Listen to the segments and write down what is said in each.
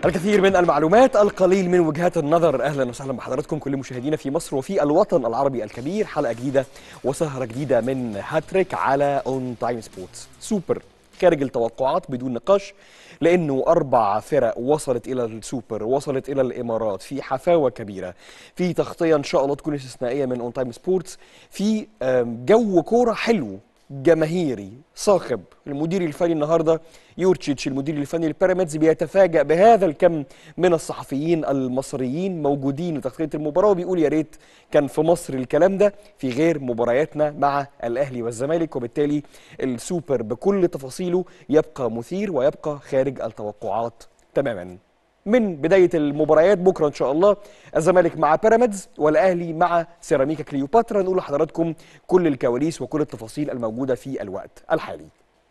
الكثير من المعلومات القليل من وجهات النظر اهلا وسهلا بحضراتكم كل مشاهدينا في مصر وفي الوطن العربي الكبير حلقه جديده وسهره جديده من هاتريك على اون تايم سبورتس سوبر خارج التوقعات بدون نقاش لانه اربع فرق وصلت الى السوبر وصلت الى الامارات في حفاوه كبيره في تغطيه ان شاء الله تكون استثنائيه من اون تايم سبورتس في آم، جو كوره حلو جماهيري صاخب المدير الفني النهارده يورتشيتش المدير الفني للبيراميدز بيتفاجأ بهذا الكم من الصحفيين المصريين موجودين لتغطية المباراة وبيقول يا ريت كان في مصر الكلام ده في غير مبارياتنا مع الأهلي والزمالك وبالتالي السوبر بكل تفاصيله يبقى مثير ويبقى خارج التوقعات تماما من بداية المباريات بكرة إن شاء الله الزمالك مع بيراميدز والأهلي مع سيراميكا كليوباترا نقول لحضراتكم كل الكواليس وكل التفاصيل الموجودة في الوقت الحالي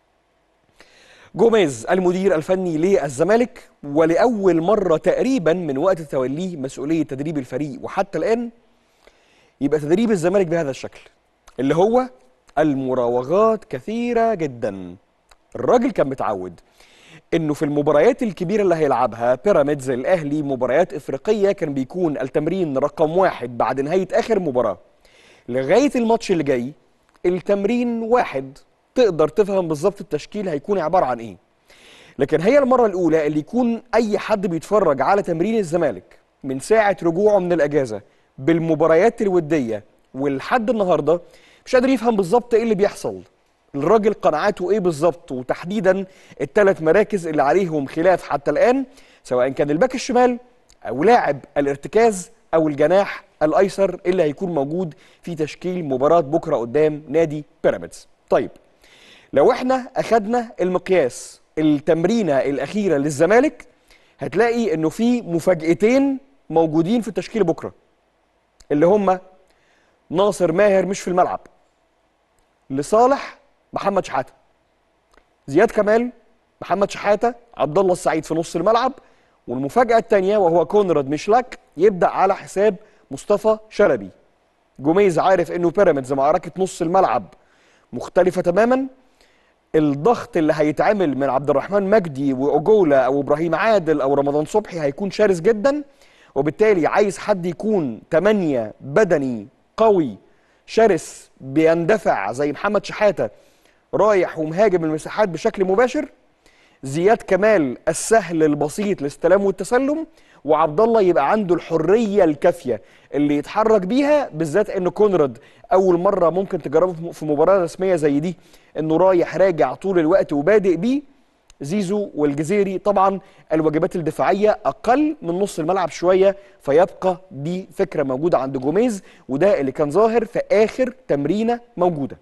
جوميز المدير الفني للزمالك ولأول مرة تقريبا من وقت توليه مسؤولية تدريب الفريق وحتى الآن يبقى تدريب الزمالك بهذا الشكل اللي هو المراوغات كثيرة جدا الراجل كان متعود انه في المباريات الكبيره اللي هيلعبها بيراميدز الاهلي مباريات افريقيه كان بيكون التمرين رقم واحد بعد نهايه اخر مباراه لغايه الماتش اللي جاي التمرين واحد تقدر تفهم بالظبط التشكيل هيكون عباره عن ايه لكن هي المره الاولى اللي يكون اي حد بيتفرج على تمرين الزمالك من ساعه رجوعه من الاجازه بالمباريات الوديه ولحد النهارده مش قادر يفهم بالظبط ايه اللي بيحصل الراجل قناعاته ايه بالظبط وتحديدا الثلاث مراكز اللي عليهم خلاف حتى الان سواء كان الباك الشمال او لاعب الارتكاز او الجناح الايسر اللي هيكون موجود في تشكيل مباراه بكره قدام نادي بيراميدز. طيب لو احنا اخدنا المقياس التمرينه الاخيره للزمالك هتلاقي انه في مفاجاتين موجودين في التشكيل بكره اللي هم ناصر ماهر مش في الملعب لصالح محمد شحاته زياد كمال محمد شحاته عبد الله السعيد في نص الملعب والمفاجاه الثانيه وهو كونراد ميشلاك يبدا على حساب مصطفى شلبي جوميز عارف انه بيراميدز معركه نص الملعب مختلفه تماما الضغط اللي هيتعمل من عبد الرحمن مجدي واوجولا او ابراهيم عادل او رمضان صبحي هيكون شرس جدا وبالتالي عايز حد يكون تمانية بدني قوي شرس بيندفع زي محمد شحاته رايح ومهاجم المساحات بشكل مباشر زياد كمال السهل البسيط الاستلام والتسلم وعبد الله يبقى عنده الحريه الكافيه اللي يتحرك بيها بالذات ان كونراد اول مره ممكن تجربه في مباراه رسميه زي دي انه رايح راجع طول الوقت وبادئ بيه زيزو والجزيري طبعا الواجبات الدفاعيه اقل من نص الملعب شويه فيبقى دي فكره موجوده عند جوميز وده اللي كان ظاهر في اخر تمرينه موجوده.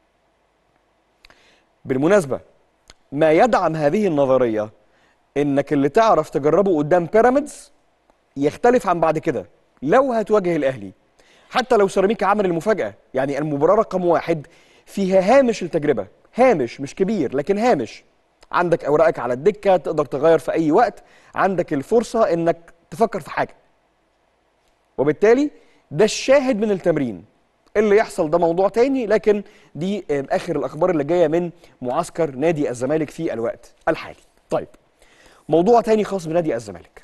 بالمناسبه ما يدعم هذه النظريه انك اللي تعرف تجربه قدام بيراميدز يختلف عن بعد كده لو هتواجه الاهلي حتى لو سيراميكا عمل المفاجاه يعني المباراه رقم واحد فيها هامش التجربه هامش مش كبير لكن هامش عندك اوراقك على الدكه تقدر تغير في اي وقت عندك الفرصه انك تفكر في حاجه وبالتالي ده الشاهد من التمرين اللي يحصل ده موضوع تاني لكن دي آه، اخر الاخبار اللي جايه من معسكر نادي الزمالك في الوقت الحالي طيب موضوع تاني خاص بنادي الزمالك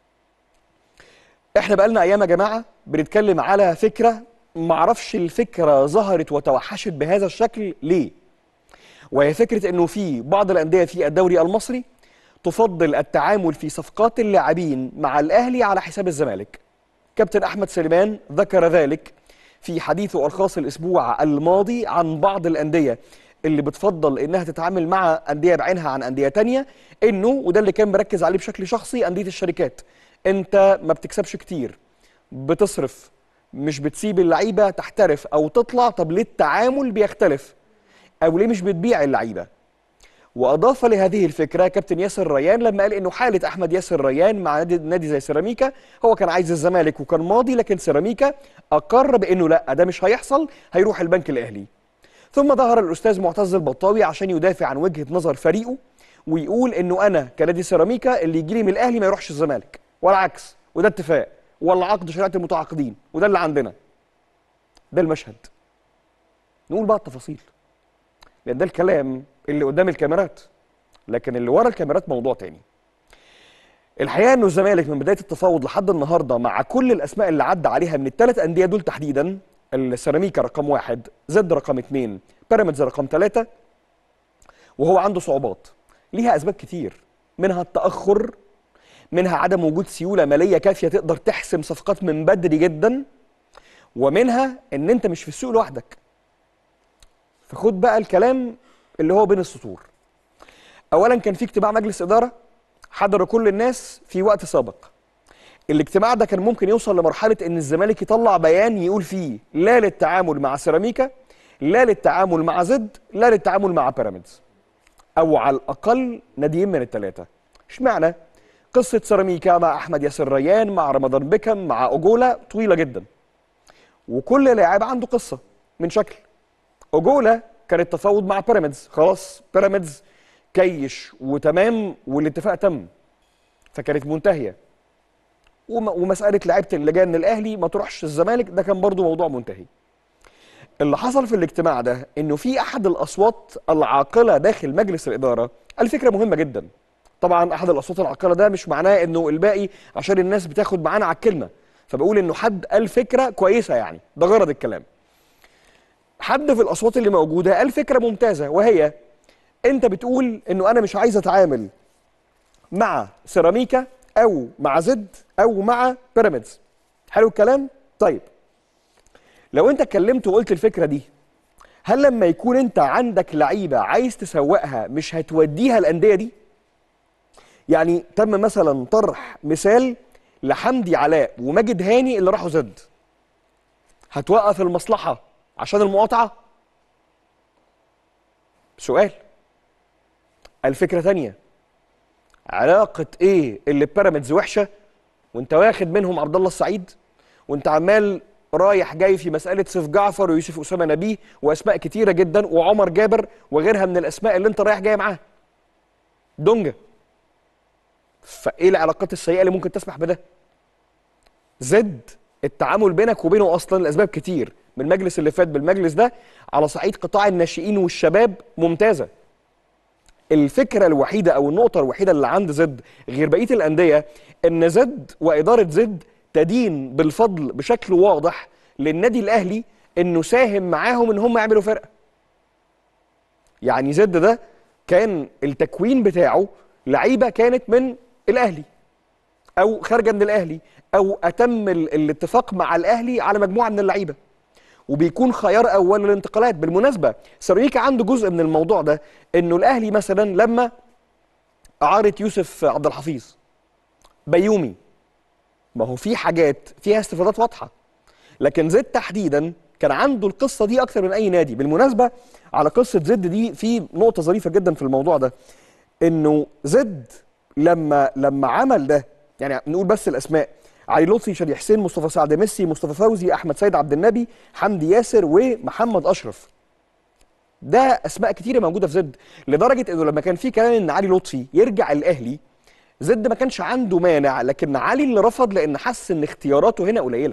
احنا بقالنا ايام يا جماعه بنتكلم على فكره معرفش الفكره ظهرت وتوحشت بهذا الشكل ليه وهي فكره انه في بعض الانديه في الدوري المصري تفضل التعامل في صفقات اللاعبين مع الاهلي على حساب الزمالك كابتن احمد سليمان ذكر ذلك في حديثه الخاص الاسبوع الماضي عن بعض الانديه اللي بتفضل انها تتعامل مع انديه بعينها عن انديه تانية انه وده اللي كان مركز عليه بشكل شخصي انديه الشركات انت ما بتكسبش كتير بتصرف مش بتسيب اللعيبه تحترف او تطلع طب ليه التعامل بيختلف او ليه مش بتبيع اللعيبه واضاف لهذه الفكره كابتن ياسر ريان لما قال انه حاله احمد ياسر ريان مع نادي, نادي زي سيراميكا هو كان عايز الزمالك وكان ماضي لكن سيراميكا اقر بانه لا ده مش هيحصل هيروح البنك الاهلي ثم ظهر الاستاذ معتز البطاوي عشان يدافع عن وجهه نظر فريقه ويقول انه انا كنادي سيراميكا اللي يجي لي من الاهلي ما يروحش الزمالك ولا عكس وده اتفاق ولا عقد شريعه المتعاقدين وده اللي عندنا ده المشهد نقول بقى التفاصيل لان ده الكلام اللي قدام الكاميرات لكن اللي ورا الكاميرات موضوع تاني الحقيقه انه الزمالك من بدايه التفاوض لحد النهارده مع كل الاسماء اللي عدى عليها من الثلاث انديه دول تحديدا السيراميكا رقم واحد زد رقم اثنين بيراميدز رقم ثلاثه وهو عنده صعوبات ليها اسباب كتير منها التاخر منها عدم وجود سيوله ماليه كافيه تقدر تحسم صفقات من بدري جدا ومنها ان انت مش في السوق لوحدك فخد بقى الكلام اللي هو بين السطور اولا كان في اجتماع مجلس اداره حضر كل الناس في وقت سابق الاجتماع ده كان ممكن يوصل لمرحله ان الزمالك يطلع بيان يقول فيه لا للتعامل مع سيراميكا لا للتعامل مع زد لا للتعامل مع بيراميدز او على الاقل ناديين من الثلاثه اشمعنى قصه سيراميكا مع احمد ياسر ريان مع رمضان بيكم مع اوجولا طويله جدا وكل لاعب عنده قصه من شكل اوجولا كان التفاوض مع بيراميدز خلاص بيراميدز كيش وتمام والاتفاق تم فكانت منتهيه وم- ومساله لعيبه اللجان الاهلي ما تروحش الزمالك ده كان برضو موضوع منتهي اللي حصل في الاجتماع ده انه في احد الاصوات العاقله داخل مجلس الاداره الفكره مهمه جدا طبعا احد الاصوات العاقله ده مش معناه انه الباقي عشان الناس بتاخد معانا على الكلمه فبقول انه حد قال فكره كويسه يعني ده غرض الكلام حد في الاصوات اللي موجوده قال فكره ممتازه وهي انت بتقول انه انا مش عايز اتعامل مع سيراميكا او مع زد او مع بيراميدز حلو الكلام طيب لو انت اتكلمت وقلت الفكره دي هل لما يكون انت عندك لعيبه عايز تسوقها مش هتوديها الانديه دي يعني تم مثلا طرح مثال لحمدي علاء وماجد هاني اللي راحوا زد هتوقف المصلحه عشان المقاطعه سؤال الفكره تانية علاقه ايه اللي بيراميدز وحشه وانت واخد منهم عبد الله السعيد وانت عمال رايح جاي في مساله سيف جعفر ويوسف اسامه نبيه واسماء كتيره جدا وعمر جابر وغيرها من الاسماء اللي انت رايح جاي معاها دونجا فايه العلاقات السيئه اللي ممكن تسمح بده زد التعامل بينك وبينه اصلا لاسباب كتير من المجلس اللي فات بالمجلس ده على صعيد قطاع الناشئين والشباب ممتازه الفكره الوحيده او النقطه الوحيده اللي عند زد غير بقيه الانديه ان زد واداره زد تدين بالفضل بشكل واضح للنادي الاهلي انه ساهم معاهم ان هم يعملوا فرقه يعني زد ده كان التكوين بتاعه لعيبه كانت من الاهلي او خارجه من الاهلي او اتم ال- الاتفاق مع الاهلي على مجموعه من اللعيبه وبيكون خيار اول للانتقالات بالمناسبه سيراميكا عنده جزء من الموضوع ده انه الاهلي مثلا لما اعاره يوسف عبد الحفيظ بيومي ما هو في حاجات فيها استفادات واضحه لكن زد تحديدا كان عنده القصه دي اكتر من اي نادي بالمناسبه على قصه زد دي في نقطه ظريفه جدا في الموضوع ده انه زد لما لما عمل ده يعني نقول بس الاسماء علي لطفي شادي حسين مصطفى سعد ميسي مصطفى فوزي احمد سيد عبد النبي حمدي ياسر ومحمد اشرف ده اسماء كتيره موجوده في زد لدرجه انه لما كان في كلام ان علي لطفي يرجع الاهلي زد ما كانش عنده مانع لكن علي اللي رفض لان حس ان اختياراته هنا قليله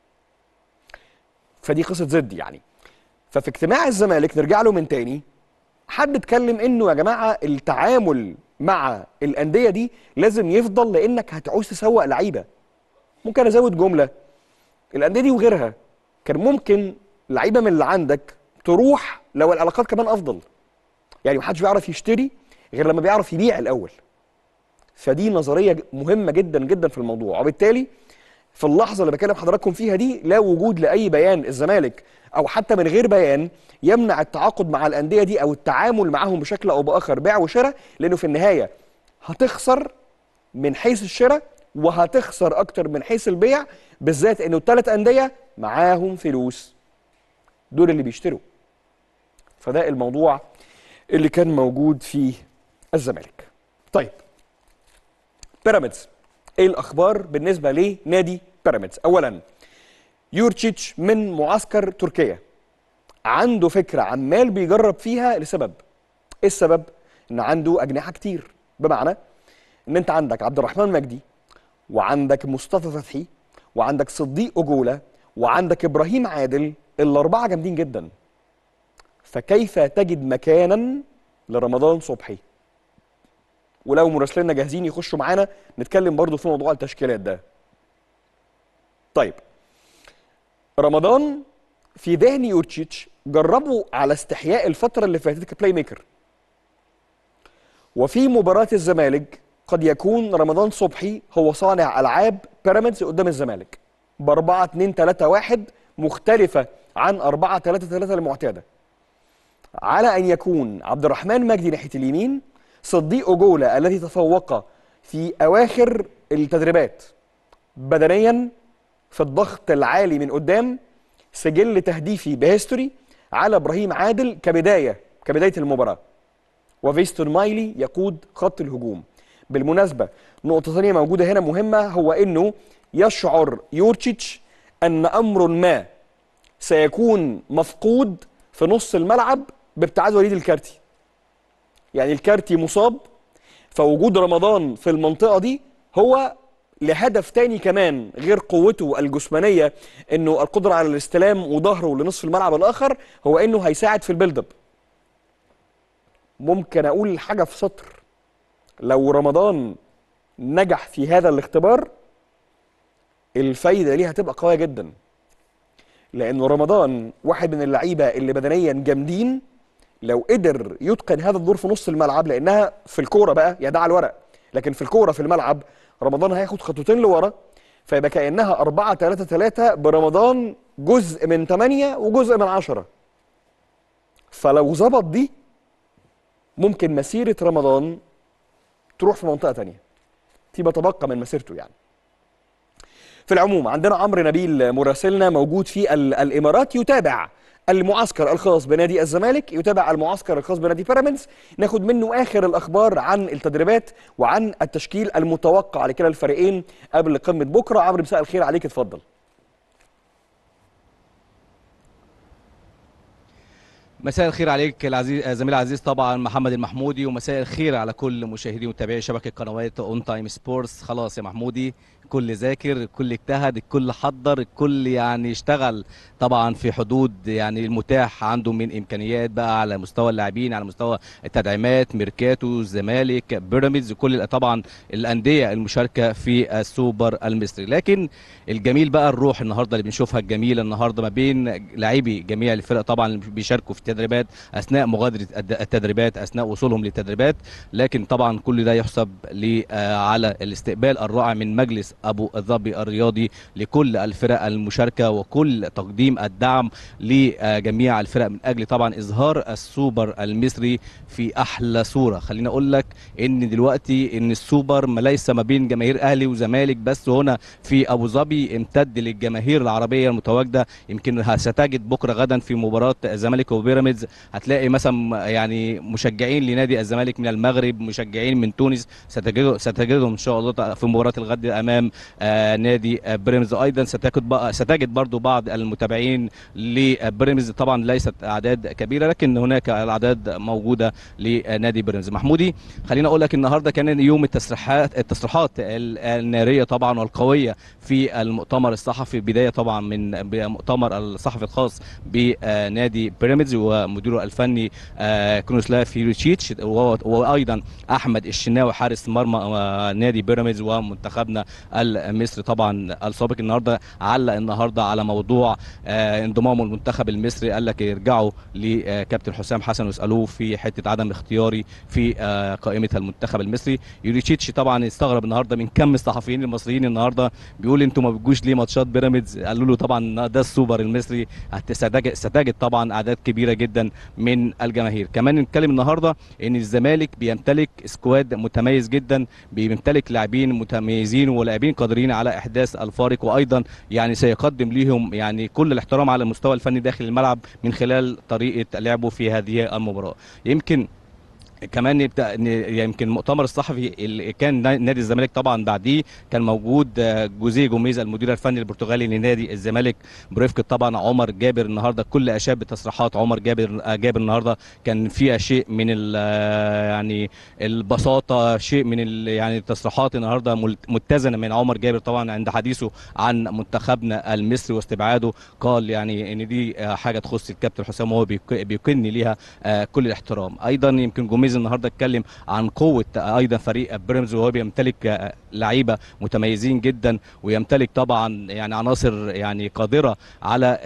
فدي قصه زد يعني ففي اجتماع الزمالك نرجع له من تاني حد اتكلم انه يا جماعه التعامل مع الانديه دي لازم يفضل لانك هتعوز تسوق لعيبه ممكن ازود جمله الانديه دي وغيرها كان ممكن لعيبه من اللي عندك تروح لو العلاقات كمان افضل يعني محدش بيعرف يشتري غير لما بيعرف يبيع الاول فدي نظريه ج- مهمه جدا جدا في الموضوع وبالتالي في اللحظه اللي بكلم حضراتكم فيها دي لا وجود لاي بيان الزمالك او حتى من غير بيان يمنع التعاقد مع الانديه دي او التعامل معاهم بشكل او باخر بيع وشراء لانه في النهايه هتخسر من حيث الشراء وهتخسر اكتر من حيث البيع بالذات انه الثلاث انديه معاهم فلوس دول اللي بيشتروا فده الموضوع اللي كان موجود في الزمالك طيب بيراميدز ايه الاخبار بالنسبه لنادي بيراميدز اولا يورتشيتش من معسكر تركيا عنده فكره عمال بيجرب فيها لسبب ايه السبب ان عنده اجنحه كتير بمعنى ان انت عندك عبد الرحمن مجدي وعندك مصطفى فتحي وعندك صديق اجولا وعندك ابراهيم عادل الاربعه جامدين جدا فكيف تجد مكانا لرمضان صبحي ولو مراسليننا جاهزين يخشوا معانا نتكلم برضو في موضوع التشكيلات ده طيب رمضان في ذهن يورتشيتش جربوا على استحياء الفترة اللي فاتت كبلاي ميكر وفي مباراة الزمالك قد يكون رمضان صبحي هو صانع ألعاب بيراميدز قدام الزمالك ب 4 2 3 1 مختلفة عن 4 3 3 المعتادة على أن يكون عبد الرحمن مجدي ناحية اليمين صديق أجولة الذي تفوق في أواخر التدريبات بدنيا في الضغط العالي من قدام سجل تهديفي بهيستوري على ابراهيم عادل كبدايه كبدايه المباراه وفيستون مايلي يقود خط الهجوم بالمناسبه نقطه ثانيه موجوده هنا مهمه هو انه يشعر يورتشيتش ان امر ما سيكون مفقود في نص الملعب بابتعاد وليد الكارتي يعني الكارتي مصاب فوجود رمضان في المنطقه دي هو لهدف تاني كمان غير قوته الجسمانيه انه القدره على الاستلام وظهره لنصف الملعب الاخر هو انه هيساعد في البيلد اب ممكن اقول حاجه في سطر لو رمضان نجح في هذا الاختبار الفايده ليه هتبقى قويه جدا لانه رمضان واحد من اللعيبه اللي بدنيا جامدين لو قدر يتقن هذا الدور في نص الملعب لانها في الكوره بقى يا ده على الورق لكن في الكوره في الملعب رمضان هياخد خطوتين لورا فيبقى كانها 4 3 3 برمضان جزء من 8 وجزء من 10 فلو ظبط دي ممكن مسيره رمضان تروح في منطقه ثانيه فيما تبقى من مسيرته يعني في العموم عندنا عمرو نبيل مراسلنا موجود في ال- الامارات يتابع المعسكر الخاص بنادي الزمالك يتابع المعسكر الخاص بنادي بيراميدز ناخد منه اخر الاخبار عن التدريبات وعن التشكيل المتوقع لكلا الفريقين قبل قمه بكره عمرو مساء الخير عليك اتفضل مساء الخير عليك العزيز زميلي العزيز طبعا محمد المحمودي ومساء الخير على كل مشاهدي ومتابعي شبكه قنوات اون تايم سبورتس خلاص يا محمودي الكل ذاكر الكل اجتهد الكل حضر الكل يعني اشتغل طبعا في حدود يعني المتاح عنده من امكانيات بقى على مستوى اللاعبين على مستوى التدعيمات ميركاتو الزمالك بيراميدز كل طبعا الانديه المشاركه في السوبر المصري لكن الجميل بقى الروح النهارده اللي بنشوفها الجميله النهارده ما بين لاعبي جميع الفرق طبعا اللي بيشاركوا في التدريبات اثناء مغادره الد- التدريبات اثناء وصولهم للتدريبات لكن طبعا كل ده يحسب لي آه، على الاستقبال الرائع من مجلس ابو ظبي الرياضي لكل الفرق المشاركه وكل تقديم الدعم لجميع الفرق من اجل طبعا اظهار السوبر المصري في احلى صوره خليني اقول لك ان دلوقتي ان السوبر ما ليس ما بين جماهير اهلي وزمالك بس هنا في ابو ظبي امتد للجماهير العربيه المتواجده يمكن ستجد بكره غدا في مباراه الزمالك وبيراميدز هتلاقي مثلا يعني مشجعين لنادي الزمالك من المغرب مشجعين من تونس ستجد ستجدهم ان شاء الله في مباراه الغد امام آه نادي آه بيراميدز ايضا ستجد بقى ستجد برضو بعض المتابعين لبيراميدز طبعا ليست اعداد كبيره لكن هناك الاعداد موجوده لنادي بيراميدز محمودي خليني اقول لك النهارده كان يوم التصريحات التصريحات ال- الناريه طبعا والقويه في المؤتمر الصحفي بدايه طبعا من مؤتمر الصحفي الخاص بنادي بيراميدز ومديره الفني آه، كروسلاف يوريتشيتش وهو- وايضا احمد الشناوي حارس مرمى آه، نادي بيراميدز ومنتخبنا المصري طبعا السابق النهارده علق النهارده على موضوع آه، انضمامه المنتخب المصري قال لك يرجعوا لكابتن حسام حسن ويسالوه في حته عدم اختياري في آه، قائمه المنتخب المصري يوريتشيتش طبعا استغرب النهارده من كم الصحفيين المصريين النهارده بيقول انتوا ما بتجوش ليه ماتشات بيراميدز قالوا له طبعا ده السوبر المصري هت- ستجد ستجد طبعا اعداد كبيره جدا من الجماهير كمان نتكلم النهارده ان الزمالك بيمتلك سكواد متميز جدا بيمتلك لاعبين متميزين ولاعبين قادرين على احداث الفارق وايضا يعني سيقدم ليهم يعني كل الاحترام على المستوى الفني داخل الملعب من خلال طريقه لعبه في هذه المباراه يمكن كمان يبدا إن يمكن المؤتمر الصحفي اللي كان نا- نادي الزمالك طبعا بعديه كان موجود آه، جوزيه جوميز المدير الفني البرتغالي لنادي الزمالك برفقه طبعا عمر جابر النهارده كل اشاد بتصريحات عمر جابر آه، جابر النهارده كان فيها شيء من ال- آه، يعني البساطه شيء من ال- يعني التصريحات النهارده مل- متزنه من عمر جابر طبعا عند حديثه عن منتخبنا المصري واستبعاده قال يعني ان دي آه، حاجه تخص الكابتن حسام وهو بيك- بيكن ليها آه، كل الاحترام ايضا يمكن جوميز عزيز النهارده اتكلم عن قوه ايضا فريق بيراميدز وهو بيمتلك آه، لعيبه متميزين جدا ويمتلك طبعا يعني عناصر يعني قادره على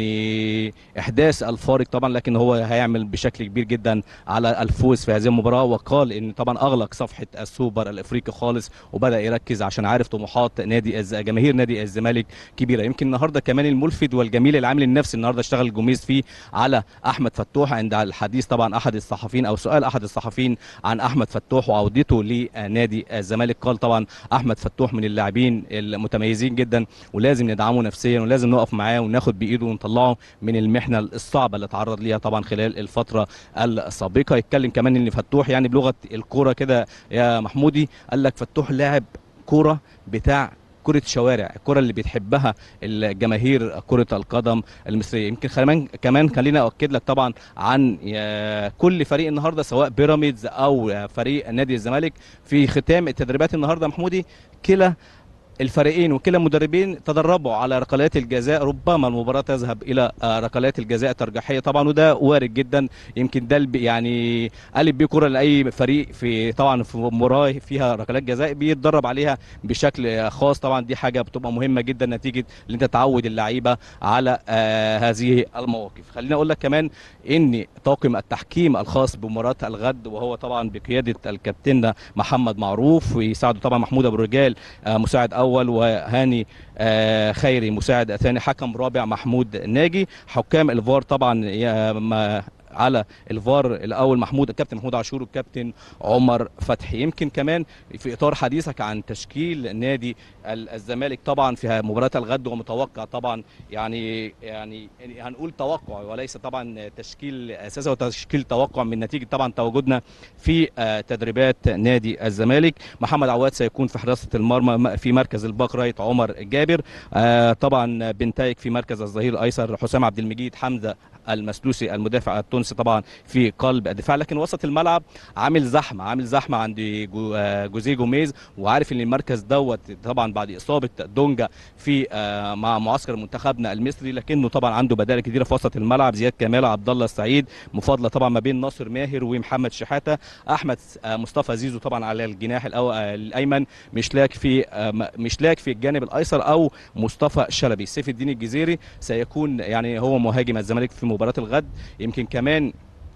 يعني احداث الفارق طبعا لكن هو هيعمل بشكل كبير جدا على الفوز في هذه المباراه وقال ان طبعا اغلق صفحه السوبر الافريقي خالص وبدا يركز عشان عارف طموحات نادي الز- جماهير نادي الزمالك كبيره يمكن النهارده كمان الملفت والجميل العامل النفسي النهارده اشتغل الجوميز فيه على احمد فتوح عند الحديث طبعا احد الصحفيين او سؤال احد الصحفيين عن احمد فتوح وعودته لنادي الزمالك قال طبعا احمد فتوح من اللاعبين المتميزين جدا ولازم ندعمه نفسيا ولازم نقف معاه وناخد بايده ونطلعه من المحنه الصعبه اللي اتعرض ليها طبعا خلال الفتره السابقه يتكلم كمان ان فتوح يعني بلغه الكوره كده يا محمودي قال لك فتوح لاعب كوره بتاع كرة شوارع الكرة اللي بتحبها الجماهير كرة القدم المصرية يمكن كمان كمان خلينا أؤكد لك طبعا عن آه، كل فريق النهاردة سواء بيراميدز أو آه، فريق نادي الزمالك في ختام التدريبات النهاردة محمودي كلا الفريقين وكلا المدربين تدربوا على ركلات الجزاء ربما المباراة تذهب إلى آه، ركلات الجزاء الترجيحية طبعا وده وارد جدا يمكن ده الب- يعني قلب بيه كرة لأي فريق في طبعا في مباراة فيها ركلات جزاء بيتدرب عليها بشكل آه، خاص طبعا دي حاجة بتبقى مهمة جدا نتيجة ان انت تعود اللعيبة على آه، هذه المواقف خليني اقول لك كمان ان طاقم التحكيم الخاص بمباراة الغد وهو طبعا بقيادة الكابتن محمد معروف ويساعده طبعا محمود ابو الرجال آه، مساعد اول وهاني آه، خيري مساعد ثاني حكم رابع محمود ناجي حكام الفار طبعا يا- ما- على الفار الاول محمود الكابتن محمود عاشور والكابتن عمر فتحي يمكن كمان في اطار حديثك عن تشكيل نادي ال- الزمالك طبعا في مباراه الغد ومتوقع طبعا يعني يعني يعني هنقول توقع وليس طبعا تشكيل اساسي وتشكيل توقع من نتيجه طبعا تواجدنا في آه، تدريبات نادي الزمالك محمد عواد سيكون في حراسه المرمى م- في مركز الباك رايت عمر جابر آه، طبعا بنتايك في مركز الظهير الايسر حسام عبد المجيد حمزه المسلوسي المدافع التونسي طبعا في قلب الدفاع لكن وسط الملعب عامل زحمه عامل زحمه عند جو- آه، جوزيه جوميز وعارف ان المركز دوت طبعا بعد اصابه دونجا في آه، مع معسكر منتخبنا المصري لكنه طبعا عنده بدائل كتيره في وسط الملعب زياد كمال عبد الله السعيد مفاضله طبعا ما بين ناصر ماهر ومحمد شحاته احمد آه، مصطفى زيزو طبعا على الجناح الأو- آه، الايمن مشلاك في آه، م- مشلاك في الجانب الايسر او مصطفى شلبي سيف الدين الجزيري سيكون يعني هو مهاجم الزمالك في مباراه الغد يمكن كمان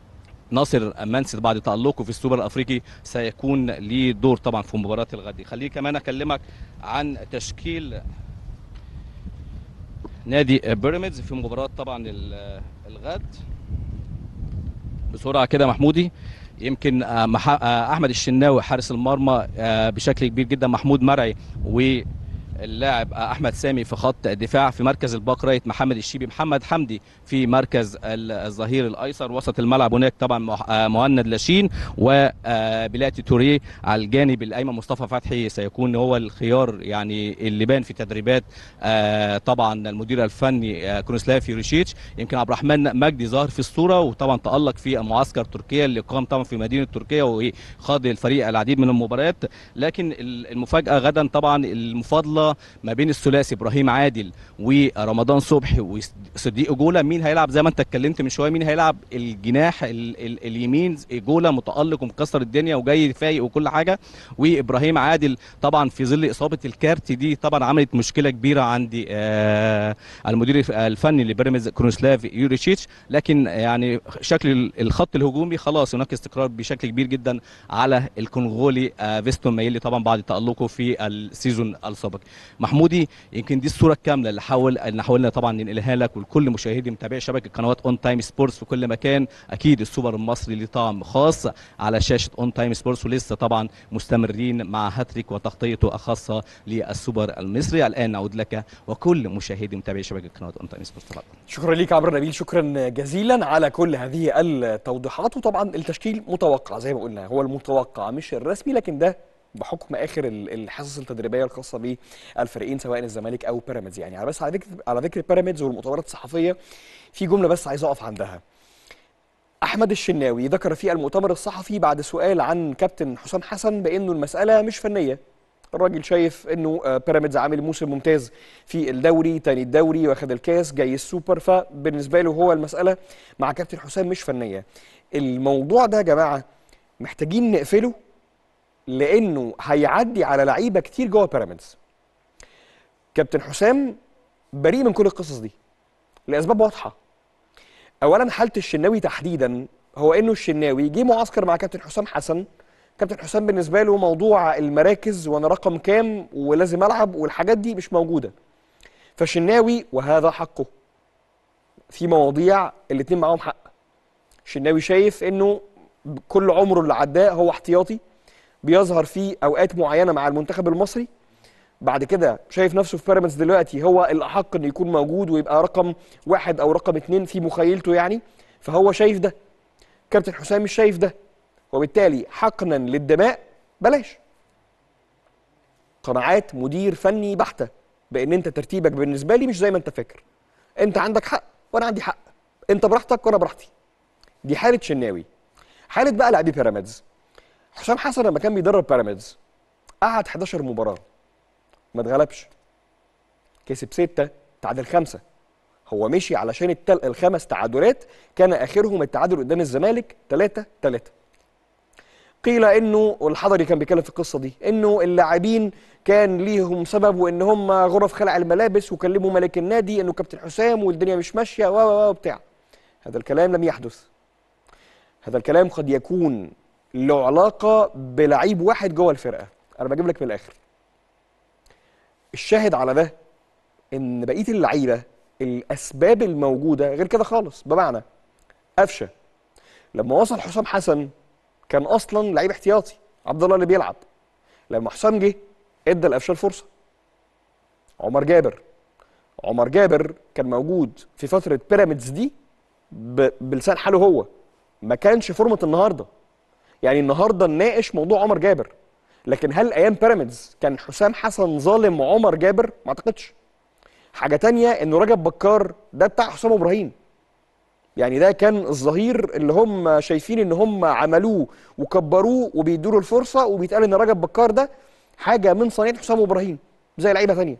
ناصر منسي بعد تألقه في السوبر الافريقي سيكون ليه دور طبعا في مباراه الغد خليني كمان اكلمك عن تشكيل نادي بيراميدز في مباراه طبعا ال- الغد بسرعه كده محمودي يمكن آه، مح- آه، احمد الشناوي حارس المرمى آه، بشكل كبير جدا محمود مرعي و اللاعب احمد سامي في خط الدفاع في مركز الباك رايت محمد الشيبي محمد حمدي في مركز ال- الظهير الايسر وسط الملعب هناك طبعا مح- آه، مهند لاشين وبلاتي توريه على الجانب الايمن مصطفى فتحي سيكون هو الخيار يعني اللي بان في تدريبات آه، طبعا المدير الفني آه، كروسلاف يوريشيتش يمكن عبد الرحمن مجدي ظهر في الصوره وطبعا تالق في معسكر تركيا اللي قام طبعا في مدينه تركيا وخاض الفريق العديد من المباريات لكن ال- المفاجاه غدا طبعا المفاضله ما بين الثلاثي ابراهيم عادل ورمضان صبحي وصديق جوله مين هيلعب زي ما انت اتكلمت من شويه مين هيلعب الجناح ال ال اليمين جوله متالق ومكسر الدنيا وجاي فايق وكل حاجه وابراهيم عادل طبعا في ظل اصابه الكارت دي طبعا عملت مشكله كبيره عندي آه المدير الفني لبيراميدز كرونسلاف يوريتشيتش لكن يعني شكل الخط الهجومي خلاص هناك استقرار بشكل كبير جدا على الكونغولي آه فيستون مايلي طبعا بعد تالقه في السيزون السابق محمودي يمكن دي الصوره الكامله اللي حاول اللي حاولنا طبعا ننقلها لك ولكل مشاهدي متابعي شبكه قنوات اون تايم سبورتس في كل مكان اكيد السوبر المصري ليه طعم خاص على شاشه اون تايم سبورتس ولسه طبعا مستمرين مع هاتريك وتغطيته الخاصه للسوبر المصري الان نعود لك وكل مشاهدي متابعي شبكه قنوات اون تايم سبورتس طبعا شكرا ليك عمرو نبيل شكرا جزيلا على كل هذه التوضيحات وطبعا التشكيل متوقع زي ما قلنا هو المتوقع مش الرسمي لكن ده بحكم اخر ال- الحصص التدريبيه الخاصه بالفريقين سواء الزمالك او بيراميدز يعني على بس على ذكر على ذكر بيراميدز والمؤتمرات الصحفيه في جمله بس عايز اقف عندها احمد الشناوي ذكر في المؤتمر الصحفي بعد سؤال عن كابتن حسام حسن بانه المساله مش فنيه الراجل شايف انه آه، بيراميدز عامل موسم ممتاز في الدوري تاني الدوري واخد الكاس جاي السوبر فبالنسبه له هو المساله مع كابتن حسام مش فنيه الموضوع ده يا جماعه محتاجين نقفله لانه هيعدي على لعيبه كتير جوه بيراميدز كابتن حسام بريء من كل القصص دي لاسباب واضحه اولا حاله الشناوي تحديدا هو انه الشناوي جه معسكر مع كابتن حسام حسن كابتن حسام بالنسبه له موضوع المراكز وانا رقم كام ولازم العب والحاجات دي مش موجوده فالشناوي وهذا حقه في مواضيع الاتنين معاهم حق الشناوي شايف انه كل عمره اللي عداه هو احتياطي بيظهر في اوقات معينه مع المنتخب المصري بعد كده شايف نفسه في بيراميدز دلوقتي هو الاحق انه يكون موجود ويبقى رقم واحد او رقم اتنين في مخيلته يعني فهو شايف ده كابتن حسام مش شايف ده وبالتالي حقنا للدماء بلاش قناعات مدير فني بحته بان انت ترتيبك بالنسبه لي مش زي ما انت فاكر انت عندك حق وانا عندي حق انت براحتك وانا براحتي دي حاله شناوي حاله بقى لاعبي بيراميدز حسام حسن لما كان بيدرب بيراميدز قعد 11 مباراه ما اتغلبش كسب ستة تعادل خمسة هو مشي علشان التل... الخمس تعادلات كان اخرهم التعادل قدام الزمالك 3 3 قيل انه والحضري كان بيتكلم في القصه دي انه اللاعبين كان ليهم سبب وان هم غرف خلع الملابس وكلموا ملك النادي انه كابتن حسام والدنيا مش ماشيه و و و بتاع هذا الكلام لم يحدث هذا الكلام قد يكون له علاقه بلعيب واحد جوه الفرقه انا بجيب لك من الاخر الشاهد على ده ان بقيه اللعيبه الاسباب الموجوده غير كده خالص بمعنى قفشه لما وصل حسام حسن كان اصلا لعيب احتياطي عبد الله اللي بيلعب لما حسام جه ادى لقفشه الفرصه عمر جابر عمر جابر كان موجود في فتره بيراميدز دي ب... بلسان حاله هو ما كانش فورمه النهارده يعني النهارده نناقش موضوع عمر جابر لكن هل ايام بيراميدز كان حسام حسن ظالم عمر جابر ما اعتقدش حاجه تانية انه رجب بكار ده بتاع حسام ابراهيم يعني ده كان الظهير اللي هم شايفين ان هم عملوه وكبروه وبيدوا له الفرصه وبيتقال ان رجب بكار ده حاجه من صنيعه حسام ابراهيم زي لعيبه ثانيه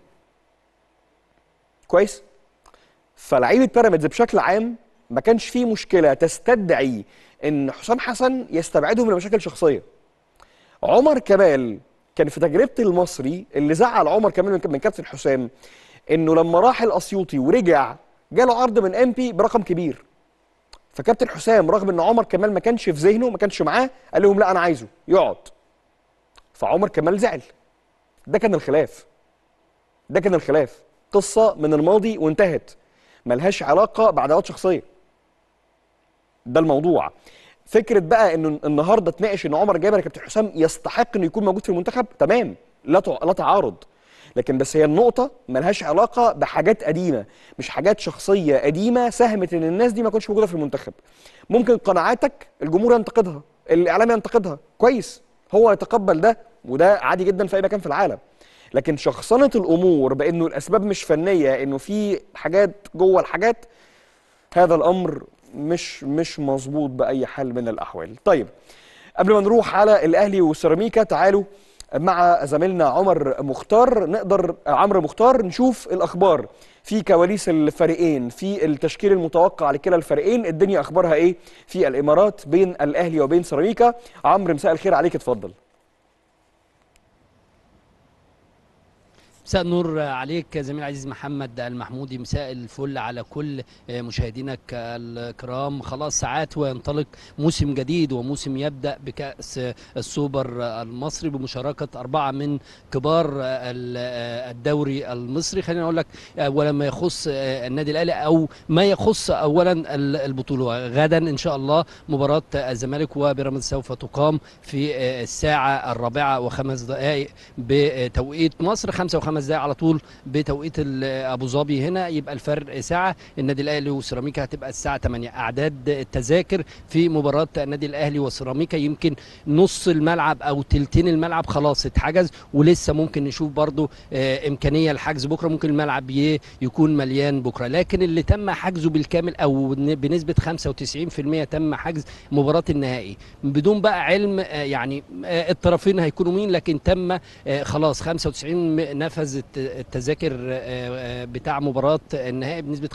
كويس فلعيبه بيراميدز بشكل عام ما كانش فيه مشكله تستدعي ان حسام حسن يستبعدهم لمشاكل شخصيه عمر كمال كان في تجربه المصري اللي زعل عمر كمال من من كابتن حسام انه لما راح الاسيوطي ورجع جاله عرض من ام بي برقم كبير فكابتن حسام رغم ان عمر كمال ما كانش في ذهنه ما كانش معاه قال لهم لا انا عايزه يقعد فعمر كمال زعل ده كان الخلاف ده كان الخلاف قصه من الماضي وانتهت ملهاش علاقه بعداوات شخصيه ده الموضوع فكره بقى انه النهارده تناقش ان عمر جابر يا كابتن حسام يستحق انه يكون موجود في المنتخب تمام لا تع- لا تعارض لكن بس هي النقطه ملهاش علاقه بحاجات قديمه مش حاجات شخصيه قديمه ساهمت ان الناس دي ما كانتش موجوده في المنتخب ممكن قناعاتك الجمهور ينتقدها الاعلام ينتقدها كويس هو يتقبل ده وده عادي جدا في اي مكان في العالم لكن شخصنه الامور بانه الاسباب مش فنيه انه في حاجات جوه الحاجات هذا الامر مش مش مظبوط باي حال من الاحوال طيب قبل ما نروح على الاهلي والسيراميكا تعالوا مع زميلنا عمر مختار نقدر عمرو مختار نشوف الاخبار في كواليس الفريقين في التشكيل المتوقع لكلا الفريقين الدنيا اخبارها ايه في الامارات بين الاهلي وبين سيراميكا عمرو مساء الخير عليك اتفضل مساء النور عليك زميل عزيز محمد المحمودي مساء الفل على كل مشاهدينك الكرام خلاص ساعات وينطلق موسم جديد وموسم يبدا بكاس السوبر المصري بمشاركه اربعه من كبار الدوري المصري خلينا اقول لك اولا ما يخص النادي الاهلي او ما يخص اولا البطوله غدا ان شاء الله مباراه الزمالك وبيراميدز سوف تقام في الساعه الرابعه وخمس دقائق بتوقيت مصر خمسة وخمس دقائق على طول بتوقيت ابو ظبي هنا يبقى الفرق ساعه النادي الاهلي وسيراميكا هتبقى الساعه 8 اعداد التذاكر في مباراه النادي الاهلي وسيراميكا يمكن نص الملعب او تلتين الملعب خلاص اتحجز ولسه ممكن نشوف برضو آه، امكانيه الحجز بكره ممكن الملعب ي- يكون مليان بكره لكن اللي تم حجزه بالكامل او ن- بنسبه 95% تم حجز مباراه النهائي بدون بقى علم آه، يعني آه، الطرفين هيكونوا مين لكن تم آه، خلاص 95 نفذ حجز الت- التذاكر آه، آه، بتاع مباراه النهائي بنسبه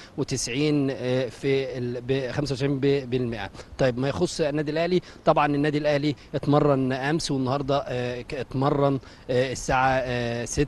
95 آه، في ال- ب 95 ب- بالمئة طيب ما يخص النادي الاهلي طبعا النادي الاهلي اتمرن امس والنهارده آه، ك- اتمرن آه، الساعه 6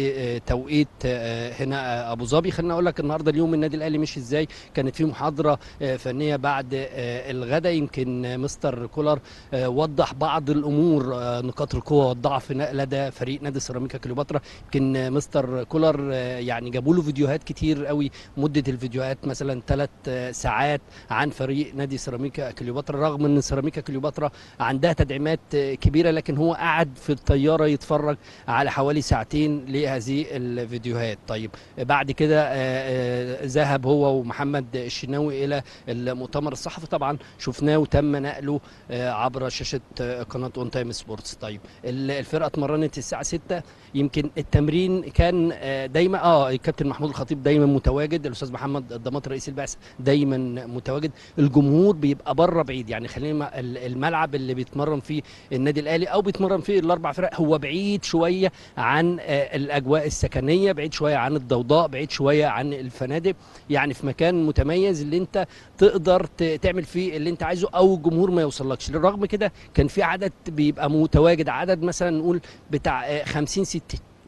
بتوقيت آه، هنا آه، ابو ظبي خليني اقول لك النهارده اليوم النادي الاهلي مش ازاي كانت في محاضره آه، فنيه بعد آه، الغداء يمكن آه، مستر كولر آه، وضح بعض الامور آه، نقاط القوه والضعف ن- لدى فريق نادي سيراميكا كليوباترا يمكن آه، مستر كولر آه، يعني جابوا له فيديوهات كتير قوي مده الفيديوهات مثلا ثلاث ساعات عن فريق نادي سيراميكا كليوباترا رغم ان سيراميكا كليوباترا عندها تدعيمات آه، كبيره لكن هو قعد في الطياره يتفرج على حوالي ساعتين لهذه الفيديوهات طيب بعد كده آه، آه، ذهب هو ومحمد الشناوي الى المؤتمر الصحفي طبعا شفناه وتم نقله آه، عبر شاشه آه، قناه اون تايم سبورتس طيب ال- الفرقه اتمرنت الساعه 6 يمكن التمرين كان آه، دايما اه الكابتن محمود الخطيب دايما متواجد الاستاذ محمد الضماط رئيس البعثه دايما متواجد الجمهور بيبقى بره بعيد يعني خلينا ال- الملعب اللي بيتمرن فيه النادي الاهلي او بيتمرن فيه الاربع فرق هو بعيد شويه عن آه، الاجواء السكنيه بعيد شويه عن الضوضاء بعيد شويه عن الفنادق يعني في مكان متميز اللي انت تقدر ت- تعمل فيه اللي انت عايزه او الجمهور ما يوصلكش للرغم كده كان في عدد بيبقى متواجد عدد مثلا نقول بتاع آه، 50 60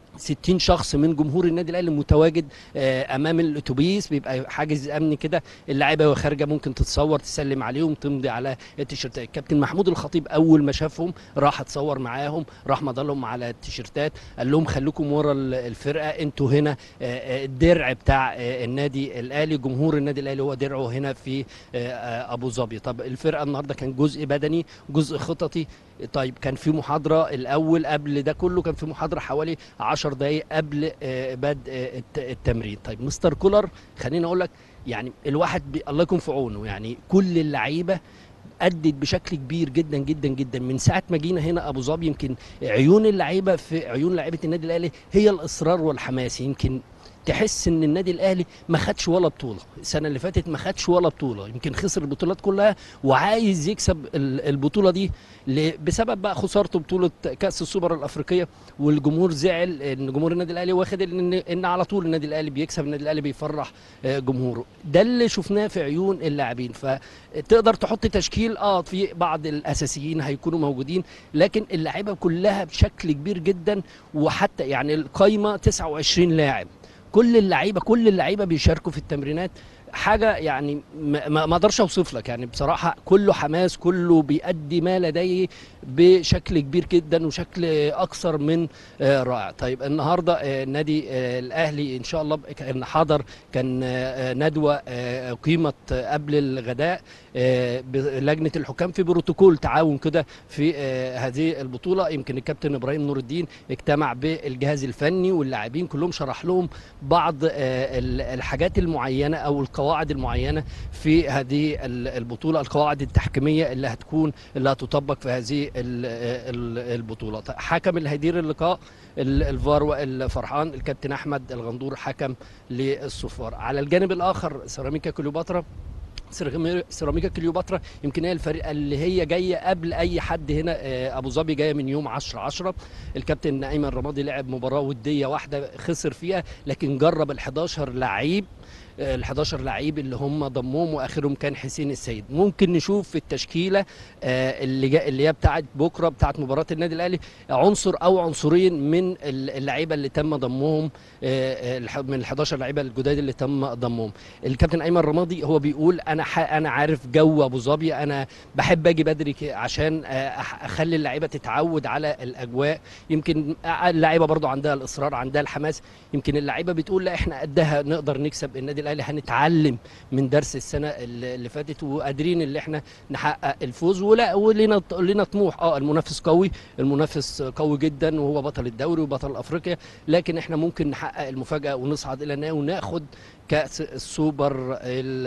60 شخص من جمهور النادي الاهلي متواجد آه، امام الاتوبيس بيبقى حاجز امني كده اللعيبه وهي خارجه ممكن تتصور تسلم عليهم تمضي على التيشيرتات الكابتن محمود الخطيب اول ما شافهم راح اتصور معاهم راح مضلهم على التيشيرتات قال لهم خليكم ورا ال- الفرقه انتوا هنا آه، آه، الدرع بتاع آه، النادي الاهلي جمهور النادي الاهلي هو درعه هنا في آه، آه، ابو ظبي طب الفرقه النهارده كان جزء بدني جزء خططي طيب كان في محاضره الاول قبل ده كله كان في محاضره حوالي 10 دقائق قبل آه، بدء آه، الت- التمرين طيب مستر كولر خليني اقول لك يعني الواحد بي الله يكون في عونه يعني كل اللعيبه ادت بشكل كبير جدا جدا جدا من ساعه ما جينا هنا ابو ظبي يمكن عيون اللعيبه في عيون لعيبه النادي الاهلي هي الاصرار والحماس يمكن تحس ان النادي الاهلي ما خدش ولا بطوله السنه اللي فاتت ما خدش ولا بطوله يمكن خسر البطولات كلها وعايز يكسب ال- البطوله دي ل- بسبب بقى خسارته بطوله كاس السوبر الافريقيه والجمهور زعل ان جمهور النادي الاهلي واخد ان ان على طول النادي الاهلي بيكسب النادي الاهلي بيفرح آه، جمهوره ده اللي شفناه في عيون اللاعبين فتقدر تحط تشكيل اه في بعض الاساسيين هيكونوا موجودين لكن اللعيبه كلها بشكل كبير جدا وحتى يعني القايمه 29 لاعب كل اللعيبه كل اللعيبه بيشاركوا في التمرينات حاجه يعني ما ما ما اقدرش اوصف لك يعني بصراحه كله حماس كله بيأدي ما لديه بشكل كبير جدا وشكل اكثر من آه، رائع طيب النهارده آه، النادي آه، الاهلي ان شاء الله ب- كان حضر كان آه، آه، ندوه آه، قيمت آه، قبل الغداء آه، بلجنه الحكام في بروتوكول تعاون كده في آه، هذه البطوله يمكن الكابتن ابراهيم نور الدين اجتمع بالجهاز الفني واللاعبين كلهم شرح لهم بعض آه، ال- الحاجات المعينه او القواعد المعينه في هذه ال- البطوله القواعد التحكيميه اللي هتكون اللي هتطبق في هذه ال- ال- البطوله طيب حكم اللي هيدير اللقاء ال- الفار وائل فرحان الكابتن احمد الغندور حكم للصفار على الجانب الاخر سيراميكا كليوباترا سيرامي- سيراميكا كليوباترا يمكن هي الفريق اللي هي جايه قبل اي حد هنا آه، ابو ظبي جايه من يوم 10 10 الكابتن ايمن رمادي لعب مباراه وديه واحده خسر فيها لكن جرب ال 11 لعيب ال 11 لعيب اللي هم ضموهم واخرهم كان حسين السيد ممكن نشوف في التشكيله آه، اللي جا اللي هي بتاعت بكره بتاعت مباراه النادي الاهلي عنصر او عنصرين من ال- اللعيبه اللي تم ضمهم آه، الح- من ال 11 لعيبه الجداد اللي تم ضمهم الكابتن ايمن رمادي هو بيقول انا ح- انا عارف جو ابو ظبي انا بحب اجي بدري ك- عشان آه، أح- اخلي اللعيبه تتعود على الاجواء يمكن اللعيبه برضو عندها الاصرار عندها الحماس يمكن اللعيبه بتقول لا احنا قدها نقدر نكسب النادي الاهلي هنتعلم من درس السنه اللي اللي فاتت وقادرين اللي احنا نحقق الفوز ولا ولنا لنا طموح اه المنافس قوي المنافس قوي جدا وهو بطل الدوري وبطل افريقيا لكن احنا ممكن نحقق المفاجاه ونصعد الى النهائي وناخد كاس السوبر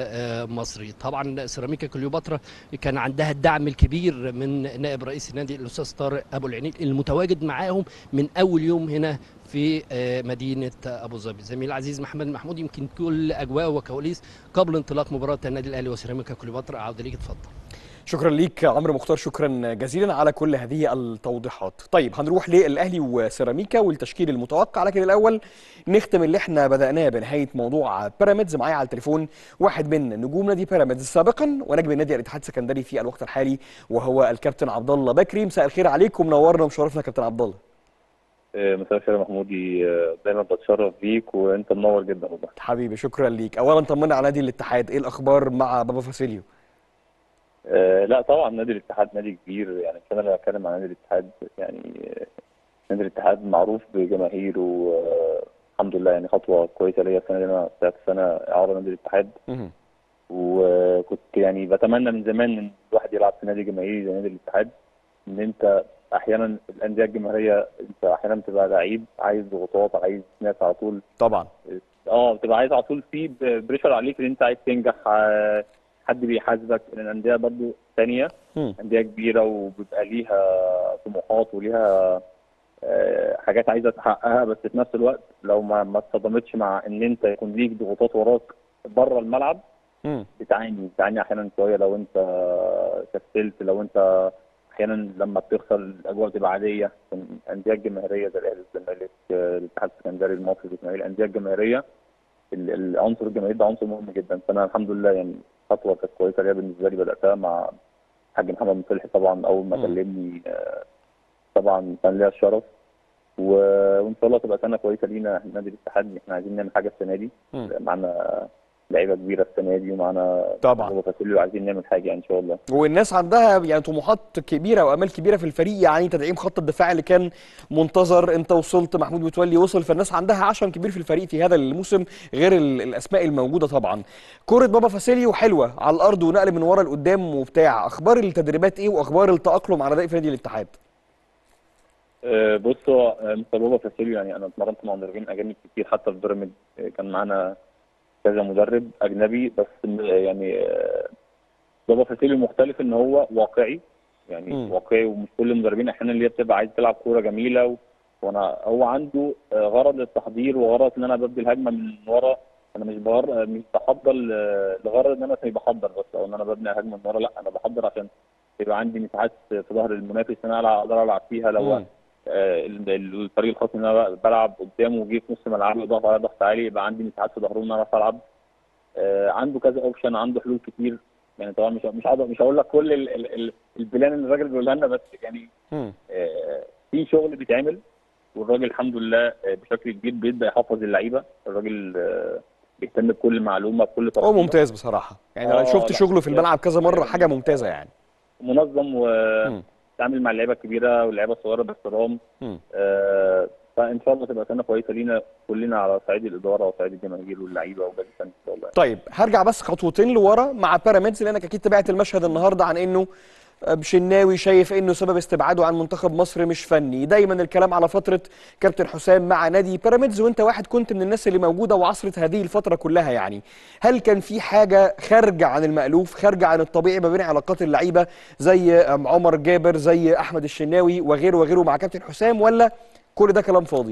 المصري طبعا سيراميكا كليوباترا كان عندها الدعم الكبير من نائب رئيس النادي الاستاذ طارق ابو العنين المتواجد معاهم من اول يوم هنا في آه، مدينه ابو ظبي زميل العزيز محمد محمود يمكن كل اجواء وكواليس قبل انطلاق مباراه النادي الاهلي وسيراميكا كليوباترا اعود ليك اتفضل شكرا ليك عمرو مختار شكرا جزيلا على كل هذه التوضيحات طيب هنروح للاهلي وسيراميكا والتشكيل المتوقع لكن الاول نختم اللي احنا بدأناه بنهاية موضوع بيراميدز معايا على التليفون واحد من نجوم نادي بيراميدز سابقا ونجم النادي الاتحاد السكندري في الوقت الحالي وهو الكابتن عبد الله بكري مساء الخير عليك ومنورنا ومشرفنا كابتن عبد الله مساء الخير يا محمودي آه، دايما بتشرف بيك وانت منور جدا والله حبيبي شكرا ليك اولا طمنا على نادي الاتحاد ايه الاخبار مع بابا فاسيليو آه، لا طبعا نادي الاتحاد نادي كبير يعني كان انا بتكلم عن نادي الاتحاد يعني آه، نادي الاتحاد معروف بجماهيره آه، الحمد لله يعني خطوه كويسه ليا السنه دي انا طلعت سنه اعاره نادي الاتحاد مهم. وكنت يعني بتمنى من زمان ان الواحد يلعب في نادي جماهيري زي نادي الاتحاد ان انت احيانا الانديه الجماهيريه انت احيانا بتبقى لعيب عايز ضغوطات عايز ناس على طول طبعا اه بتبقى عايز على طول في بريشر عليك ان انت عايز تنجح آه، حد بيحاسبك لان الانديه برضو ثانيه مم. انديه كبيره وبيبقى ليها طموحات وليها آه، حاجات عايزه تحققها بس في نفس الوقت لو ما ما اتصدمتش مع ان انت يكون ليك ضغوطات وراك بره الملعب مم. بتعاني بتعاني احيانا شويه لو انت كسلت لو انت احيانا لما بتخسر الاجواء بتبقى عاديه الانديه الجماهيريه زي الاهلي الزمالك آه، الاتحاد السكندري المصري الاسماعيلي الانديه الجماهيريه ال- العنصر الجماهيري ده عنصر مهم جدا فانا الحمد لله يعني خطوه كانت كويسه ليا بالنسبه لي بداتها مع الحاج محمد مصلحي طبعا اول ما مم. كلمني آه، طبعا كان ليا الشرف و- وان شاء الله تبقى سنه كويسه لينا نادي الاتحاد احنا عايزين نعمل حاجه السنه دي مم. معانا لعيبه كبيره السنه دي ومعانا طبعا. هو فاسيليو عايزين نعمل حاجه ان شاء الله والناس عندها يعني طموحات كبيره وامال كبيره في الفريق يعني تدعيم خط الدفاع اللي كان منتظر انت وصلت محمود متولي وصل فالناس عندها عشم كبير في الفريق في هذا الموسم غير ال- الاسماء الموجوده طبعا كره بابا فاسيليو حلوه على الارض ونقل من ورا لقدام وبتاع اخبار التدريبات ايه واخبار التاقلم على اداء في نادي الاتحاد آه، بص هو آه، مستر بابا فاسيليو يعني انا اتمرنت مع مدربين اجانب كتير حتى في بيراميدز آه، كان معانا كذا مدرب اجنبي بس م- يعني آه، بابا فاسيليو مختلف ان هو واقعي يعني مم. واقعي ومش كل المدربين احيانا اللي هي بتبقى عايز تلعب كوره جميله و... وانا هو عنده آه، غرض للتحضير وغرض ان انا ببدي الهجمه من ورا انا مش بغر... مش بحضر ل- لغرض ان انا مش بحضر بس او ان انا ببني هجمه من ورا لا انا بحضر عشان يبقى عندي مساحات في ظهر المنافس ان انا ألعب- اقدر العب فيها لو مم. آه، ال- ال- الفريق الخصم ان انا بلعب قدامه وجي في نص ملعبي وضغط على ضغط عالي يبقى عندي مساحات في ظهره ان انا اعرف العب آه، عنده كذا اوبشن عنده حلول كتير يعني طبعا مش مش هقدر مش هقول لك كل ال- ال- ال- البلان اللي الراجل بيقولها لنا بس يعني مم. آه، في شغل بيتعمل والراجل الحمد لله آه، بشكل كبير بيبدا يحفظ اللعيبه الراجل آه، بيهتم بكل معلومه بكل هو تفصيله ممتاز بصراحه يعني انا آه، شفت لا، شغله في بجد. الملعب كذا مره حاجه ممتازه يعني منظم مم. وتعامل مع اللعيبه الكبيره واللعيبه الصغيره باحترام مم. آه، فان شاء الله تبقى سنه كويسه لينا كلنا على صعيد الاداره وصعيد الجماهير واللعيبه وجهاز الفني ان شاء الله طيب هرجع بس خطوتين لورا مع بيراميدز لانك اكيد تابعت المشهد النهارده عن انه بشناوي شايف انه سبب استبعاده عن منتخب مصر مش فني دايما الكلام على فتره كابتن حسام مع نادي بيراميدز وانت واحد كنت من الناس اللي موجوده وعصرت هذه الفتره كلها يعني هل كان في حاجه خارجه عن المالوف خارجه عن الطبيعي ما بين علاقات اللعيبه زي أم عمر جابر زي احمد الشناوي وغيره وغيره مع كابتن حسام ولا كل ده كلام فاضي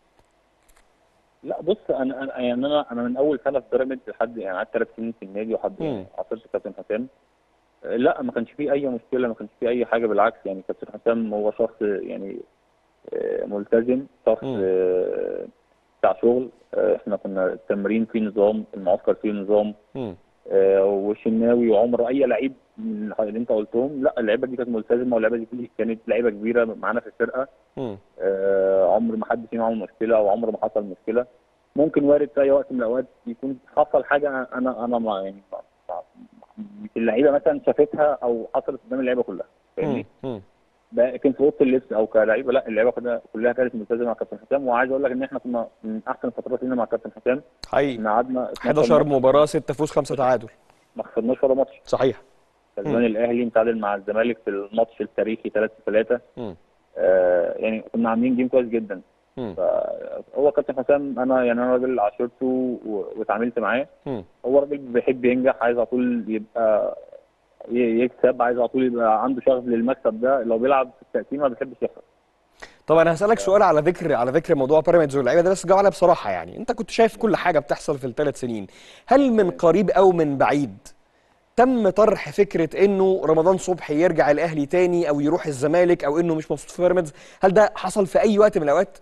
لا بص انا انا يعني انا انا من اول سنه في بيراميدز لحد يعني قعدت ثلاث سنين في النادي وحد مم. يعني عاصرت كابتن حسام آه، لا ما كانش فيه اي مشكله ما كانش فيه اي حاجه بالعكس يعني كابتن حسام هو شخص يعني آه، ملتزم شخص مم. آه، بتاع شغل آه، احنا كنا التمرين فيه نظام المعسكر فيه نظام مم. آه، وشناوي وعمر اي لعيب من اللي انت قلتهم لا اللعيبه دي كانت ملتزمه واللعيبه دي كانت لعيبه كبيره معانا في الفرقه مم. آه، عمر ما حد فينا عمل مشكله او عمر ما حصل مشكله ممكن وارد في اي وقت من الاوقات يكون حصل حاجه انا انا ما يعني ما- ما- مش اللعيبه مثلا شافتها او حصلت قدام اللعيبه كلها فاهمني مم. لكن في اوضه اللبس او كلعيبه لا اللعيبه كلها كلها كانت ملتزمه مع كابتن حسام وعايز اقول لك ان احنا كنا من احسن فترات لينا مع كابتن حسام حقيقي احنا قعدنا 11 مباراه 6 فوز 5 تعادل ما خسرناش ولا ماتش صحيح كسبان الاهلي متعادل مع الزمالك في الماتش التاريخي 3 3 مم. آه يعني كنا عاملين جيم كويس جدا مم. فهو كابتن حسام انا يعني انا راجل عاشرته و- واتعاملت معاه مم. هو راجل بيحب ينجح عايز على طول يبقى ي- يكسب عايز على طول يبقى عنده شغف للمكسب ده لو بيلعب في التقسيم ما بيحبش يخسر طب انا هسالك سؤال على ذكر على ذكر موضوع بيراميدز واللعيبه ده بس جاوب عليها بصراحه يعني انت كنت شايف كل حاجه بتحصل في الثلاث سنين هل من قريب او من بعيد تم طرح فكره انه رمضان صبحي يرجع الاهلي تاني او يروح الزمالك او انه مش مبسوط في بيراميدز هل ده حصل في اي وقت من الاوقات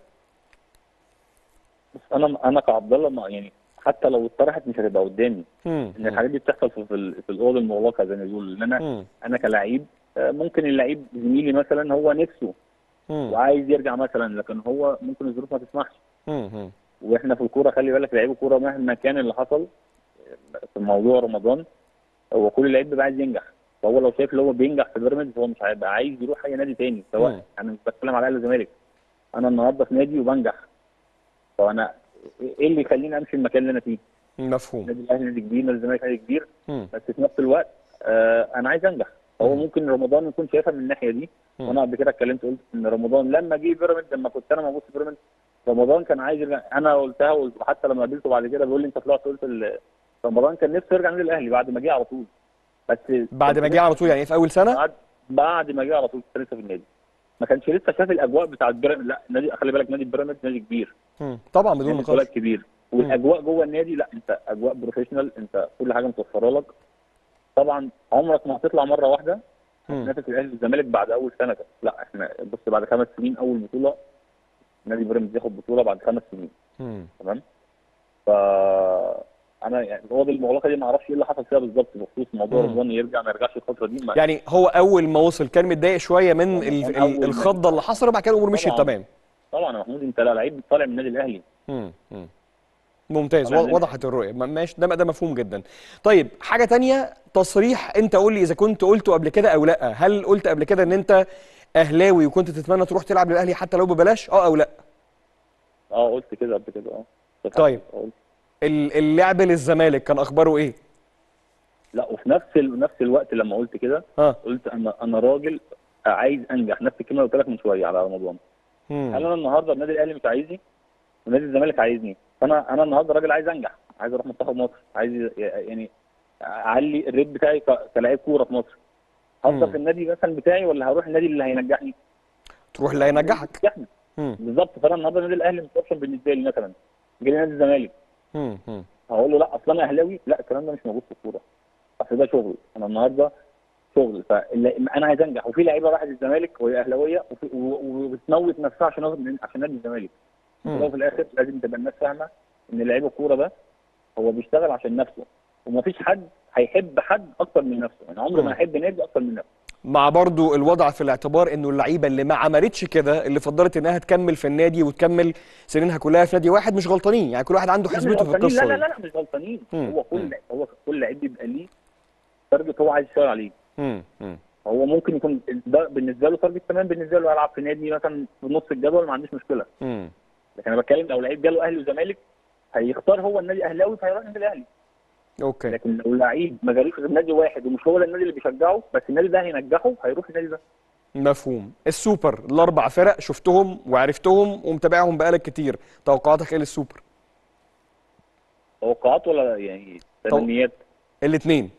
بس انا انا كعبد الله ما- يعني حتى لو اتطرحت مش هتبقى قدامي مم. ان الحاجات دي بتحصل في في, ال- في الاوضه المغلقه زي ما بيقولوا ان انا مم. انا كلاعب آه، ممكن اللعيب زميلي مثلا هو نفسه مم. وعايز يرجع مثلا لكن هو ممكن الظروف ما تسمحش مم. مم. واحنا في الكوره خلي بالك لعيب الكوره مهما كان اللي حصل في موضوع رمضان هو كل لعيب بيبقى عايز ينجح فهو لو شايف اللي هو بينجح في بيراميدز هو مش هيبقى عايز يروح اي نادي تاني مم. سواء انا مش بتكلم على الاهلي والزمالك انا النهارده في نادي وبنجح فانا ايه اللي يخليني امشي المكان اللي انا فيه؟ مفهوم نادي الاهلي نادي كبير نادي الزمالك نادي كبير مم. بس في نفس الوقت آه انا عايز انجح فهو مم. ممكن رمضان يكون شايفها من الناحيه دي مم. وانا قبل كده اتكلمت قلت ان رمضان لما جه بيراميدز لما كنت انا موجود في بيراميدز رمضان كان عايز يرجع انا قلتها وقلت- وحتى لما قابلته بعد كده بيقول لي انت طلعت قلت ال- رمضان كان نفسه يرجع النادي الاهلي بعد ما جه على طول بس بعد ما جه على طول يعني في اول سنه بعد بعد ما جه على طول كان لسه في النادي ما كانش لسه شاف الاجواء بتاعت بيراميدز لا نادي خلي بالك نادي بيراميدز نادي كبير مم. طبعا بدون نادي نقاش بلد كبير والاجواء جوه النادي لا انت اجواء بروفيشنال انت كل حاجه متوفره لك طبعا عمرك ما هتطلع مره واحده مم. تنافس الاهلي والزمالك بعد اول سنه كده. لا احنا بص بعد خمس سنين اول بطوله نادي بيراميدز ياخد بطوله بعد خمس سنين مم. تمام ف انا يعني الاوضه المغلقه دي ما اعرفش ايه اللي حصل فيها بالظبط بخصوص موضوع مم. رمضان يرجع ما يرجعش الفتره دي ما يعني هو اول ما وصل كان متضايق شويه من ال- من ال- أول ما- الخضه اللي حصلت وبعد كده الامور مشيت طبعاً. تمام طبعا يا محمود انت لا لعيب طالع من النادي الاهلي مم. مم. ممتاز طبعاً. و- وضحت الرؤيه م- ماشي ده ده مفهوم جدا طيب حاجه تانية تصريح انت قول لي اذا كنت قلته قبل كده او لا هل قلت قبل كده ان انت اهلاوي وكنت تتمنى تروح تلعب للاهلي حتى لو ببلاش اه او لا اه قلت كده قبل كده اه طيب. آه، قلت. ال- اللعب للزمالك كان اخباره ايه لا وفي نفس ال... نفس الوقت لما قلت كده ها قلت انا انا راجل عايز انجح نفس الكلمه اللي قلت لك من شويه على رمضان مم. هل انا النهارده النادي الاهلي مش عايزني ونادي الزمالك عايزني فانا انا النهارده راجل عايز انجح عايز اروح منتخب مصر عايز ي- يعني اعلي الريت بتاعي ك- كلاعب كوره في مصر مم. هفضل في النادي مثلا بتاعي ولا هروح النادي اللي هينجحني تروح اللي هينجحك ينجحني. مم. بالظبط فانا النهارده النادي الاهلي مش اوبشن بالنسبه لي مثلا جالي نادي الزمالك مم. مم. هقول له لا اصل انا اهلاوي لا الكلام ده مش موجود في الكوره اصل ده شغل انا النهارده شغل فانا عايز انجح وفي لعيبه راحت الزمالك وهي اهلاويه وفي- و- وبتموت نفسها عشان أخد- عشان نادي الزمالك مم. وفي الاخر لازم تبقى الناس فاهمه ان لعيب الكوره ده هو بيشتغل عشان نفسه ومفيش حد هيحب حد اكتر من نفسه يعني عمره مم. ما هيحب نادي اكتر من نفسه مع برضو الوضع في الاعتبار انه اللعيبه اللي ما عملتش كده اللي فضلت انها تكمل في النادي وتكمل سنينها كلها في نادي واحد مش غلطانين يعني كل واحد عنده لا، مش حسبته في غلطانين. القصه لا لا دي لا لا مش غلطانين مم. هو مم. كل هو كل لعيب بيبقى ليه تارجت هو عايز يشتغل عليه مم. مم. هو ممكن يكون ده بالنسبه له تارجت تمام بالنسبه له هيلعب في نادي مثلا في نص الجدول ما عنديش مشكله مم. لكن انا بتكلم لو لعيب جاله اهلي وزمالك هيختار هو النادي اهلاوي فهيروح النادي الاهلي اوكي لكن لو لعيب ما جالوش غير نادي واحد ومش هو ده النادي اللي بيشجعه بس النادي ده هينجحه هيروح النادي ده مفهوم السوبر الاربع فرق شفتهم وعرفتهم ومتابعهم بقالك كتير توقعاتك ايه للسوبر توقعات ولا يعني تمنيات الاثنين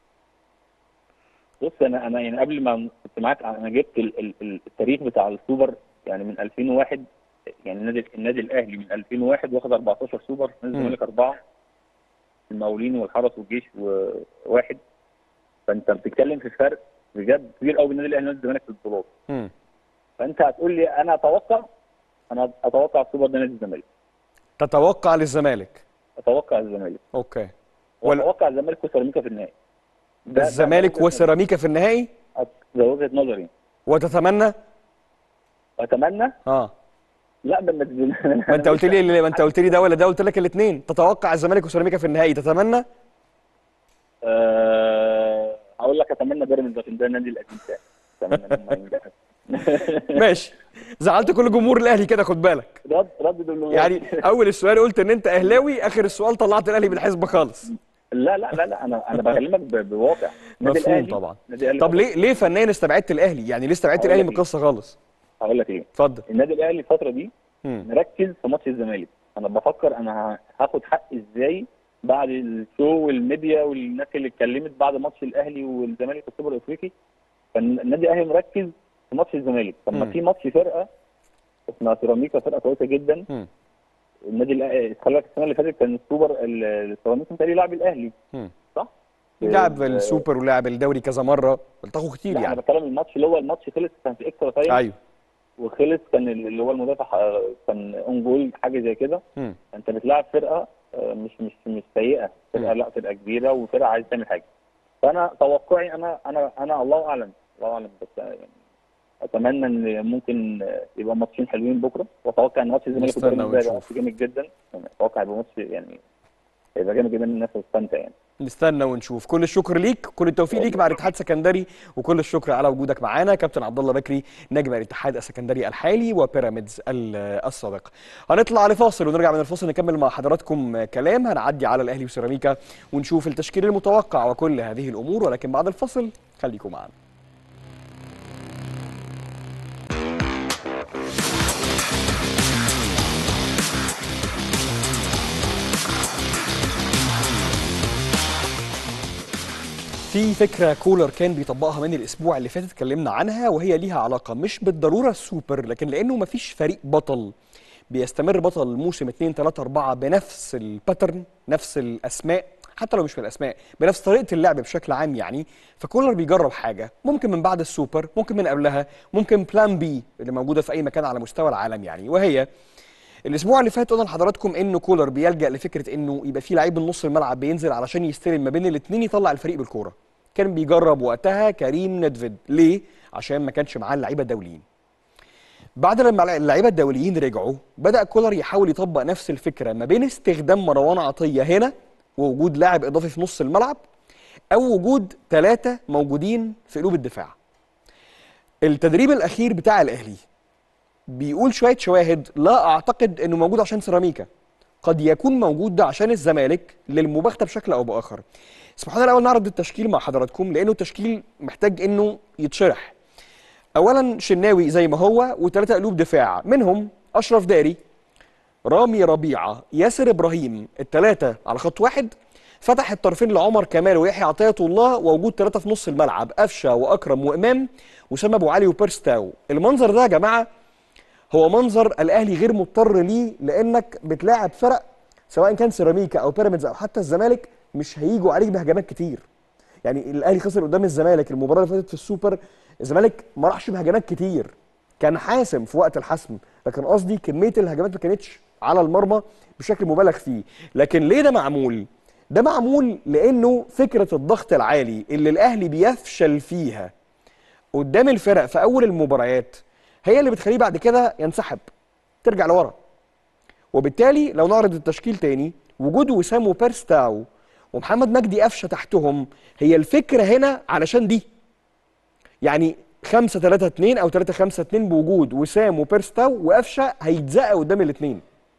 بص انا انا يعني قبل ما كنت معاك انا جبت ال- ال- ال- التاريخ بتاع السوبر يعني من 2001 يعني النادي النادي الاهلي من 2001 واخد 14 سوبر نادي مم. الزمالك اربعه المقاولين والحرس والجيش وواحد فانت بتتكلم في فرق بجد كبير قوي بين النادي الاهلي ونادي الزمالك في البطولات مم. فانت هتقول لي انا اتوقع انا اتوقع السوبر ده نادي الزمالك تتوقع للزمالك اتوقع الزمالك اوكي ولا- واتوقع الزمالك وسيراميكا في النهائي ده- ده- الزمالك ده- وسيراميكا في النهائي ده وجهه نظري وتتمنى اتمنى اه لا ده ما ما انت قلت لي ما انت قلت لي ده ولا ده قلت لك الاثنين تتوقع الزمالك وسيراميكا في النهائي تتمنى آه، هقول لك اتمنى بيراميدز عشان ده النادي القديم بتاعي اتمنى إن هم ينجحوا. ماشي زعلت كل جمهور الاهلي كده خد بالك رد رد دول يعني اول السؤال قلت ان انت اهلاوي اخر السؤال طلعت الاهلي من الحسبه خالص لا لا لا لا انا انا بكلمك ب- بواقع النادي مفهوم الأهلي- طبعا. النادي الأهلي طب ليه ليه فنيا استبعدت الاهلي يعني ليه استبعدت هقول الاهلي لك من إيه. القصه خالص هقول لك ايه اتفضل النادي الاهلي الفتره دي مم. مركز في ماتش الزمالك انا بفكر انا ه- هاخد حقي ازاي بعد الشو والميديا والناس اللي اتكلمت بعد ماتش الاهلي والزمالك في السوبر الافريقي فالنادي الاهلي مركز في ماتش الزمالك طب ما مم. في ماتش فرقه اسمها سيراميكا فرقه كويسه جدا مم. النادي الاهلي خلي بالك السنه اللي فاتت كان السوبر ال- السيراميكا متهيألي لاعب الاهلي مم. صح؟ لعب ال- السوبر ولعب الدوري كذا مره التقوا كتير لا انا يعني بتكلم الماتش اللي هو الماتش خلص كان في اكسترا تايم ايوه وخلص كان اللي هو المدافع آه، كان اون جول حاجه زي كده مم. انت بتلعب فرقه آه، مش مش مش سيئه فرقه مم. لا فرقه كبيره وفرقه عايزه تعمل حاجه فانا توقعي انا انا انا الله اعلم الله اعلم بس يعني اتمنى ان ممكن آه، يبقى ماتشين حلوين بكره واتوقع ان ماتش الزمالك نستنى والبيراميدز ده هيبقى ونشوف. ماتش جامد جدا يعني اتوقع يبقى ماتش يعني هيبقى جامد جدا الناس هتستمتع يعني نستنى ونشوف كل الشكر ليك كل التوفيق ليك مع الاتحاد السكندري وكل الشكر على وجودك معانا كابتن عبد الله بكري نجم الاتحاد السكندري الحالي وبيراميدز ال- السابق هنطلع لفاصل ونرجع من الفاصل نكمل مع حضراتكم كلام هنعدي على الاهلي وسيراميكا ونشوف التشكيل المتوقع وكل هذه الامور ولكن بعد الفاصل خليكم معنا في فكرة كولر كان بيطبقها من الأسبوع اللي فات اتكلمنا عنها وهي ليها علاقة مش بالضرورة السوبر لكن لأنه مفيش فريق بطل بيستمر بطل موسم 2 3 4 بنفس الباترن نفس الأسماء حتى لو مش من الأسماء بنفس طريقة اللعب بشكل عام يعني فكولر بيجرب حاجة ممكن من بعد السوبر ممكن من قبلها ممكن بلان بي اللي موجودة في أي مكان على مستوى العالم يعني وهي الاسبوع اللي فات قلنا لحضراتكم انه كولر بيلجا لفكره انه يبقى في لعيب من نص الملعب بينزل علشان يستلم ما بين الاثنين يطلع الفريق بالكوره كان بيجرب وقتها كريم ندفيد ليه عشان ما كانش معاه اللعيبه الدوليين بعد لما اللعيبه الدوليين رجعوا بدا كولر يحاول يطبق نفس الفكره ما بين استخدام مروان عطيه هنا ووجود لاعب اضافي في نص الملعب او وجود ثلاثه موجودين في قلوب الدفاع التدريب الاخير بتاع الاهلي بيقول شويه شواهد لا اعتقد انه موجود عشان سيراميكا قد يكون موجود ده عشان الزمالك للمباغته بشكل او باخر اسمحوا لنا الاول نعرض التشكيل مع حضراتكم لانه التشكيل محتاج انه يتشرح اولا شناوي زي ما هو وثلاثه قلوب دفاع منهم اشرف داري رامي ربيعه ياسر ابراهيم الثلاثه على خط واحد فتح الطرفين لعمر كمال ويحيى عطيه الله ووجود ثلاثه في نص الملعب قفشه واكرم وامام وسام ابو علي وبيرستاو المنظر ده يا جماعه هو منظر الاهلي غير مضطر ليه لانك بتلاعب فرق سواء كان سيراميكا او بيراميدز او حتى الزمالك مش هيجوا عليك بهجمات كتير يعني الاهلي خسر قدام الزمالك المباراه اللي فاتت في السوبر الزمالك ما راحش بهجمات كتير كان حاسم في وقت الحسم لكن قصدي كميه الهجمات ما كانتش على المرمى بشكل مبالغ فيه لكن ليه ده معمول ده معمول لانه فكره الضغط العالي اللي الاهلي بيفشل فيها قدام الفرق في اول المباريات هي اللي بتخليه بعد كده ينسحب ترجع لورا وبالتالي لو نعرض التشكيل تاني وجود وسام وبيرستاو ومحمد مجدي قفشه تحتهم هي الفكره هنا علشان دي يعني 5 3 2 او 3 5 2 بوجود وسام وبيرستاو وقفشه هيتزقى قدام الاثنين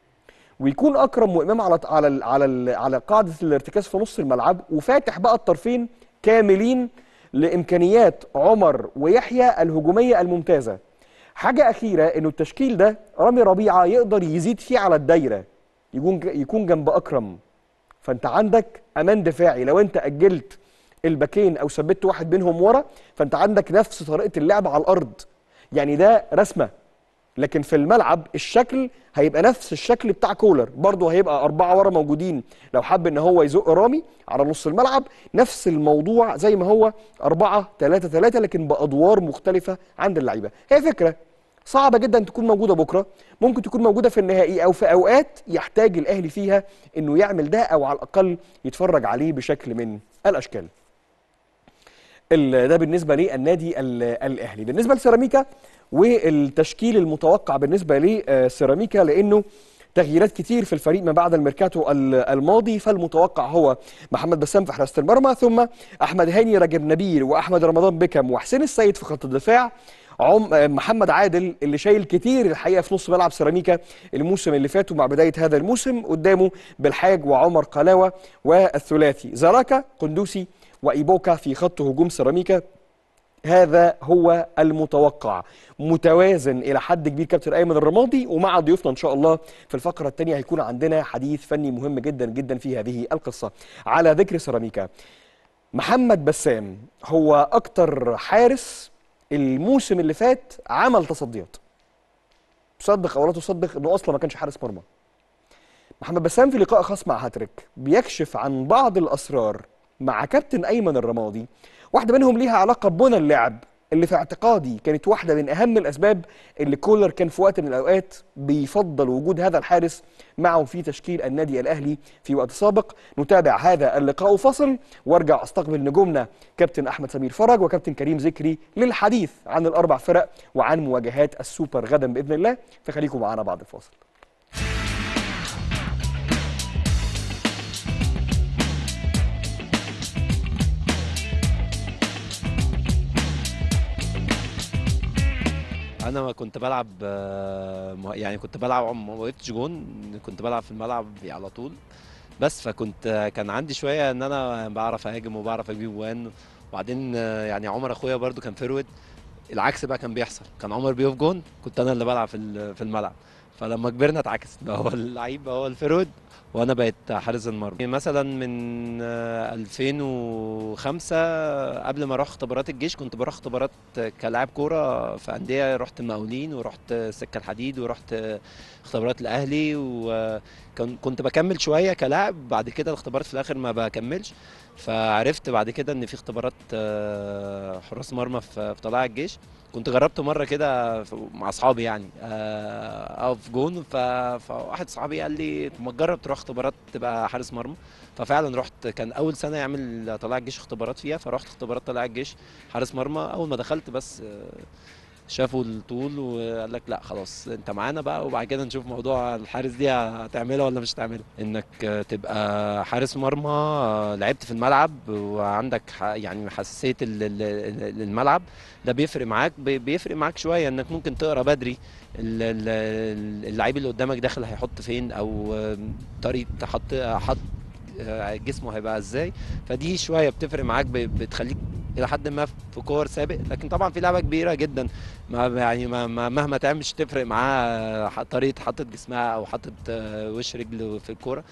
ويكون اكرم وامام على على ال على ال على قاعده الارتكاز في نص الملعب وفاتح بقى الطرفين كاملين لامكانيات عمر ويحيى الهجوميه الممتازه حاجه اخيره انه التشكيل ده رامي ربيعه يقدر يزيد فيه على الدايره يكون يكون جنب اكرم فانت عندك امان دفاعي لو انت اجلت الباكين او ثبت واحد منهم ورا فانت عندك نفس طريقه اللعب على الارض يعني ده رسمه لكن في الملعب الشكل هيبقى نفس الشكل بتاع كولر برضه هيبقى أربعة ورا موجودين لو حب إن هو يزق رامي على نص الملعب نفس الموضوع زي ما هو أربعة ثلاثة ثلاثة لكن بأدوار مختلفة عند اللعيبة هي فكرة صعبة جدا تكون موجودة بكرة ممكن تكون موجودة في النهائي أو في أوقات يحتاج الأهلي فيها إنه يعمل ده أو على الأقل يتفرج عليه بشكل من الأشكال ال- ده بالنسبه للنادي ال- الاهلي بالنسبه لسيراميكا والتشكيل المتوقع بالنسبه لسيراميكا لانه تغييرات كتير في الفريق ما بعد الميركاتو ال- الماضي فالمتوقع هو محمد بسام في حراسه المرمى ثم احمد هاني رجب نبيل واحمد رمضان بكم وحسين السيد في خط الدفاع عم محمد عادل اللي شايل كتير الحقيقه في نص ملعب سيراميكا الموسم اللي فات ومع بدايه هذا الموسم قدامه بالحاج وعمر قلاوه والثلاثي زراكا قندوسي وايبوكا في خط هجوم سيراميكا هذا هو المتوقع متوازن الى حد كبير كابتن ايمن الرمادي ومع ضيوفنا ان شاء الله في الفقره الثانيه هيكون عندنا حديث فني مهم جدا جدا في هذه القصه على ذكر سيراميكا محمد بسام هو اكتر حارس الموسم اللي فات عمل تصديات تصدق او لا تصدق انه اصلا ما كانش حارس مرمى محمد بسام في لقاء خاص مع هاتريك بيكشف عن بعض الاسرار مع كابتن ايمن الرمادي واحده منهم ليها علاقه ببنى اللعب اللي في اعتقادي كانت واحده من اهم الاسباب اللي كولر كان في وقت من الاوقات بيفضل وجود هذا الحارس معه في تشكيل النادي الاهلي في وقت سابق نتابع هذا اللقاء فصل وارجع استقبل نجومنا كابتن احمد سمير فرج وكابتن كريم ذكري للحديث عن الاربع فرق وعن مواجهات السوبر غدا باذن الله فخليكم معنا بعد الفاصل انا ما كنت بلعب آه، مه- يعني كنت بلعب ما وقفتش جون كنت بلعب في الملعب على طول بس فكنت كان عندي شويه ان انا بعرف اهاجم وبعرف اجيب جوان وبعدين آه، يعني عمر اخويا برضو كان فيرود العكس بقى كان بيحصل كان عمر بيقف جون كنت انا اللي بلعب في ال- في الملعب فلما كبرنا اتعكس بقى هو اللعيب بقى هو الفيرود وانا بقيت حارس المرمى مثلا من آه، 2005 قبل ما اروح اختبارات الجيش كنت بروح اختبارات كلاعب كوره في انديه رحت المقاولين ورحت سكه الحديد ورحت اختبارات الاهلي وكنت بكمل شويه كلاعب بعد كده الاختبارات في الاخر ما بكملش فعرفت بعد كده ان في اختبارات آه، حراس مرمى في في طلائع الجيش كنت جربت مره كده ف- مع اصحابي يعني آه، اقف جون ف- فواحد صاحبي قال لي طب ما تجرب تروح اختبارات تبقى حارس مرمى ففعلا رحت كان اول سنه يعمل طلائع الجيش اختبارات فيها فرحت اختبارات طلائع الجيش حارس مرمى اول ما دخلت بس آه، شافوا الطول وقال لك لا خلاص انت معانا بقى وبعد كده نشوف موضوع الحارس دي هتعملها ولا مش هتعملها انك آه، تبقى حارس مرمى آه، لعبت في الملعب وعندك ح- يعني حساسيه ال- ال- ال- الملعب ده بيفرق معاك بي- بيفرق معاك شويه انك ممكن تقرا بدري ال- ال- اللعيب اللي قدامك داخل هيحط فين او آه، طريقه حط حط آه، جسمه هيبقى ازاي فدي شويه بتفرق معاك ب- بتخليك الى حد ما في كور سابق لكن طبعا في لعبه كبيره جدا ما يعني ما ما- مهما تعمل مش تفرق معاه ح- طريقه حطت جسمها او حطت آه، وش رجله في الكوره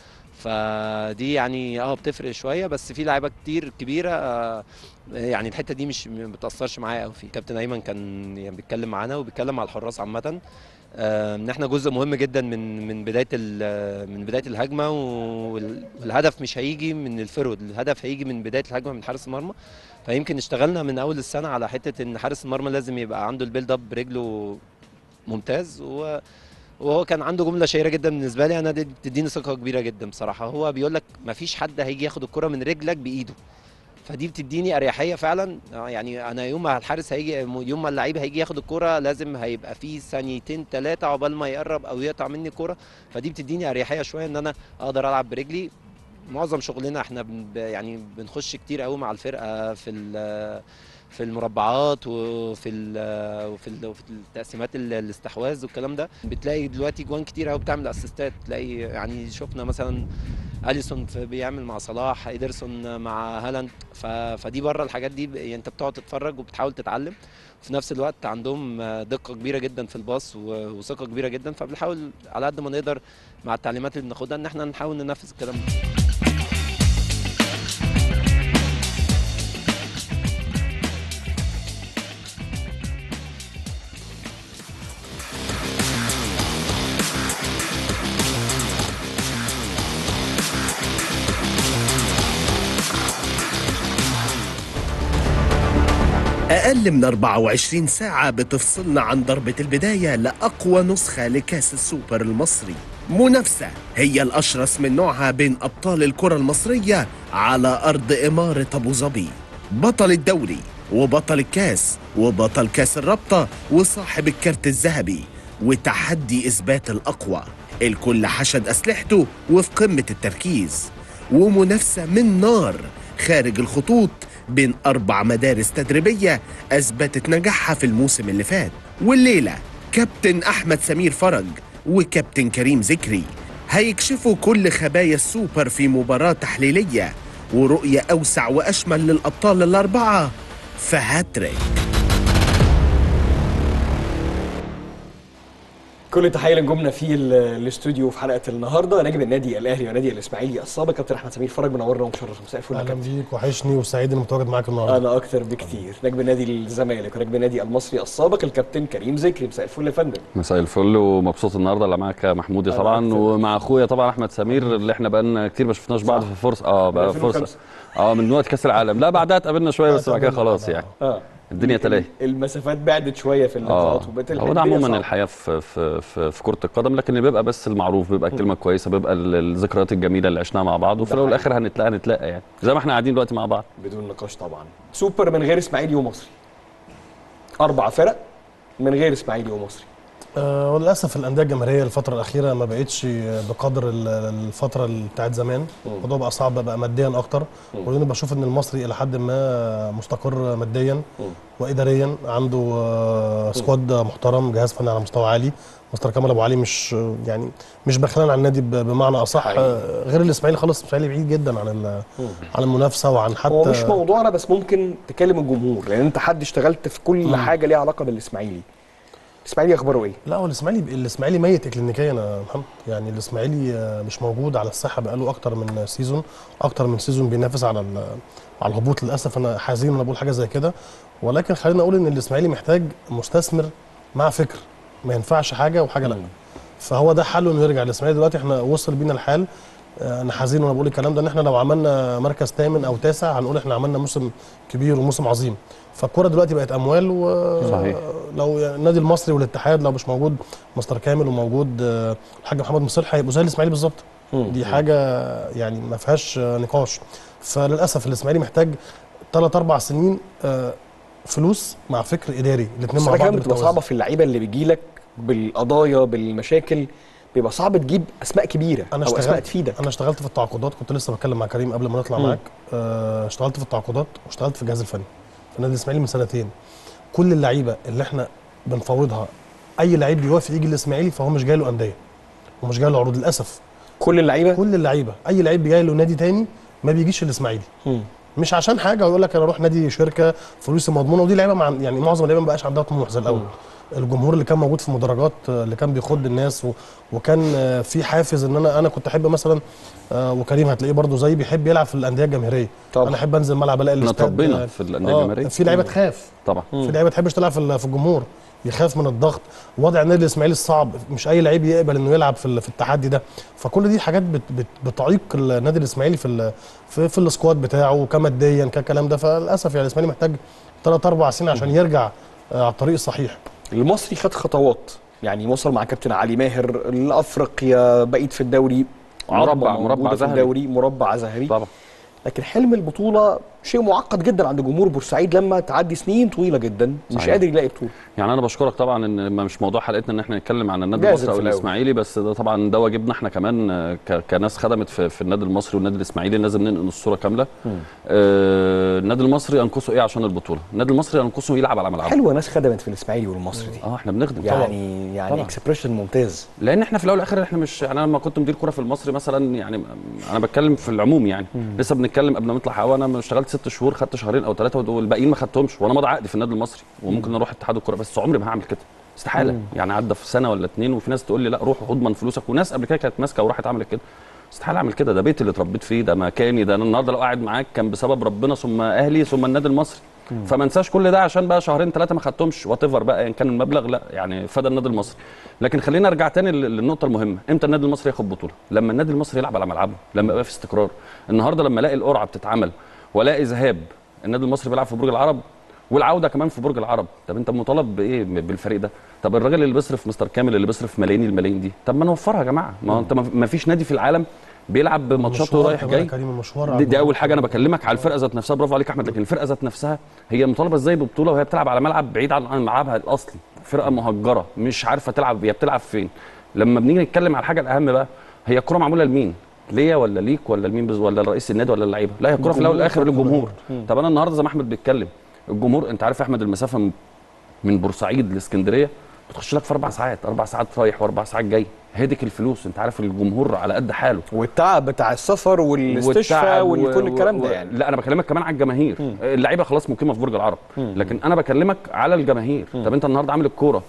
فدي يعني اه بتفرق شويه بس في لعيبه كتير كبيره آه، يعني الحته دي مش ما بتاثرش معايا قوي في كابتن ايمن كان يعني بيتكلم معانا وبيتكلم على الحراس عامه آه، ان احنا جزء مهم جدا من من بدايه ال- من بدايه الهجمه وال- والهدف مش هيجي من الفرود الهدف هيجي من بدايه الهجمه من حارس المرمى فيمكن اشتغلنا من اول السنه على حته ان حارس المرمى لازم يبقى عنده البيلد اب برجله ممتاز و وهو كان عنده جمله شهيره جدا بالنسبه لي انا دي بتديني ثقه كبيره جدا بصراحه هو بيقول لك مفيش حد هيجي ياخد الكره من رجلك بايده فدي بتديني اريحيه فعلا آه، يعني انا يوم ما الحارس هيجي يوم ما اللعيب هيجي ياخد الكره لازم هيبقى فيه ثانيتين ثلاثه عقبال ما يقرب او يقطع مني الكره فدي بتديني اريحيه شويه ان انا اقدر العب برجلي معظم شغلنا احنا بن يعني بنخش كتير قوي مع الفرقه في ال- في المربعات وفي ال وفي ال وفي التقسيمات ال- الاستحواذ والكلام ده بتلاقي دلوقتي جوان كتير قوي بتعمل اسيستات تلاقي يعني شفنا مثلا اليسون في- بيعمل مع صلاح ايدرسون مع هالاند ف- فدي بره الحاجات دي ب- يعني انت بتقعد تتفرج وبتحاول تتعلم وفي نفس الوقت عندهم دقه كبيره جدا في الباص و- وثقه كبيره جدا فبنحاول على قد ما نقدر مع التعليمات اللي بناخدها ان احنا نحاول ننفذ الكلام ده أقل من 24 ساعة بتفصلنا عن ضربة البداية لأقوى نسخة لكأس السوبر المصري منافسة هي الأشرس من نوعها بين أبطال الكرة المصرية على أرض إمارة أبو ظبي بطل الدوري وبطل الكاس وبطل كاس الرابطة وصاحب الكارت الذهبي وتحدي إثبات الأقوى الكل حشد أسلحته وفي قمة التركيز ومنافسة من نار خارج الخطوط بين أربع مدارس تدريبية أثبتت نجاحها في الموسم اللي فات والليلة كابتن أحمد سمير فرج وكابتن كريم ذكري هيكشفوا كل خبايا السوبر في مباراة تحليلية ورؤية أوسع وأشمل للأبطال الأربعة فهاتريك كل تحيه لنجومنا في ال- الاستوديو في حلقه النهارده نجم النادي الاهلي ونادي الاسماعيلي السابق كابتن احمد سمير فرج منورنا ومشرف مساء الفل يا اهلا كابتن. بيك وحشني وسعيد اني متواجد معاك النهارده انا اكتر بكتير نجم نادي الزمالك ونجم النادي المصري السابق الكابتن كريم ذكري مساء الفل يا فندم مساء الفل ومبسوط النهارده اللي معاك يا محمودي أنا طبعا أكتر. ومع اخويا طبعا احمد سمير اللي احنا بقالنا كتير ما شفناش بعض صح. في فرصه اه بقى 2005. فرصه اه من وقت كاس العالم لا بعدها اتقابلنا شويه بس بعد كده اتقابلنا خلاص بعدها. يعني اه الدنيا تلاهي المسافات بعدت شويه في اه اللقاءات وبقت هو الدنيا ده عموما صعبة. الحياه في في في, في كره القدم لكن اللي بيبقى بس المعروف بيبقى الكلمه كويسه بيبقى ال- الذكريات الجميله اللي عشناها مع بعض وفي الاول والاخر هنتلاقى هنتلاقى يعني زي ما احنا قاعدين دلوقتي مع بعض بدون نقاش طبعا سوبر من غير اسماعيلي ومصري اربع فرق من غير اسماعيلي ومصري آه وللاسف الانديه الجماهيريه الفتره الاخيره ما بقتش بقدر ال- الفتره اللي بتاعت زمان الموضوع بقى صعب بقى ماديا اكتر ولاني بشوف ان المصري الى حد ما مستقر ماديا واداريا عنده آه سكواد محترم جهاز فني على مستوى عالي مستر كمال ابو علي مش يعني مش بخلان على النادي ب- بمعنى اصح حقيقي. آه غير الاسماعيلي خلاص الاسماعيلي بعيد جدا عن ال- عن المنافسه وعن حتى هو مش موضوعنا بس ممكن تكلم الجمهور لان انت حد اشتغلت في كل حاجه ليها علاقه بالاسماعيلي الاسماعيلي اخباره ايه لا هو الاسماعيلي الاسماعيلي ميت اكلينيكيا يا محمد يعني الاسماعيلي آه، مش موجود على الساحه بقاله اكتر من سيزون اكتر من سيزون بينافس على ال- على الهبوط للاسف انا حزين وانا بقول حاجه زي كده ولكن خلينا اقول ان الاسماعيلي محتاج مستثمر مع فكر ما ينفعش حاجه وحاجه لا فهو ده حله انه يرجع الاسماعيلي دلوقتي احنا وصل بينا الحال آه، انا حزين وانا بقول الكلام ده ان احنا لو عملنا مركز ثامن او تاسع هنقول احنا عملنا موسم كبير وموسم عظيم فالكره دلوقتي بقت اموال صحيح. ولو النادي المصري والاتحاد لو مش موجود مستر كامل وموجود آه، الحاج محمد مصلح هيبقوا زي الاسماعيلي بالظبط دي حاجه يعني ما فيهاش آه، نقاش فللاسف الاسماعيلي محتاج ثلاث اربع سنين آه، فلوس مع فكر اداري الاثنين بس مع حاجه بعض كمان بتبقى بالتوازي. صعبه في اللعيبه اللي بيجي لك بالقضايا بالمشاكل بيبقى صعب تجيب اسماء كبيره انا او اسماء اشتغلت تفيدك انا اشتغلت في التعاقدات كنت لسه بتكلم مع كريم قبل ما نطلع مم. معاك آه، اشتغلت في التعاقدات واشتغلت في الجهاز الفني في النادي الاسماعيلي من سنتين كل اللعيبه اللي احنا بنفاوضها اي لعيب بيوافق يجي الاسماعيلي فهو مش جاي له انديه ومش جاي له عروض للاسف كل اللعيبه كل اللعيبه اي لعيب جاي له نادي تاني ما بيجيش الاسماعيلي مم. مش عشان حاجه ويقول لك انا اروح نادي شركه فلوسي مضمونه ودي لعيبه مع يعني معظم اللعيبه ما بقاش عندها طموح زي الاول الجمهور اللي كان موجود في المدرجات آه، اللي كان بيخض الناس و... وكان آه، في حافز ان انا انا كنت احب مثلا آه، وكريم هتلاقيه برضه زي بيحب يلعب في الانديه الجماهيريه طبعا. انا احب انزل ملعب الاقي احنا الاستاد اتربينا آه، في الانديه آه، الجماهيريه في لعيبه تخاف طبعا في لعيبه تحبش تلعب في ال- في الجمهور يخاف من الضغط وضع النادي الاسماعيلي الصعب مش اي لعيب يقبل انه يلعب في ال- في التحدي ده فكل دي حاجات بت بت بتعيق النادي الاسماعيلي في ال- في, في السكواد بتاعه كماديا ككلام ده فللاسف يعني الاسماعيلي محتاج ثلاث اربع سنين عشان يرجع آه، على الطريق الصحيح المصري خد خطوات يعني وصل مع كابتن علي ماهر لافريقيا بقيت في الدوري مربع- عظمة مربع موجودة في ذهبي. الدوري مربع ذهبي طبعا لكن حلم البطوله شيء معقد جدا عند جمهور بورسعيد لما تعدي سنين طويله جدا مش صحيح. قادر يلاقي بطوله يعني انا بشكرك طبعا ان ما مش موضوع حلقتنا ان احنا نتكلم عن النادي لازم المصري او في الأول. الاسماعيلي بس ده طبعا ده واجبنا احنا كمان آه، ك- كناس خدمت في, في النادي المصري والنادي الاسماعيلي لازم ننقل الصوره كامله آه النادي المصري انقصه ايه عشان البطوله النادي المصري انقصه يلعب على ملعبه حلوه ناس خدمت في الاسماعيلي والمصري دي اه احنا بنخدم طبعا يعني يعني طبعا. اكسبريشن ممتاز لان احنا في الاول والاخر احنا مش يعني انا لما كنت مدير كوره في المصري مثلا يعني انا بتكلم في العموم يعني لسه بنتكلم قبل ما نطلع هوا انا اشتغلت ست شهور خدت شهرين او ثلاثه والباقيين ما خدتهمش وانا ماضي عقدي في النادي المصري وممكن اروح اتحاد الكوره بس عمري ما هعمل كده استحاله يعني عدى في سنه ولا اتنين وفي ناس تقول لي لا روح اضمن فلوسك وناس قبل كده كانت ماسكه وراحت عملت كده استحاله اعمل كده ده بيتي اللي اتربيت فيه ده مكاني ده انا النهارده لو قاعد معاك كان بسبب ربنا ثم اهلي ثم النادي المصري فما انساش كل ده عشان بقى شهرين ثلاثه ما خدتهمش وات ايفر بقى ان كان المبلغ لا يعني فدى النادي المصري لكن خلينا ارجع تاني لل- للنقطه المهمه امتى النادي المصري ياخد بطوله لما النادي المصري يلعب على ملعبه لما يبقى في استقرار النهارده لما الاقي القرعه بتتعمل والاقي ذهاب النادي المصري بيلعب في برج العرب والعوده كمان في برج العرب طب انت مطالب بايه بالفريق ده طب الراجل اللي بيصرف مستر كامل اللي بيصرف ملايين الملايين دي طب ما نوفرها يا جماعه ما هو انت ما- ما فيش نادي في العالم بيلعب بماتشاته المشوار رايح كمان يا جاي كريم المشوار دي, دي اول حاجه انا بكلمك على الفرقه ذات نفسها برافو عليك يا احمد لكن الفرقه ذات نفسها هي مطالبه ازاي ببطوله وهي بتلعب على ملعب بعيد عن عن ملعبها الاصلي فرقه مهجره مش عارفه تلعب هي بتلعب فين لما بنيجي نتكلم على الحاجه الاهم بقى هي الكره معموله لمين ليا ولا ليك ولا لمين بز- ولا رئيس النادي ولا اللعيبه لا هي الكره في الاول والاخر للجمهور طب انا النهارده زي ما احمد بيتكلم الجمهور انت عارف يا احمد المسافه من- من بورسعيد لاسكندريه بتخش لك في اربع ساعات اربع ساعات رايح واربع ساعات جاي هدك الفلوس انت عارف الجمهور على قد حاله والتعب بتاع السفر والاستشفاء والتعب وكل و- الكلام و- ده يعني لا انا بكلمك كمان على الجماهير اللعيبه خلاص مقيمه في برج العرب لكن انا بكلمك على الجماهير طب انت النهارده عامل الكوره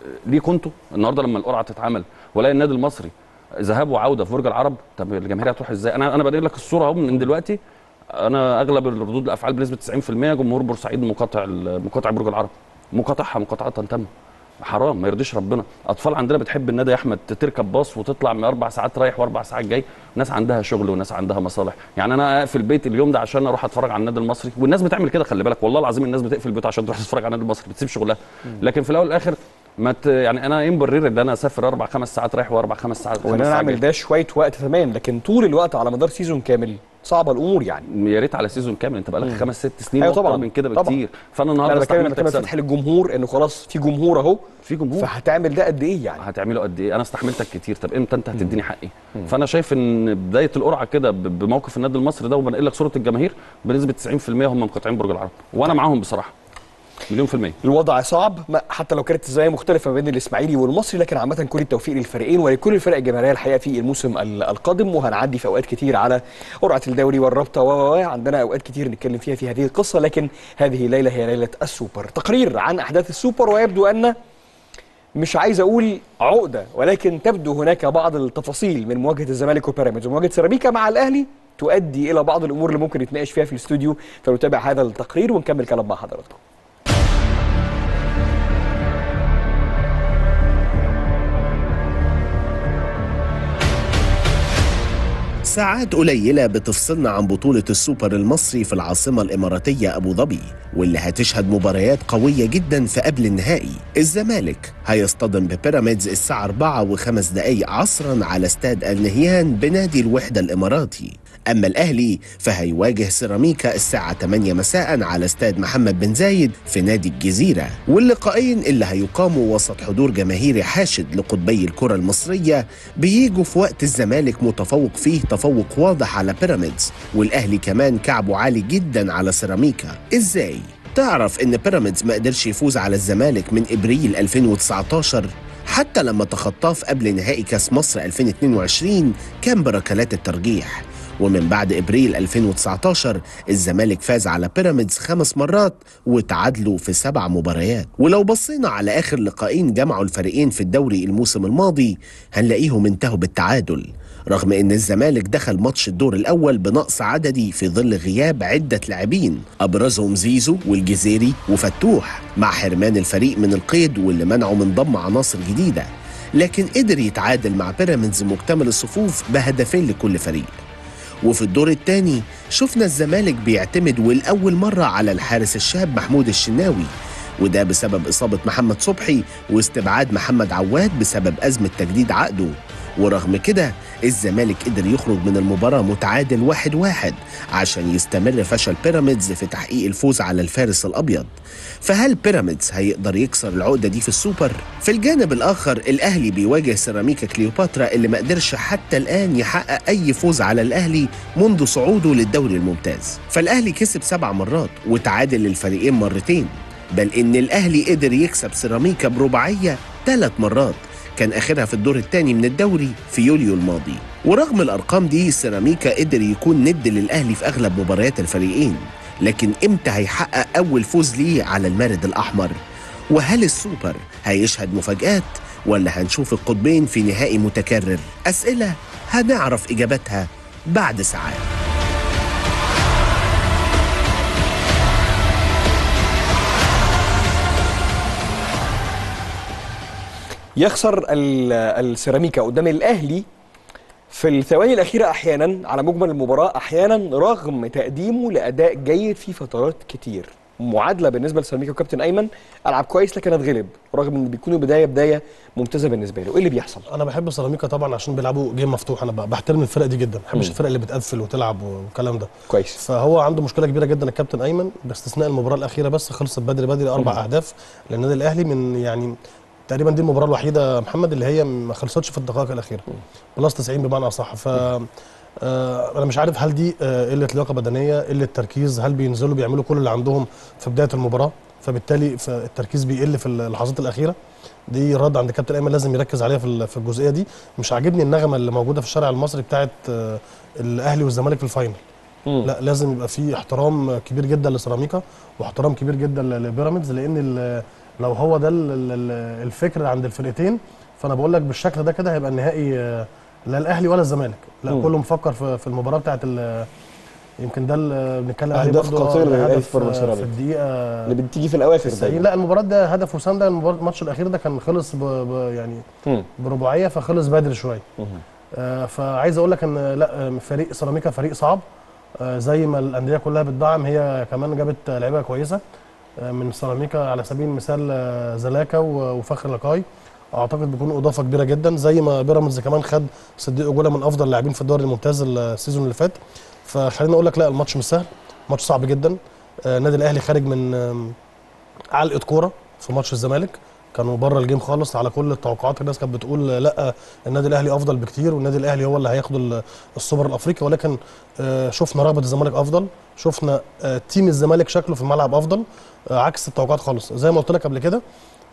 ليكوا انتوا النهارده لما القرعه تتعمل والاقي النادي المصري ذهاب وعوده في برج العرب طب الجماهير هتروح ازاي انا انا بنقل لك الصوره اهو من دلوقتي انا اغلب الردود الافعال بنسبه 90% جمهور بورسعيد مقاطع ال- مقاطع برج العرب مقاطعها مقاطعه تامه حرام ما يرضيش ربنا اطفال عندنا بتحب النادي يا احمد تركب باص وتطلع من اربع ساعات رايح واربع ساعات جاي ناس عندها شغل وناس عندها مصالح يعني انا اقفل البيت اليوم ده عشان اروح اتفرج على النادي المصري والناس بتعمل كده خلي بالك والله العظيم الناس بتقفل البيت عشان تروح تتفرج على النادي المصري بتسيب شغلها لكن في الاول والاخر ما ت... يعني انا ايه مبرر ان انا اسافر اربع خمس ساعات رايح واربع خمس ساعات خمس وان انا ساعات اعمل جاي. ده شويه وقت تمام لكن طول الوقت على مدار سيزون كامل صعبه الامور يعني يا ريت على سيزون كامل انت بقالك خمس ست سنين أيوة أيوة طبعاً. من كده طبعاً. بكتير فانا انا النهارده بتكلم استحملتك كمان سنه فتح للجمهور انه خلاص في جمهور اهو في جمهور فهتعمل ده قد ايه يعني هتعمله قد ايه انا استحملتك كتير طب امتى انت هتديني حقي فانا شايف ان بدايه القرعه كده ب- بموقف النادي المصري ده وبنقل لك صوره الجماهير بنسبه 90% هم مقاطعين برج العرب وانا معاهم بصراحه مليون في المية الوضع صعب ما- حتى لو كانت الزوايا مختلفه ما بين الاسماعيلي والمصري لكن عامه كل التوفيق للفريقين ولكل الفرق الجماهيريه الحقيقه في الموسم ال- القادم وهنعدي في اوقات كتير على قرعه الدوري والرابطه و و- و عندنا اوقات كتير نتكلم فيها في هذه القصه لكن هذه الليله هي ليله السوبر تقرير عن احداث السوبر ويبدو ان مش عايز اقول عقده ولكن تبدو هناك بعض التفاصيل من مواجهه الزمالك وبيراميدز ومواجهه سيراميكا مع الاهلي تؤدي الى بعض الامور اللي ممكن نتناقش فيها في الاستوديو فنتابع هذا التقرير ونكمل كلام مع حضراتكم ساعات قليلة بتفصلنا عن بطولة السوبر المصري في العاصمة الإماراتية أبو ظبي واللي هتشهد مباريات قوية جدا في قبل النهائي الزمالك هيصطدم ببيراميدز الساعة 4 وخمس دقايق عصرا على استاد النهيان بنادي الوحدة الإماراتي أما الأهلي فهيواجه سيراميكا الساعة 8 مساء على استاد محمد بن زايد في نادي الجزيرة واللقاءين اللي هيقاموا وسط حضور جماهيري حاشد لقطبي الكرة المصرية بيجوا في وقت الزمالك متفوق فيه تفوق واضح على بيراميدز والأهلي كمان كعبه عالي جدا على سيراميكا إزاي؟ تعرف إن بيراميدز ما قدرش يفوز على الزمالك من إبريل 2019 حتى لما تخطاه في قبل نهائي كاس مصر 2022 كان بركلات الترجيح ومن بعد ابريل 2019 الزمالك فاز على بيراميدز خمس مرات وتعادلوا في سبع مباريات ولو بصينا على اخر لقاءين جمعوا الفريقين في الدوري الموسم الماضي هنلاقيهم انتهوا بالتعادل رغم ان الزمالك دخل ماتش الدور الاول بنقص عددي في ظل غياب عده لاعبين ابرزهم زيزو والجزيري وفتوح مع حرمان الفريق من القيد واللي منعه من ضم عناصر جديده لكن قدر يتعادل مع بيراميدز مكتمل الصفوف بهدفين لكل فريق وفي الدور الثاني شفنا الزمالك بيعتمد والأول مرة على الحارس الشاب محمود الشناوي وده بسبب إصابة محمد صبحي واستبعاد محمد عواد بسبب أزمة تجديد عقده ورغم كده الزمالك قدر يخرج من المباراة متعادل واحد واحد عشان يستمر فشل بيراميدز في تحقيق الفوز على الفارس الأبيض فهل بيراميدز هيقدر يكسر العقدة دي في السوبر؟ في الجانب الآخر الأهلي بيواجه سيراميكا كليوباترا اللي ما قدرش حتى الآن يحقق أي فوز على الأهلي منذ صعوده للدوري الممتاز فالأهلي كسب سبع مرات وتعادل الفريقين مرتين بل إن الأهلي قدر يكسب سيراميكا برباعية ثلاث مرات كان آخرها في الدور الثاني من الدوري في يوليو الماضي ورغم الأرقام دي سيراميكا قدر يكون ند للأهلي في أغلب مباريات الفريقين لكن إمتى هيحقق أول فوز ليه على المارد الأحمر؟ وهل السوبر هيشهد مفاجآت ولا هنشوف القطبين في نهائي متكرر؟ أسئلة هنعرف إجابتها بعد ساعات يخسر ال- السيراميكا قدام الاهلي في الثواني الاخيره احيانا على مجمل المباراه احيانا رغم تقديمه لاداء جيد في فترات كتير معادله بالنسبه لسيراميكا وكابتن ايمن العب كويس لكن اتغلب رغم ان بيكون البدايه بدايه ممتازه بالنسبه له ايه اللي بيحصل انا بحب سيراميكا طبعا عشان بيلعبوا جيم مفتوح انا ب- بحترم الفرق دي جدا ما بحبش الفرق اللي بتقفل وتلعب والكلام ده كويس فهو عنده مشكله كبيره جدا الكابتن ايمن باستثناء المباراه الاخيره بس خلصت بدري بدري اربع اهداف للنادي الاهلي من يعني تقريبا دي المباراه الوحيده يا محمد اللي هي ما خلصتش في الدقائق الاخيره بلس 90 بمعنى اصح ف آه انا مش عارف هل دي آه قله لياقه بدنيه قله تركيز هل بينزلوا بيعملوا كل اللي عندهم في بدايه المباراه فبالتالي ف- التركيز بيقل في اللحظات الاخيره دي رد عند كابتن ايمن لازم يركز عليها في ال- في الجزئيه دي مش عاجبني النغمه اللي موجوده في الشارع المصري بتاعت آه الاهلي والزمالك في الفاينل لا لازم يبقى في احترام كبير جدا لسيراميكا واحترام كبير جدا ل- لبيراميدز لان ال- لو هو ده ال- ال- ال- الفكر عند الفرقتين فانا بقول لك بالشكل ده كده هيبقى النهائي آه، لا الاهلي ولا الزمالك لا مم. كله مفكر في في المباراه بتاعت ال- يمكن ده اللي بنتكلم عليه أهداف برضه خطيرة للأهلي هدف في المباراة في دي. الدقيقه اللي بتيجي في الاواخر 90 دايما لا المباراه ده هدف وسام ده المباراة- الماتش الاخير ده كان خلص ب... ب... يعني مم. برباعيه فخلص بدري شويه مم. آه فعايز اقول لك ان لا آه، فريق سيراميكا فريق صعب آه زي ما الانديه كلها بتدعم هي كمان جابت آه، لعيبه كويسه آه من سيراميكا على سبيل المثال آه، زلاكا و- وفخر لقاي اعتقد بيكونوا اضافه كبيره جدا زي ما بيراميدز كمان خد صديق اجوله من افضل اللاعبين في الدوري الممتاز السيزون اللي فات فخليني اقول لك لا الماتش مش سهل ماتش صعب جدا آه، النادي الاهلي خارج من آم، علقه كوره في ماتش الزمالك كانوا بره الجيم خالص على كل التوقعات الناس كانت بتقول لا النادي الاهلي افضل بكتير والنادي الاهلي هو اللي هياخد ال- السوبر الافريقي ولكن آه، شفنا رغبه الزمالك افضل شفنا آه، تيم الزمالك شكله في الملعب افضل آه، عكس التوقعات خالص زي ما قلت لك قبل كده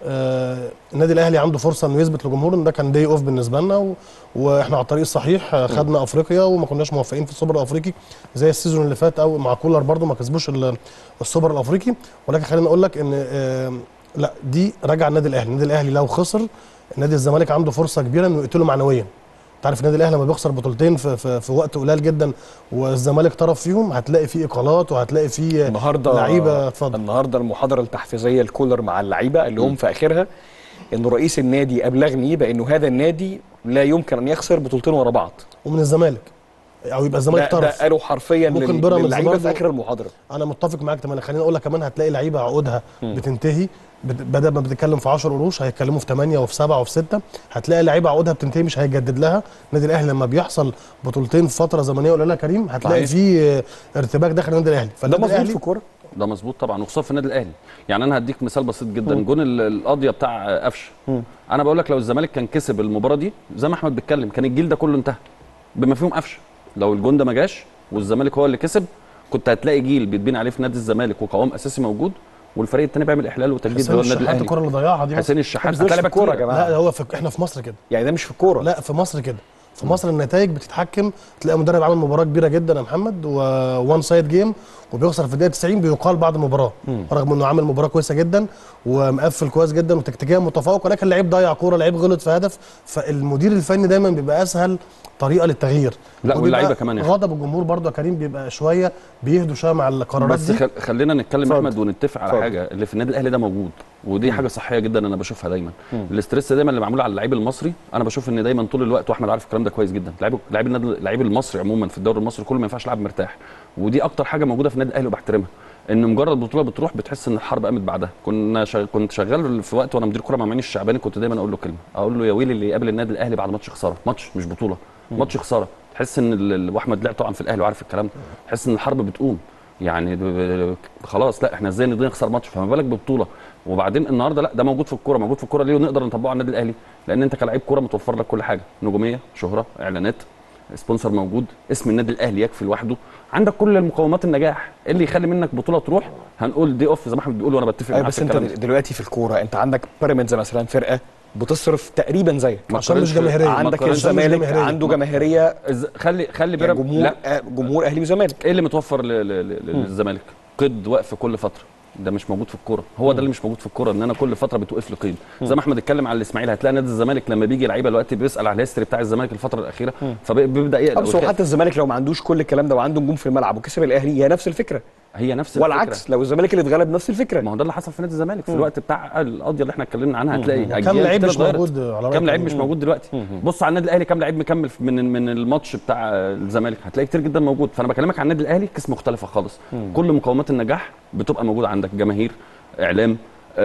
آه، النادي الاهلي عنده فرصه انه يثبت لجمهوره ان ده كان داي اوف بالنسبه لنا و... واحنا على الطريق الصحيح آه، خدنا افريقيا وما كناش موفقين في السوبر الافريقي زي السيزون اللي فات او مع كولر برضو ما كسبوش ال- السوبر الافريقي ولكن خليني اقول لك ان آه، لا دي راجع النادي الاهلي النادي الاهلي لو خسر نادي الزمالك عنده فرصه كبيره انه يقتله معنويا انت عارف النادي الاهلي لما بيخسر بطولتين في, في, في وقت قليل جدا والزمالك طرف فيهم هتلاقي فيه اقالات وهتلاقي فيه النهارده لعيبه اتفضل النهارده المحاضره التحفيزيه لكولر مع اللعيبه اللي هم في اخرها ان رئيس النادي ابلغني بانه هذا النادي لا يمكن ان يخسر بطولتين ورا بعض ومن الزمالك او يبقى ده, الزمالك ده طرف قالوا حرفيا ممكن لل- بيراميدز للعيبه في برضو- اخر المحاضره انا متفق معاك تماما خليني اقول لك كمان هتلاقي لعيبه عقودها بتنتهي بت- بدل ما بتتكلم في 10 قروش هيتكلموا في 8 وفي 7 وفي 6 هتلاقي لعيبه عقودها بتنتهي مش هيجدد لها النادي الاهلي لما بيحصل بطولتين في فتره زمنيه قليله يا كريم هتلاقي صحيح. في آه، ارتباك داخل النادي الاهلي ده فالنادي مظبوط الاهلي في الكوره ده مظبوط طبعا وخصوصا في النادي الاهلي يعني انا هديك مثال بسيط جدا جون ال- القضيه بتاع قفشه انا بقول لك لو الزمالك كان كسب المباراه دي زي ما احمد بيتكلم كان الجيل ده كله انتهى بما فيهم قفشه لو الجون ده ما جاش والزمالك هو اللي كسب كنت هتلاقي جيل بيتبني عليه في نادي الزمالك وقوام اساسي موجود والفريق الثاني بيعمل احلال وتجديد حسين اللي هو النادي الشحات الاهلي الكره اللي ضيعها دي حسين الشحات بس ده مش هتلاقي في الكورة يا كتير. جماعة. لا هو في احنا في مصر كده يعني ده مش في الكوره لا في مصر كده في مصر النتائج بتتحكم تلاقي مدرب عامل مباراه كبيره جدا يا محمد ووان سايد جيم وبيخسر في الدقيقه 90 بيقال بعد المباراه رغم انه عامل مباراه كويسه جدا ومقفل كويس جدا وتكتيكيا متفوق ولكن لعيب ضيع كوره لعيب غلط في هدف فالمدير الفني دايما بيبقى اسهل طريقه للتغيير لا، وبيبقى واللعيبة كمان يا أخي. غضب الجمهور برضه يا كريم بيبقى شويه بيهدوا شويه مع القرارات بس دي خل... خلينا نتكلم اتفضل. احمد ونتفق على اتفضل. حاجه اللي في النادي الاهلي ده موجود ودي حاجه صحيه جدا انا بشوفها دايما الاستريس دايما اللي معمول على اللعيب المصري انا بشوف ان دايما طول الوقت واحمد عارف الكلام ده كويس جدا لعيب لعيب النادي اللعيب المصري عموما في الدوري المصري كله ما ينفعش يلعب مرتاح ودي اكتر حاجه موجوده في النادي الاهلي وبحترمها ان مجرد بطوله بتروح بتحس ان الحرب قامت بعدها كنا شغ... كنت شغال في وقت وانا مدير كوره مع معين الشعباني كنت دايما اقول له كلمه اقول له يا ويلي اللي يقابل النادي الاهلي بعد ماتش خساره ماتش مش بطوله ماتش خساره تحس ان ال- ال- واحمد لعب طبعا في الاهلي وعارف الكلام ده تحس ان الحرب بتقوم يعني ب- ب- خلاص لا احنا ازاي نقدر نخسر ماتش فما بالك ببطوله وبعدين النهارده لا ده موجود في الكوره موجود في الكوره ليه ونقدر نطبقه على النادي الاهلي لان انت كلاعب كوره متوفر لك كل حاجه نجوميه شهره اعلانات سبونسر موجود اسم النادي الاهلي يكفي لوحده عندك كل المقومات النجاح إيه اللي يخلي منك بطوله تروح هنقول دي اوف زي ما احمد بيقول وانا بتفق أيوة معاه بس في انت الكلام ده. دلوقتي في الكوره انت عندك بيراميدز مثلا فرقه بتصرف تقريبا زيك ما عشان مش تقارنش- جماهيرية. ما عندك تقارنش- الزمالك جماهيرية. عنده جماهيريه إز- خلي خلي يعني بيراميدز جمهور لا آه، جمهور اهلي وزمالك ايه اللي متوفر ل- ل- ل- للزمالك قيد وقف كل فتره ده مش موجود في الكوره هو ده اللي مش موجود في الكوره ان انا كل فتره بتوقف لي قيد زي ما احمد اتكلم على الاسماعيلي هتلاقي نادي الزمالك لما بيجي لعيبه دلوقتي بيسال على الهيستوري بتاع الزمالك الفتره الاخيره فبيبدا يقلق بس هو ويخاف. حتى الزمالك لو ما عندوش كل الكلام ده وعنده نجوم في الملعب وكسب الاهلي هي نفس الفكره هي نفس الفكرة. والعكس لو الزمالك اللي اتغلب نفس الفكره ما هو ده اللي حصل في نادي الزمالك في الوقت بتاع القضيه اللي احنا اتكلمنا عنها هتلاقي كم أجيال لعيب كتير مش اتغيرت. موجود على رأيك كم لعيب يا مش موجود دلوقتي بص على النادي الاهلي كم لعيب مكمل من من الماتش بتاع الزمالك هتلاقي كتير جدا موجود فانا بكلمك عن النادي الاهلي قسم مختلفه خالص كل مقومات النجاح بتبقى موجوده عندك جماهير اعلام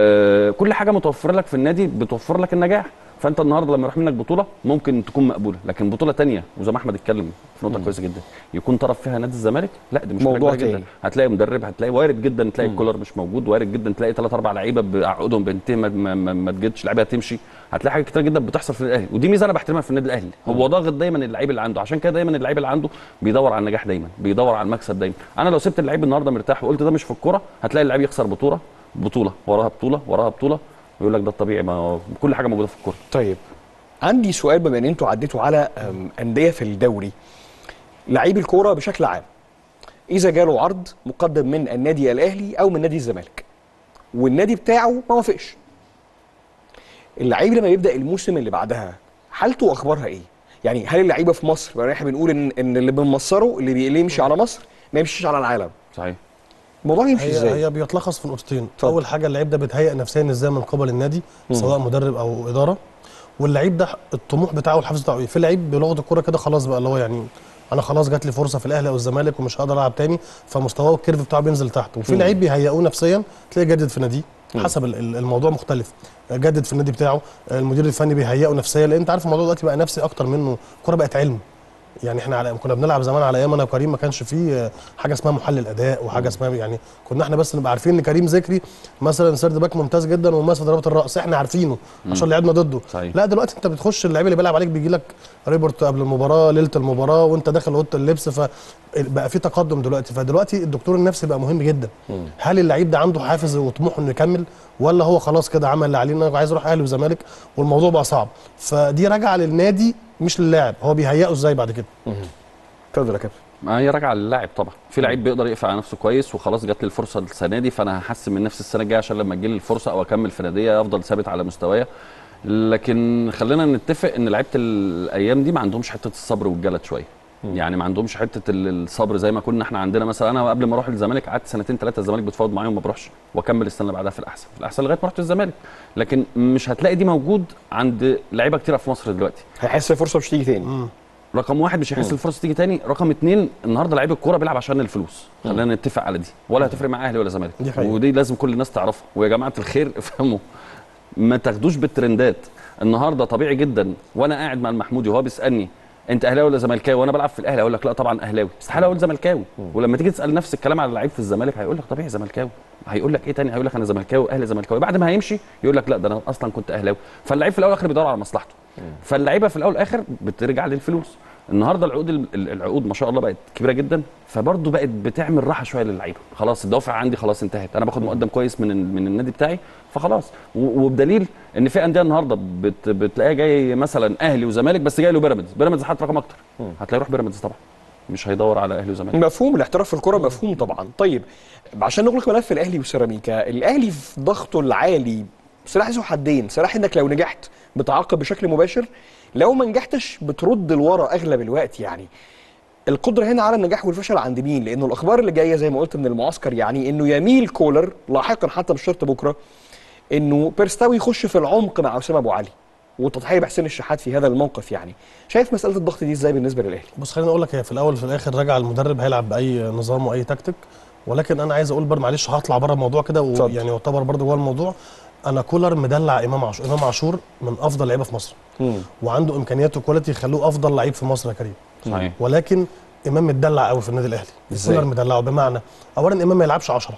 آه كل حاجه متوفره لك في النادي بتوفر لك النجاح فانت النهارده لما يروح منك بطوله ممكن تكون مقبوله لكن بطوله تانية وزي ما احمد اتكلم في نقطه كويسه جدا يكون طرف فيها نادي الزمالك لا دي مش موضوع جدا تاني. هتلاقي مدرب هتلاقي وارد جدا تلاقي الكولر مش موجود وارد جدا تلاقي ثلاث اربع لعيبه بعقودهم بينتهي ما, ما, ما, ما تجدش لعيبه تمشي هتلاقي حاجات كتير جدا بتحصل في النادي الاهلي ودي ميزه انا بحترمها في النادي الاهلي هو ضاغط دايما اللعيب اللي عنده عشان كده دايما اللعيب اللي عنده بيدور على النجاح دايما بيدور على المكسب دايما انا لو سبت اللعيب النهارده مرتاح وقلت ده مش في الكوره هتلاقي اللعيب يخسر بطوله بطوله وراها بطوله وراها بطوله ويقول لك ده الطبيعي ما هو كل حاجه موجوده في الكوره طيب عندي سؤال بما ان انتوا عديتوا على أم، انديه في الدوري لعيب الكوره بشكل عام اذا جاله عرض مقدم من النادي الاهلي او من نادي الزمالك والنادي بتاعه ما وافقش اللعيب لما يبدا الموسم اللي بعدها حالته واخبارها ايه يعني هل اللعيبه في مصر يعني احنا بنقول ان ان اللي بنمصره اللي بي- اللي يمشي على مصر ما يمشيش على العالم صحيح الموضوع يمشي هي ازاي هي بيتلخص في نقطتين اتفضل. اول حاجه اللعيب ده بيتهيأ نفسيا ازاي من قبل النادي سواء مدرب او اداره واللعيب ده الطموح بتاعه والحافز بتاعه ايه في لعيب بلغه الكوره كده خلاص بقى اللي هو يعني انا خلاص جات لي فرصه في الاهلي او الزمالك ومش هقدر العب تاني فمستواه الكيرف بتاعه بينزل تحت وفي لعيب بيهيئوه نفسيا تلاقيه جدد في ناديه حسب ال- ال- الموضوع مختلف جدد في النادي بتاعه المدير الفني بيهيئه نفسيا لان انت عارف الموضوع دلوقتي بقى نفسي اكتر منه الكوره بقت علم يعني احنا على كنا بنلعب زمان على ايام انا وكريم ما كانش فيه آه، حاجه اسمها محلل اداء وحاجه اسمها يعني كنا احنا بس نبقى عارفين ان كريم ذكري مثلا سيرد باك ممتاز جدا ومميز في ضربات الراس احنا عارفينه عشان لعبنا ضده صحيح. لا دلوقتي انت بتخش اللعيب اللي بيلعب عليك بيجي لك ريبورت قبل المباراه ليله المباراه وانت داخل اوضه اللبس فبقى في تقدم دلوقتي فدلوقتي الدكتور النفسي بقى مهم جدا هل اللعيب ده عنده حافز وطموح انه يكمل ولا هو خلاص كده عمل اللي عليه إنه عايز يروح اهلي وزمالك والموضوع بقى صعب فدي راجعه للنادي مش للاعب هو بيهيئه ازاي بعد كده اتفضل يا كابتن ما هي راجعه للاعب طبعا في لعيب بيقدر يقفل على نفسه كويس وخلاص جات لي الفرصه السنه دي فانا هحسن من نفسي السنه الجايه عشان لما تجي لي الفرصه او اكمل في ناديه افضل ثابت على مستوايا لكن خلينا نتفق ان لعيبه الايام دي ما عندهمش حته الصبر والجلد شويه يعني ما عندهمش حته ال- الصبر زي ما كنا احنا عندنا مثلا انا قبل ما اروح الزمالك قعدت سنتين ثلاثه الزمالك بتفاوض معايا وما بروحش واكمل السنه اللي بعدها في الاحسن في الاحسن لغايه ما رحت الزمالك لكن مش هتلاقي دي موجود عند لعيبه كتيره في مصر دلوقتي هيحس الفرصه مش تيجي تاني رقم واحد مش هيحس الفرصه تيجي تاني رقم اتنين النهارده لعيب الكوره بيلعب عشان الفلوس خلينا نتفق على دي ولا هتفرق مع اهلي ولا زمالك دي حقيقة. ودي لازم كل الناس تعرفها ويا جماعه الخير افهموا ما تاخدوش بالترندات النهارده طبيعي جدا وانا قاعد مع المحمودي وهو بيسالني انت اهلاوي ولا زملكاوي وانا بلعب في الاهلي اقول لك لا طبعا اهلاوي استحاله اقول زملكاوي ولما تيجي تسال نفس الكلام على لعيب في الزمالك هيقول لك طبيعي زملكاوي هيقول لك ايه تاني هيقول لك انا زملكاوي اهلي زملكاوي بعد ما هيمشي يقول لك لا ده انا اصلا كنت اهلاوي فاللعيب في الاول والاخر بيدور على مصلحته فاللعيبه في الاول والاخر بترجع للفلوس النهارده العقود ال- ال- العقود ما شاء الله بقت كبيره جدا فبرضه بقت بتعمل راحه شويه للعيبه خلاص الدوافع عندي خلاص انتهت انا باخد مقدم كويس من ال- من النادي بتاعي فخلاص و- وبدليل ان في انديه النهارده بت بتلاقيها جاي مثلا اهلي وزمالك بس جاي له بيراميدز بيراميدز حاط رقم اكتر هتلاقيه يروح بيراميدز طبعا مش هيدور على اهلي وزمالك مفهوم الاحتراف في الكرة مفهوم طبعا طيب عشان نغلق ملف الاهلي وسيراميكا الاهلي في ضغطه العالي سلاح ذو حدين سلاح انك لو نجحت بتعاقب بشكل مباشر لو ما نجحتش بترد لورا اغلب الوقت يعني القدره هنا على النجاح والفشل عند مين لانه الاخبار اللي جايه زي ما قلت من المعسكر يعني انه يميل كولر لاحقا حتى مش شرط بكره انه بيرستاوي يخش في العمق مع اسامه ابو علي والتضحيه بحسين الشحات في هذا الموقف يعني شايف مساله الضغط دي ازاي بالنسبه للاهلي بص خليني اقول لك هي في الاول وفي الاخر راجع المدرب هيلعب باي نظام واي تكتيك ولكن انا عايز اقول برضه معلش هطلع بره الموضوع كده اتفضل. ويعني يعتبر برضه جوه الموضوع انا كولر مدلع امام عاشور امام عاشور من افضل لعيبه في مصر وعنده امكانيات وكواليتي يخلوه افضل لعيب في مصر يا كريم صحيح ولكن امام متدلع قوي في النادي الاهلي إزاي؟ كولر مدلعه بمعنى اولا امام ما يلعبش 10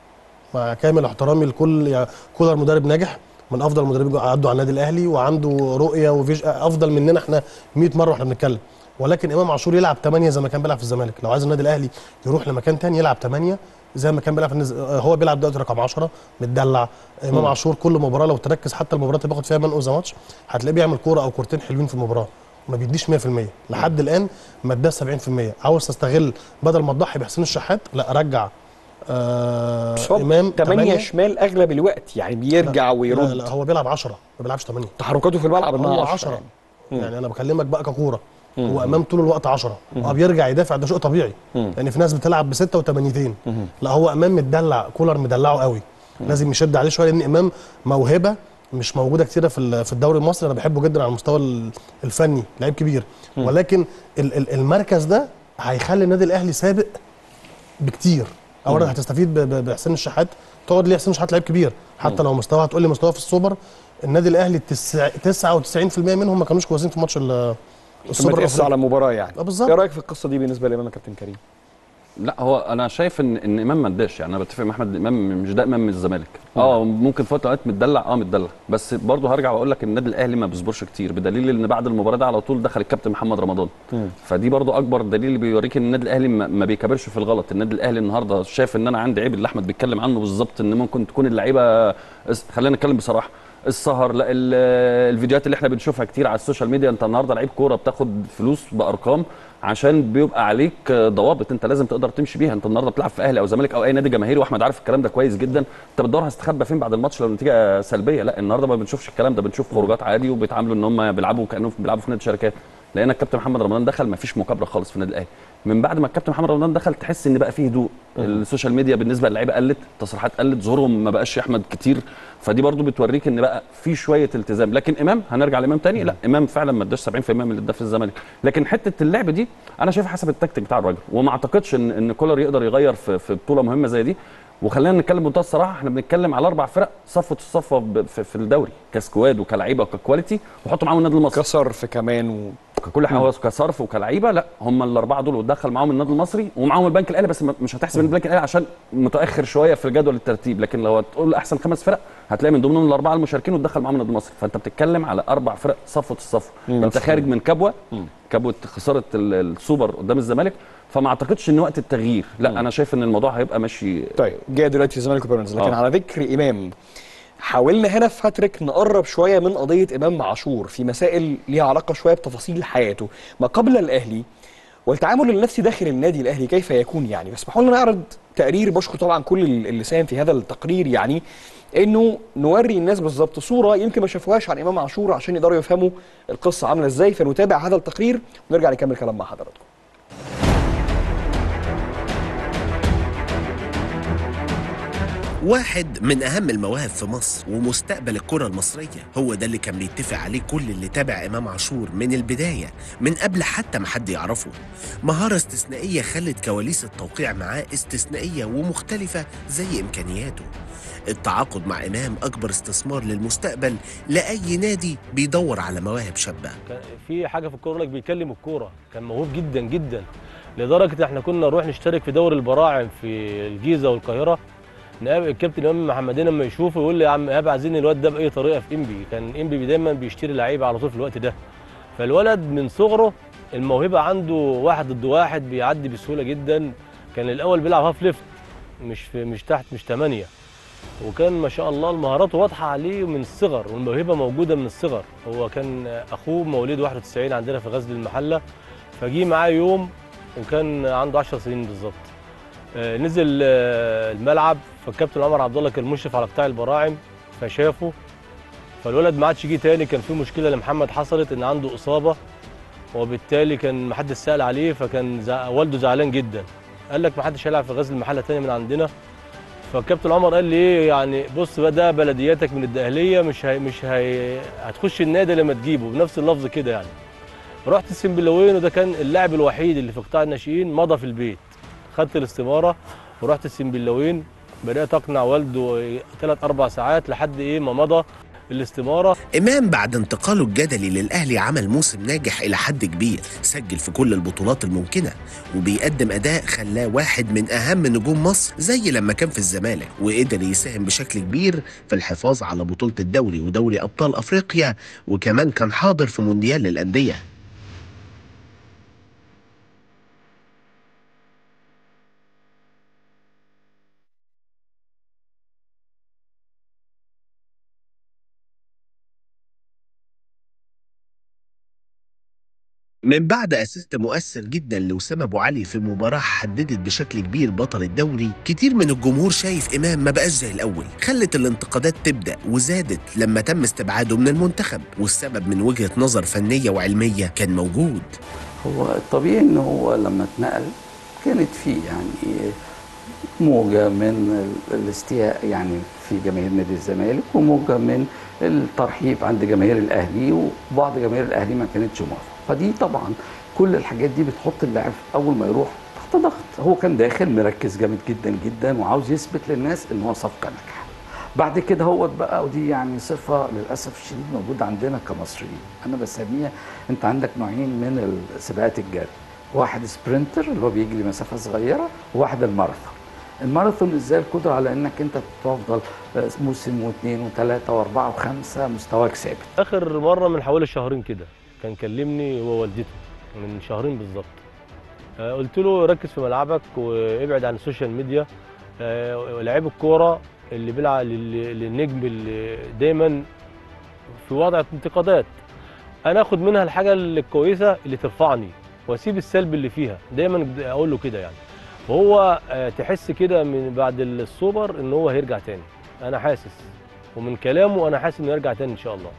مع كامل احترامي لكل يعني كولر مدرب ناجح من افضل المدربين اللي عدوا على النادي الاهلي وعنده رؤيه وفيج افضل مننا احنا 100 مره واحنا بنتكلم ولكن امام عاشور يلعب 8 زي ما كان بيلعب في الزمالك لو عايز النادي الاهلي يروح لمكان تاني يلعب 8 زي ما كان بيلعب في النز... هو بيلعب دلوقتي رقم 10 متدلع امام عاشور كل مباراه لو تركز حتى المباراه اللي بياخد فيها مان اوف ذا ماتش هتلاقيه بيعمل كوره او كورتين حلوين في المباراه ما بيديش 100% لحد الان ما اداش 70% عاوز تستغل بدل ما تضحي بحسين الشحات لا رجع آه بس هو امام 8 شمال اغلب الوقت يعني بيرجع ويرد لا, لا هو بيلعب 10 ما بيلعبش 8 تحركاته في الملعب هو انها 10 يعني. يعني انا بكلمك بقى ككوره هو امام طول الوقت 10 اه بيرجع يدافع ده شيء طبيعي لان في ناس بتلعب ب 6 و8 لا هو امام متدلع كولر مدلعه قوي لازم يشد عليه شويه لان امام موهبه مش موجوده كتيره في ال- في الدوري المصري انا بحبه جدا على المستوى ال- الفني لعيب كبير ولكن ال- ال- المركز ده هيخلي النادي الاهلي سابق بكتير اولا هتستفيد ب- ب- بحسين الشحات تقعد ليه حسين الشحات لعيب كبير حتى لو مستواه هتقول لي مستواه في السوبر النادي الاهلي التسع- 99% منهم ما كانوش كويسين في ماتش ال- ثم السوبر تقص الافريقي على مباراه يعني اه بالظبط ايه رايك في القصه دي بالنسبه لامام يا كابتن كريم لا هو انا شايف ان ان امام ما اداش يعني انا بتفق مع احمد امام مش ده امام من الزمالك اه ممكن في وقت من الأوقات متدلع اه متدلع بس برضه هرجع واقول لك النادي الاهلي ما بيصبرش كتير بدليل ان بعد المباراه ده على طول دخل الكابتن محمد رمضان فدي برضه اكبر دليل اللي بيوريك ان النادي الاهلي ما ما بيكبرش في الغلط النادي الاهلي النهارده شاف ان انا عندي عيب اللي احمد بيتكلم عنه بالظبط ان ممكن تكون اللعيبه اس- خلينا نتكلم بصراحه السهر لا ال- الفيديوهات اللي احنا بنشوفها كتير على السوشيال ميديا انت النهارده لعيب كوره بتاخد فلوس بارقام عشان بيبقى عليك ضوابط انت لازم تقدر تمشي بيها انت النهارده بتلعب في اهلي او زمالك او اي نادي جماهيري واحمد عارف الكلام ده كويس جدا انت بتدور هتستخبى فين بعد الماتش لو النتيجه سلبيه لا النهارده ما بنشوفش الكلام ده بنشوف خروجات عادي وبيتعاملوا ان هم بيلعبوا كانهم بيلعبوا في نادي شركات لان الكابتن محمد رمضان دخل ما فيش مكابره خالص في النادي الاهلي من بعد ما الكابتن محمد رمضان دخل تحس ان بقى فيه هدوء السوشيال ميديا بالنسبه للعيبه قلت التصريحات قلت ظهورهم ما بقاش احمد كتير فدي برضو بتوريك ان بقى في شويه التزام لكن امام هنرجع لامام تاني لا امام فعلا ما اداش 70% من اللي اداه في الزمالك لكن حته اللعب دي انا شايفها حسب التكتيك بتاع الراجل وما اعتقدش ان ان كولر يقدر يغير في في بطوله مهمه زي دي وخلينا نتكلم بمنتهى الصراحه احنا بنتكلم على اربع فرق صفوه الصفوه ب- في في الدوري كسكواد وكلعيبه وككواليتي وحطوا معاهم النادي المصري كسرف كمان و... ككل حاجه هو كصرف وكلعيبه لا هم الاربعه دول وتدخل معاهم النادي المصري ومعاهم البنك الاهلي بس م- مش هتحسب البنك الاهلي عشان متاخر شويه في جدول الترتيب لكن لو هتقول احسن خمس فرق هتلاقي من ضمنهم الاربعه المشاركين وتدخل معاهم النادي المصري فانت بتتكلم على اربع فرق صفوه الصفوه انت مفهوم. خارج من كبوه كبوه خساره ال- السوبر قدام الزمالك فما اعتقدش ان وقت التغيير لا انا شايف ان الموضوع هيبقى ماشي طيب جاي دلوقتي الزمالك وبيراميدز لكن آه. على ذكر امام حاولنا هنا في هاتريك نقرب شويه من قضيه امام عاشور في مسائل ليها علاقه شويه بتفاصيل حياته ما قبل الاهلي والتعامل النفسي داخل النادي الاهلي كيف يكون يعني بس حاولنا نعرض تقرير بشكر طبعا كل اللي ساهم في هذا التقرير يعني انه نوري الناس بالظبط صوره يمكن ما شافوهاش عن امام عاشور عشان يقدروا يفهموا القصه عامله ازاي فنتابع هذا التقرير ونرجع نكمل كلام مع حضراتكم واحد من أهم المواهب في مصر ومستقبل الكرة المصرية هو ده اللي كان بيتفق عليه كل اللي تابع إمام عاشور من البداية من قبل حتى ما حد يعرفه مهارة استثنائية خلت كواليس التوقيع معاه استثنائية ومختلفة زي إمكانياته التعاقد مع إمام أكبر استثمار للمستقبل لأي نادي بيدور على مواهب شابة كان في حاجه في الكوره لك بيكلم الكوره كان موهوب جدا جدا لدرجه احنا كنا نروح نشترك في دوري البراعم في الجيزه والقاهره نقابل الكابتن امام محمدين لما يشوفه يقول لي يا عم ايهاب عايزين الواد ده باي طريقه في انبي كان انبي دايما بيشتري لعيبه على طول في الوقت ده فالولد من صغره الموهبه عنده واحد ضد واحد بيعدي بسهوله جدا كان الاول بيلعب هاف ليفت مش في مش تحت مش ثمانيه وكان ما شاء الله المهارات واضحه عليه من الصغر والموهبه موجوده من الصغر هو كان اخوه مواليد 91 عندنا في غزل المحله فجي معاه يوم وكان عنده 10 سنين بالظبط آه، نزل آه، الملعب فالكابتن عمر عبد الله كان مشرف على قطاع البراعم فشافه فالولد ما عادش جه تاني كان في مشكله لمحمد حصلت ان عنده اصابه وبالتالي كان محدش سال عليه فكان زع... والده زعلان جدا قال لك محدش هيلعب في غزل المحله تاني من عندنا فالكابتن عمر قال لي ايه يعني بص بقى ده بلدياتك من الدقهليه مش هي مش هي هتخش النادي لما تجيبه بنفس اللفظ كده يعني رحت السنبلاوين وده كان اللاعب الوحيد اللي في قطاع الناشئين مضى في البيت خدت الاستماره ورحت السنبلاوين بدات اقنع والده ثلاث اربع ساعات لحد ايه ما مضى الاستماره إمام بعد انتقاله الجدلي للأهلي عمل موسم ناجح إلى حد كبير سجل في كل البطولات الممكنة وبيقدم أداء خلاه واحد من أهم نجوم مصر زي لما كان في الزمالك وقدر يساهم بشكل كبير في الحفاظ على بطولة الدوري ودوري أبطال أفريقيا وكمان كان حاضر في مونديال الأندية من بعد اسيست مؤثر جدا لأسامة أبو علي في مباراة حددت بشكل كبير بطل الدوري كتير من الجمهور شايف إمام ما بقاش زي الأول خلت الانتقادات تبدأ وزادت لما تم استبعاده من المنتخب والسبب من وجهة نظر فنية وعلمية كان موجود هو الطبيعي ان هو لما اتنقل كانت في يعني موجة من ال- الاستياء يعني في جماهير نادي الزمالك وموجة من الترحيب عند جماهير الاهلي وبعض جماهير الاهلي ما كانتش موافقة فدي طبعا كل الحاجات دي بتحط اللاعب اول ما يروح تحت ضغط هو كان داخل مركز جامد جدا جدا وعاوز يثبت للناس ان هو صفقة ناجحة بعد كده هو بقى ودي يعني صفة للأسف الشديد موجودة عندنا كمصريين أنا بسميها أنت عندك نوعين من سباقات الجري واحد سبرنتر اللي هو بيجري مسافة صغيرة وواحد الماراثون الماراثون ازاي القدرة على انك انت تفضل آه، موسم واثنين وثلاثة واربعة وخمسة مستواك ثابت اخر مره من حوالي شهرين كده كان كلمني هو والدته من شهرين بالظبط آه، قلت له ركز في ملعبك وابعد عن السوشيال ميديا آه، لعيب الكوره اللي بيلعب لل- للنجم اللي دايما في وضع انتقادات انا اخد منها الحاجه الكويسه اللي ترفعني واسيب السلب اللي فيها دايما اقول له كده يعني وهو آه، تحس كده من بعد السوبر ان هو هيرجع تاني انا حاسس ومن كلامه انا حاسس انه يرجع تاني ان شاء الله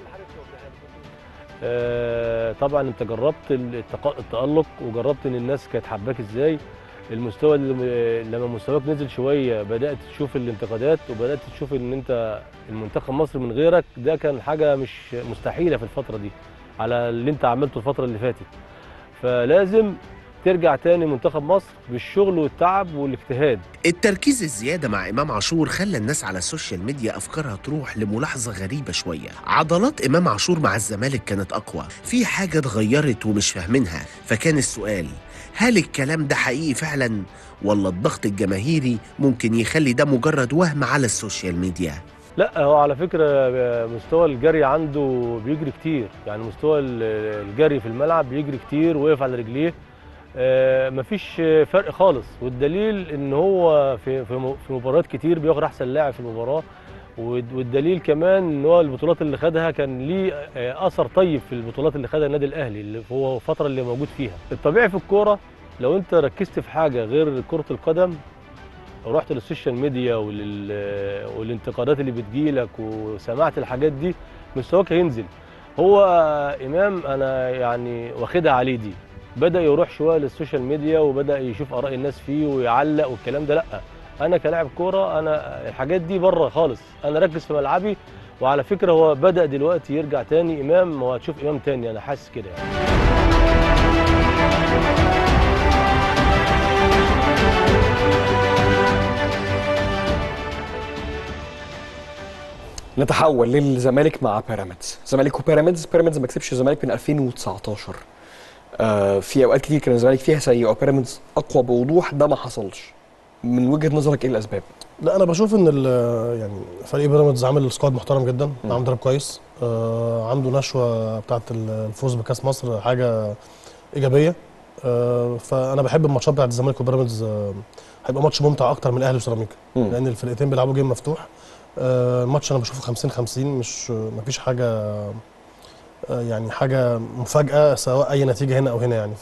آه، طبعا انت جربت التق- التألق وجربت ان الناس كانت حباك ازاي المستوى اللي لما مستواك نزل شويه بدات تشوف الانتقادات وبدات تشوف ان انت المنتخب مصر من غيرك ده كان حاجه مش مستحيله في الفتره دي على اللي انت عملته الفتره اللي فاتت فلازم ترجع تاني منتخب مصر بالشغل والتعب والاجتهاد التركيز الزيادة مع إمام عاشور خلى الناس على السوشيال ميديا أفكارها تروح لملاحظة غريبة شوية عضلات إمام عاشور مع الزمالك كانت أقوى في حاجة اتغيرت ومش فاهمينها فكان السؤال هل الكلام ده حقيقي فعلا ولا الضغط الجماهيري ممكن يخلي ده مجرد وهم على السوشيال ميديا لا هو على فكرة مستوى الجري عنده بيجري كتير يعني مستوى ال- الجري في الملعب بيجري كتير وقف على رجليه آه، مفيش فرق خالص والدليل ان هو في في م- في مباريات كتير بياخد احسن لاعب في المباراة والد- والدليل كمان ان هو البطولات اللي خدها كان ليه آه، اثر طيب في البطولات اللي خدها النادي الاهلي اللي هو الفترة اللي موجود فيها الطبيعي في الكورة لو انت ركزت في حاجة غير كرة القدم ورحت للسوشيال ميديا ولل... والانتقادات اللي بتجيلك وسمعت الحاجات دي مستواك هينزل هو امام انا يعني واخدها عليه دي بدا يروح شويه للسوشيال ميديا وبدا يشوف اراء الناس فيه ويعلق والكلام ده لا انا كلاعب كوره انا الحاجات دي بره خالص انا ركز في ملعبي وعلى فكره هو بدا دلوقتي يرجع تاني امام وهتشوف امام تاني انا حاسس كده يعني نتحول للزمالك مع بيراميدز الزمالك وبيراميدز بيراميدز ما كسبش الزمالك من 2019 آه في اوقات كتير كان الزمالك فيها سيء وبيراميدز اقوى بوضوح ده ما حصلش من وجهه نظرك ايه الاسباب لا انا بشوف ان ال- يعني فريق بيراميدز عامل سكواد محترم جدا عامل مدرب كويس آه عنده نشوه بتاعه الفوز بكاس مصر حاجه ايجابيه آه فانا بحب الماتشات بتاعه الزمالك وبيراميدز آه هيبقى ماتش ممتع اكتر من الاهلي وسيراميكا مم. لان الفرقتين بيلعبوا جيم مفتوح آه الماتش انا بشوفه 50 50 مش مفيش حاجه آه يعني حاجه مفاجاه سواء اي نتيجه هنا او هنا يعني ف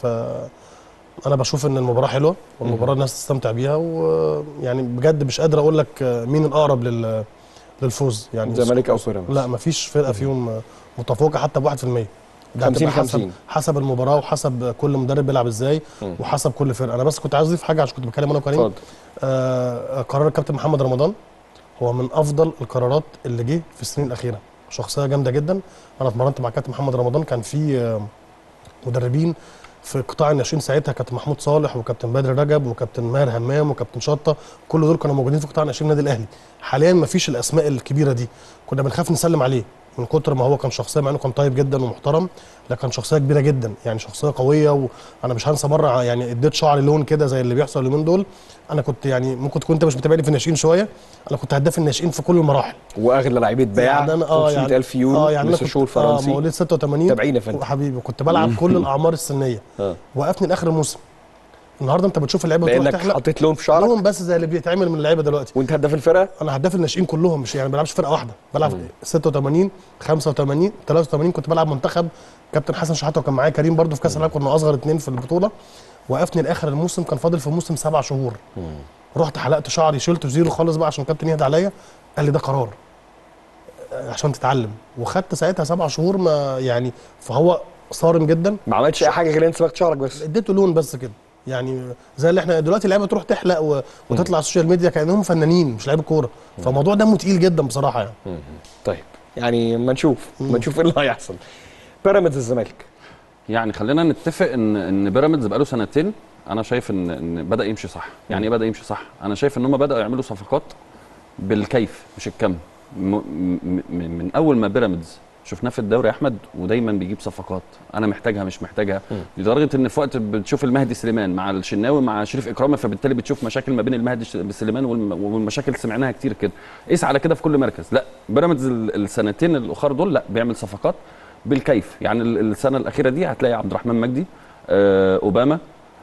انا بشوف ان المباراه حلوه والمباراه الناس تستمتع بيها ويعني بجد مش قادر اقول لك مين الاقرب لل للفوز يعني الزمالك او بيراميدز لا مفيش فرقه فيهم متفوقه حتى ب 1% ده 50 هتبقى حسب 50. حسب المباراه وحسب كل مدرب بيلعب ازاي مم. وحسب كل فرقه انا بس كنت عايز اضيف حاجه عشان كنت بتكلم انا وكريم اتفضل آه قرار الكابتن محمد رمضان هو من افضل القرارات اللي جه في السنين الاخيره شخصيه جامده جدا انا اتمرنت مع كابتن محمد رمضان كان في آه، مدربين في قطاع الناشئين ساعتها كابتن محمود صالح وكابتن بدر رجب وكابتن ماهر همام وكابتن شطه كل دول كانوا موجودين في قطاع الناشئين النادي الاهلي حاليا ما فيش الاسماء الكبيره دي كنا بنخاف نسلم عليه من كتر ما هو كان شخصيه مع انه كان طيب جدا ومحترم لكن شخصيه كبيره جدا يعني شخصيه قويه وانا مش هنسى مره يعني اديت شعري لون كده زي اللي بيحصل اليومين دول انا كنت يعني ممكن تكون انت مش متابعني في الناشئين شويه انا كنت هداف الناشئين في كل المراحل واغلى لعيبه باع يعني انا اه يعني 500000 يورو اه يعني انا لسه كنت شهور اه فرنسي مواليد 86 تابعين يا فندم حبيبي كنت بلعب كل الاعمار السنيه اه وقفني لاخر الموسم النهارده انت بتشوف اللعيبه بتروح لانك تحلق حطيت لون في شعرك لهم بس زي اللي بيتعمل من اللعيبه دلوقتي وانت هداف الفرقه انا هداف الناشئين كلهم مش يعني ما بلعبش فرقه واحده بلعب 86 85 83 كنت بلعب منتخب كابتن حسن شحاته وكان معايا كريم برضو في كاس العالم كنا اصغر اثنين في البطوله وقفني لاخر الموسم كان فاضل في الموسم سبع شهور رحت حلقت شعري شلته زيرو خالص بقى عشان الكابتن يهدى عليا قال لي ده قرار آه، عشان تتعلم وخدت ساعتها سبع شهور ما يعني فهو صارم جدا ما عملتش اي حاجه غير انت صبغت شعرك بس اديته لون بس كده يعني زي اللي احنا دلوقتي اللعيبه تروح تحلق و... وتطلع على السوشيال ميديا كانهم فنانين مش لعيبه كوره فالموضوع دمه تقيل جدا بصراحه يعني طيب يعني ما نشوف ما نشوف ايه اللي هيحصل بيراميدز الزمالك يعني خلينا نتفق ان ان بيراميدز بقاله سنتين انا شايف ان ان بدا يمشي صح يعني ايه بدا يمشي صح انا شايف ان هم بداوا يعملوا صفقات بالكيف مش الكم م م م من اول ما بيراميدز شفناه في الدوري يا احمد ودايما بيجيب صفقات انا محتاجها مش محتاجها لدرجه ان في وقت بتشوف المهدي سليمان مع الشناوي مع شريف اكرامي فبالتالي بتشوف مشاكل ما بين المهدي سليمان والم- والمشاكل اللي سمعناها كتير كده قيس على كده في كل مركز لا بيراميدز ال- السنتين الاخر دول لا بيعمل صفقات بالكيف يعني ال- السنه الاخيره دي هتلاقي عبد الرحمن مجدي آه اوباما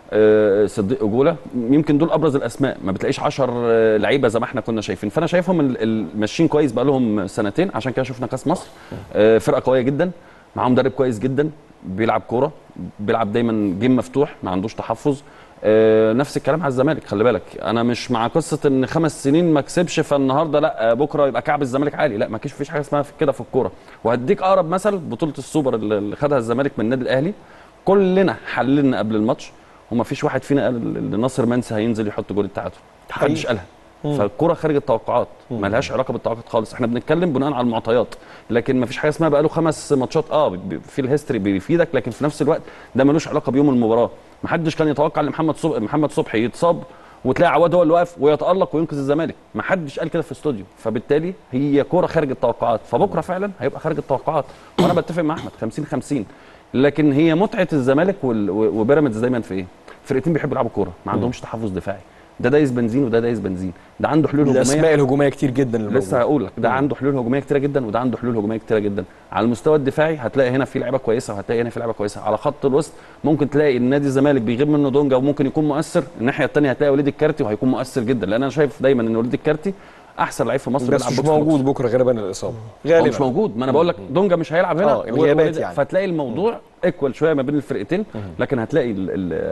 آه، صديق اجوله يمكن دول ابرز الاسماء ما بتلاقيش 10 لعيبه زي ما احنا كنا شايفين فانا شايفهم ال- ال- ماشيين كويس بقى لهم سنتين عشان كده شفنا كاس مصر آه، فرقه قويه جدا معاهم مدرب كويس جدا بيلعب كوره بيلعب دايما جيم مفتوح ما عندوش تحفظ آه، نفس الكلام على الزمالك خلي بالك انا مش مع قصه ان خمس سنين ما كسبش فالنهارده لا آه، بكره يبقى كعب الزمالك عالي لا ما فيش فيش حاجه اسمها في كده في الكوره وهديك اقرب مثل بطوله السوبر اللي اللي خدها الزمالك من النادي الاهلي كلنا حللنا قبل الماتش وما فيش واحد فينا قال ان ناصر منسي هينزل يحط جول التعادل محدش قالها فالكرة خارج التوقعات ما لهاش علاقه بالتوقعات خالص احنا بنتكلم بناء على المعطيات لكن ما فيش حاجه اسمها بقاله خمس ماتشات اه بي- في الهيستوري بيفيدك لكن في نفس الوقت ده ملوش علاقه بيوم المباراه ما حدش كان يتوقع ان محمد صبحي محمد صبحي يتصاب وتلاقي عواد هو اللي واقف ويتالق وينقذ الزمالك ما حدش قال كده في الاستوديو فبالتالي هي كوره خارج التوقعات فبكره فعلا هيبقى خارج التوقعات وانا بتفق مع احمد 50 50 لكن هي متعه الزمالك وال- و- وبيراميدز دايما في ايه فرقتين بيحبوا يلعبوا كوره ما عندهمش تحفظ دفاعي ده دايس بنزين وده دايس بنزين ده عنده حلول هجوميه الاسماء الهجوميه كتير جدا اللي لسه هقول لك ده عنده حلول هجوميه كتيره جدا وده عنده حلول هجوميه كتيره جدا على المستوى الدفاعي هتلاقي هنا في لعيبه كويسه وهتلاقي هنا في لعيبه كويسه على خط الوسط ممكن تلاقي النادي الزمالك بيغيب منه دونجا وممكن يكون مؤثر الناحيه الثانيه هتلاقي وليد الكارتي وهيكون مؤثر جدا لان انا شايف دايما ان وليد الكارتي احسن لعيب في مصر بس بيلعب مش بوكس تو بوكس. موجود بكره غالبا الاصابه هو غالبا مش موجود ما انا بقول لك دونجا مش هيلعب هنا آه، و- الغيابات وليد- يعني. فتلاقي الموضوع ايكوال شويه ما بين الفرقتين لكن هتلاقي ال-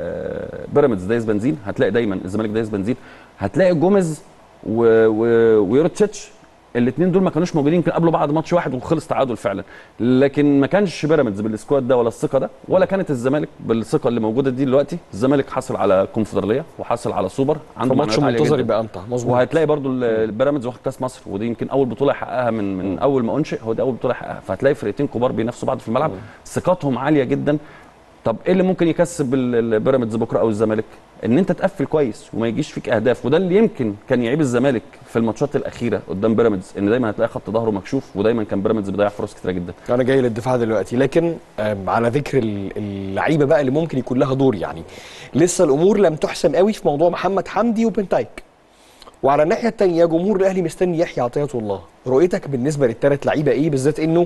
ال- بيراميدز دايس بنزين هتلاقي دايما الزمالك دايس بنزين هتلاقي جوميز و... و... ويورتشيتش الاثنين دول ما كانوش موجودين يمكن قبلوا بعد ماتش واحد وخلص تعادل فعلا لكن ما كانش بيراميدز بالسكواد ده ولا الثقه ده ولا كانت الزمالك بالثقه اللي موجوده دي دلوقتي الزمالك حصل على كونفدراليه وحصل على سوبر عنده فماتش معنويات عالية منتظر جداً. يبقى امتع مظبوط وهتلاقي برضو ال- البيراميدز واخد كاس مصر ودي يمكن اول بطوله يحققها من من اول ما انشئ هو دي اول بطوله يحققها فهتلاقي فرقتين كبار بينافسوا بعض في الملعب ثقتهم عاليه جدا طب ايه اللي ممكن يكسب ال- البيراميدز بكره او الزمالك ان انت تقفل كويس وما يجيش فيك اهداف وده اللي يمكن كان يعيب الزمالك في الماتشات الاخيره قدام بيراميدز ان دايما هتلاقي خط ظهره مكشوف ودايما كان بيراميدز بيضيع فرص كتيره جدا انا جاي للدفاع دلوقتي لكن آم، على ذكر ال- اللعيبه بقى اللي ممكن يكون لها دور يعني لسه الامور لم تحسم قوي في موضوع محمد حمدي وبنتايك وعلى الناحيه الثانيه جمهور الاهلي مستني يحيى عطيه الله رؤيتك بالنسبه للثلاث لعيبه ايه بالذات انه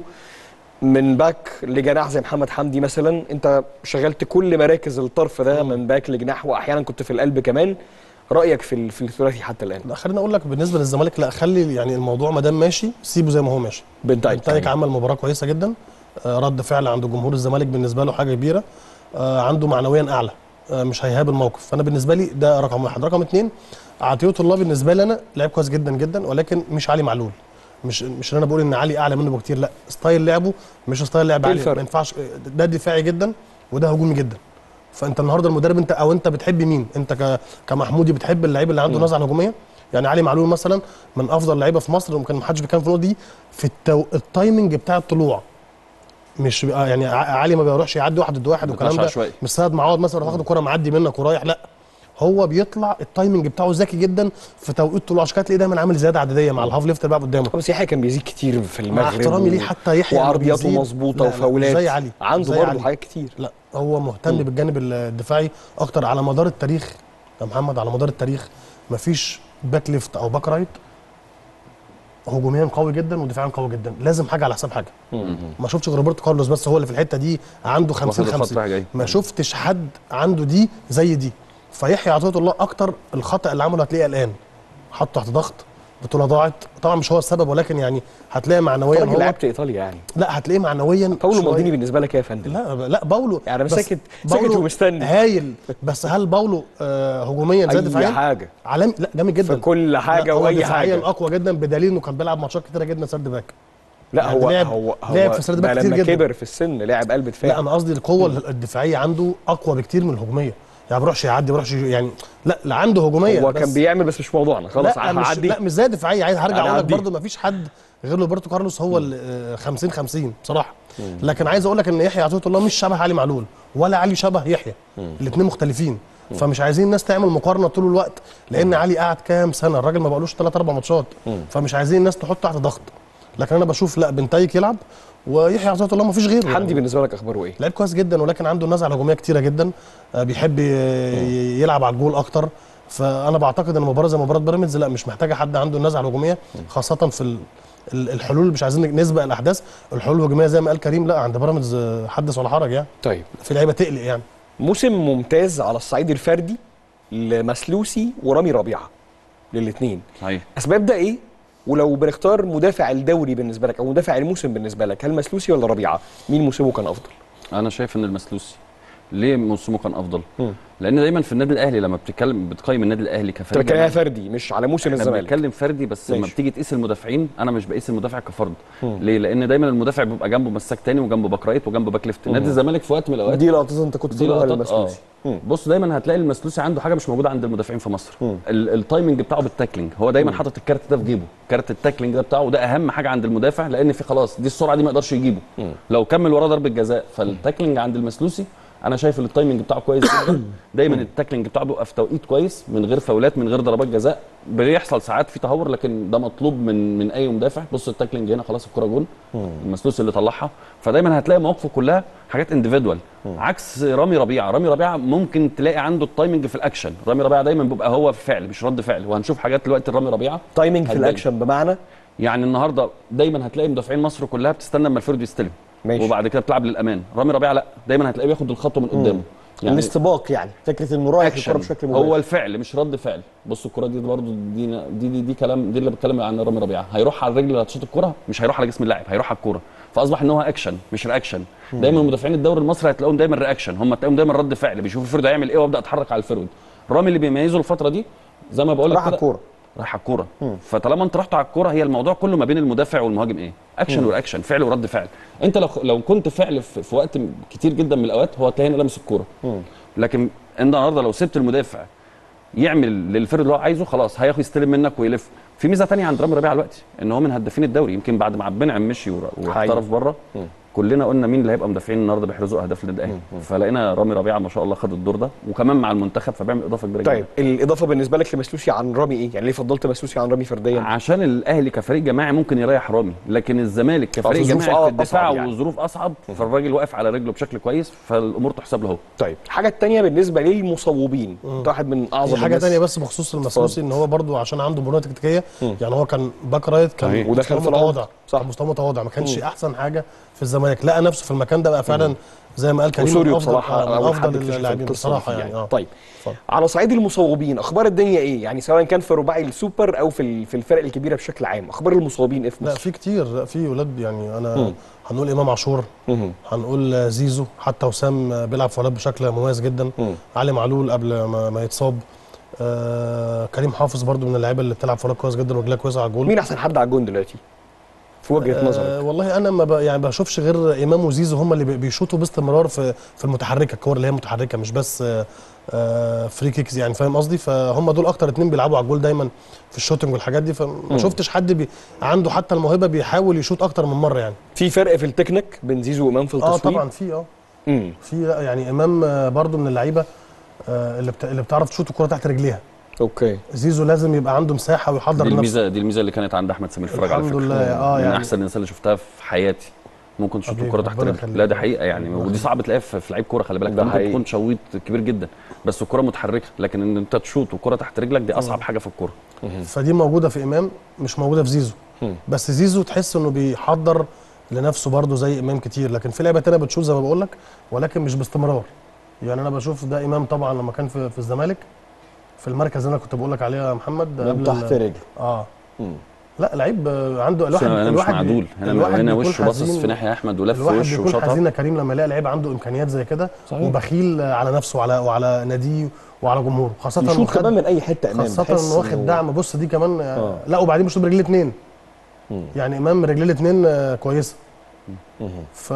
من باك لجناح زي محمد حمدي مثلا انت شغلت كل مراكز الطرف ده من باك لجناح واحيانا كنت في القلب كمان رايك في ال- في الثلاثي حتى الان لا خليني اقول لك بالنسبه للزمالك لا خلي يعني الموضوع ما دام ماشي سيبه زي ما هو ماشي بنتايك بنتايك عمل مباراه كويسه جدا آه، رد فعل عند جمهور الزمالك بالنسبه له حاجه كبيره آه، عنده معنويا اعلى آه، مش هيهاب الموقف فانا بالنسبه لي ده رقم واحد رقم اثنين عطيه الله بالنسبه لي انا لعيب كويس جدا جدا ولكن مش علي معلول مش مش ان انا بقول ان علي اعلى منه بكتير لا ستايل لعبه مش ستايل لعب إيه علي الفرق؟ ما ينفعش ده دفاعي جدا وده هجومي جدا فانت النهارده المدرب انت او انت بتحب مين انت ك... كمحمودي بتحب اللعيب اللي عنده نزعه هجوميه يعني علي معلول مثلا من افضل لعيبه في مصر وممكن ما حدش بيتكلم في النقطه دي في التو... التايمنج بتاع الطلوع مش بقى يعني ع- علي ما بيروحش يعدي واحد ضد واحد والكلام ده عشوائي. مش سيد معوض مثلا واخد الكوره معدي منك ورايح لا هو بيطلع التايمنج بتاعه ذكي جدا في توقيت طلوع عشان كده تلاقيه دايما عامل زياده عدديه مع الهاف ليفت اللي بقى قدامه بس يحيى كان بيزيد كتير في المغرب مع احترامي ليه حتى يحيى لما وعرضياته بيزيد- مظبوطه لا، لا، مش وفاولات زي علي عنده زي برضه علي. حاجات كتير لا هو مهتم بالجانب الدفاعي اكتر على مدار التاريخ يا محمد على مدار التاريخ مفيش باك ليفت او باك رايت هجوميا قوي جدا ودفاعيا قوي جدا لازم حاجه على حساب حاجه ما شفتش غير روبرتو كارلوس بس هو اللي في الحته دي عنده 50 واخد الخط 50 رايح جاي. ما شفتش حد عنده دي زي دي فيحيى عطيه الله اكتر الخطا اللي عمله هتلاقيه الان حطه تحت ضغط بطوله ضاعت طبعا مش هو السبب ولكن يعني هتلاقي معنويا راجل هو لعبت ايطاليا يعني لا هتلاقيه معنويا باولو شوية. مالديني بالنسبه لك ايه يا فندم؟ لا لا باولو يعني بس ساكت ساكت باولو ومستني هايل بس هل باولو آه هجوميا زي اي دفاعيا حاجه عالمي لا جامد جدا في كل حاجه لا، هو واي دفاعيا حاجه اقوى جدا بدليل انه كان بيلعب ماتشات كتيره جدا سيرد باك لا يعني هو لعب- هو هو لعب في سيرد باك بقى كتير لما جدا. كبر في السن لعب قلب لا دفاع انا قصدي القوه الدفاعيه عنده اقوى بكتير من الهجوميه يعني ما بيروحش يعدي ما بيروحش يعني لا لا عنده هجوميه هو بس كان بيعمل بس مش موضوعنا خلاص لا مش هعدي لا مش زي دفاعيه عايز هرجع يعني اقول لك هعديه. برضه ما فيش حد غير روبرتو كارلوس هو ال 50 50 بصراحه لكن عايز اقول لك ان يحيى عطيه الله مش شبه علي معلول ولا علي شبه يحيى الاثنين مختلفين فمش عايزين الناس تعمل مقارنه طول الوقت لان علي قعد كام سنه الراجل ما بقالوش 3 4 ماتشات فمش عايزين الناس تحط تحت ضغط لكن انا بشوف لا بنتايك يلعب ويحيى عطيه الله ما فيش غيره حمدي بالنسبه لك اخباره ايه؟ لعيب كويس جدا ولكن عنده نزعه هجوميه كتيره جدا آه، بيحب ي- يلعب على الجول اكتر فانا بعتقد ان مباراه زي مباراه بيراميدز لا مش محتاجه حد عنده النزعه الهجوميه خاصه في ال- ال- الحلول مش عايزين نسبق الاحداث الحلول الهجوميه زي ما قال كريم لا عند بيراميدز آه، حدث ولا حرج يعني طيب في لعيبه تقلق يعني موسم ممتاز على الصعيد الفردي لمسلوسي ورامي ربيعه للاثنين صحيح اسباب ده ايه ولو بنختار مدافع الدوري بالنسبه لك او مدافع الموسم بالنسبه لك هل مسلوسي ولا ربيعه مين موسمه كان افضل انا شايف ان المسلوسي ليه موسمه كان افضل مم. لان دايما في النادي الاهلي لما بتتكلم بتقيم النادي الاهلي انت كفريق بتتكلم فردي مش على موسم احنا الزمالك بنتكلم فردي بس لما ماشي. بتيجي تقيس المدافعين انا مش بقيس المدافع كفرد مم. ليه لان دايما المدافع بيبقى جنبه مساك تاني وجنبه باك رايت وجنبه باك ليفت نادي مم. الزمالك في وقت من الاوقات دي لقطات انت كنت دي بتقولها لقطات للمسلوسي اه مم. بص دايما هتلاقي المسلوسي عنده حاجه مش موجوده عند المدافعين في مصر مم. ال- التايمنج بتاعه بالتاكلينج هو دايما مم. حاطط الكارت ده في جيبه كارت التاكلينج ده بتاعه ده اهم حاجه عند المدافع لان في خلاص دي السرعه دي ما يقدرش يجيبه مم. لو كمل وراه ضربه جزاء فالتاكلينج عند المسلوسي انا شايف ان التايمنج بتاعه كويس جدا دايما التاكلينج بتاعه بيبقى في توقيت كويس من غير فاولات من غير ضربات جزاء بيحصل ساعات في تهور لكن ده مطلوب من من اي مدافع بص التاكلينج هنا خلاص الكره جون المسلوسي اللي طلعها فدايما هتلاقي مواقفه كلها حاجات انديفيدوال عكس رامي ربيعه رامي ربيعه ممكن تلاقي عنده التايمنج في الاكشن رامي ربيعه دايما بيبقى هو فعل مش رد فعل وهنشوف حاجات دلوقتي رامي ربيعه تايمنج في هتبين. الاكشن بمعنى يعني النهارده دايما هتلاقي مدافعين مصر كلها بتستنى اما الفرد يستلم ماشي. وبعد كده بتلعب للامان رامي ربيعه لا دايما هتلاقيه بياخد الخطوه من قدامه يعني الاستباق يعني فكره انه رايح الكره اكشن بشكل مباشر هو الفعل مش رد فعل بص الكره دي برضو دي دي دي, دي كلام دي اللي بتكلم عن رامي ربيعه هيروح على الرجل اللي هتشوط الكره مش هيروح على جسم اللاعب هيروح على الكوره فاصبح ان هو اكشن مش رياكشن دايما مدافعين الدوري المصري هتلاقيهم دايما رياكشن هم هتلاقيهم دايما رد فعل بيشوف الفرد هيعمل ايه وابدا اتحرك على الفرد رامي اللي بيميزه الفتره دي زي ما بقول لك راح على كده الكوره راح على الكوره فطالما انت رحت على الكوره هي الموضوع كله ما بين المدافع والمهاجم ايه اكشن ورياكشن فعل ورد فعل انت لو لو كنت فعل في, في وقت كتير جدا من الاوقات هو هتلاقي هنا لامس الكوره لكن انت النهارده لو سبت المدافع يعمل للفرد اللي هو عايزه خلاص هياخد يستلم منك ويلف في ميزه تانية عند رامي ربيعه دلوقتي ان هو من هدافين الدوري يمكن بعد ما عبد المنعم مشي ور- واحترف بره كلنا قلنا مين اللي هيبقى مدافعين النهارده بيحرزوا اهداف للنادي الاهلي فلقينا رامي ربيعه ما شاء الله خد الدور ده وكمان مع المنتخب فبيعمل اضافه كبيره طيب جدا الاضافه بالنسبه لك لمسلوسي عن رامي ايه يعني ليه فضلت مسلوسي عن رامي فرديا عشان الاهلي كفريق جماعي ممكن يريح رامي لكن الزمالك كفريق في ظروف جماعي في أصعب الدفاع يعني. وظروف اصعب فالراجل واقف على رجله بشكل كويس فالامور تحسب له هو طيب الحاجه الثانيه بالنسبه للمصوبين انت واحد من اعظم في حاجه الناس. تانية بس بخصوص المسلوسي ان هو برضو عشان عنده مرونه تكتيكيه يعني هو كان باك رايت كان صحيح. ودخل مستواه في العمق. متواضع صح. كان مستواه متواضع ما كانش احسن حاجه في الزمالك لقى نفسه في المكان ده بقى فعلا زي ما قال كريم وسوريو من افضل بصراحه آه، من اول حد افضل اكتشف اللاعبين القصة بصراحه دي يعني اه طيب اتفضل. على صعيد المصوبين اخبار الدنيا ايه يعني سواء كان في رباعي السوبر او في ال- في الفرق الكبيره بشكل عام اخبار المصوبين ايه في لا مصر في كتير لا، في ولاد يعني انا مم. هنقول امام عاشور مهم. هنقول زيزو حتى وسام بيلعب فولات بشكل مميز جدا مم. علي معلول قبل ما, ما يتصاب آه كريم حافظ برضو من اللعيبه اللي بتلعب فولات كويس جدا ورجلها كويسه على الجول مين احسن حد على الجون دلوقتي في وجهه آه نظرك والله انا ما ب... يعني بشوفش غير امام وزيزو هم اللي بي- بيشوطوا باستمرار في في المتحركه الكور اللي هي متحركه مش بس آه آه فري كيكس يعني فاهم قصدي فهم دول اكتر اتنين بيلعبوا على الجول دايما في الشوتنج والحاجات دي فما شفتش حد بي... عنده حتى الموهبه بيحاول يشوط اكتر من مره يعني في فرق في التكنيك بين زيزو وامام في اه التصويب طبعا في اه مم. في لا، يعني امام آه، برضو من اللعيبه آه اللي بت... اللي بتعرف تشوط الكره تحت رجليها اوكي زيزو لازم يبقى عنده مساحه دي ويحضر نفسه الميزه دي الميزه اللي كانت عند احمد سمير فرج على الحمد فكره لله، آه، من يعني- احسن الناس اللي شفتها في حياتي ممكن تشوط حبيبي، الكره تحت ربنا رجلك يخليك. لا دي حقيقه يعني ودي صعب تلاقيها في في لعيب كوره خلي بالك ده ممكن حقيقي. تكون شويط كبير جدا بس الكره متحركه لكن ان انت تشوط والكره تحت رجلك دي اصعب حاجه في الكوره فدي موجوده في امام مش موجوده في زيزو مم. بس زيزو تحس انه بيحضر لنفسه برضه زي امام كتير لكن في لعيبه تانية بتشوط زي ما بقول لك ولكن مش باستمرار يعني انا بشوف ده امام طبعا لما كان في, في الزمالك في المركز اللي انا كنت بقول لك عليه يا محمد من قبل تحت ال- رجله اه مم. لا لعيب آه، عنده الواحد انا مش الواحد بي- معدول هنا الواحد هنا بيكون وشه باصص حزين- في ناحيه احمد ولف الواحد وشه بيكون وشاطها حزين يا كريم لما يلاقي لعيب عنده امكانيات زي كده صحيح. وبخيل على نفسه وعلى وعلى ناديه وعلى جمهوره خاصه إنه يشوط خد- كمان من اي حته امام خاصة تحس انه واخد إنه- دعم بص دي كمان آه. آه. لا وبعدين مش برجليه اتنين مم. يعني امام رجليه الاتنين آه، كويسه مهم. ف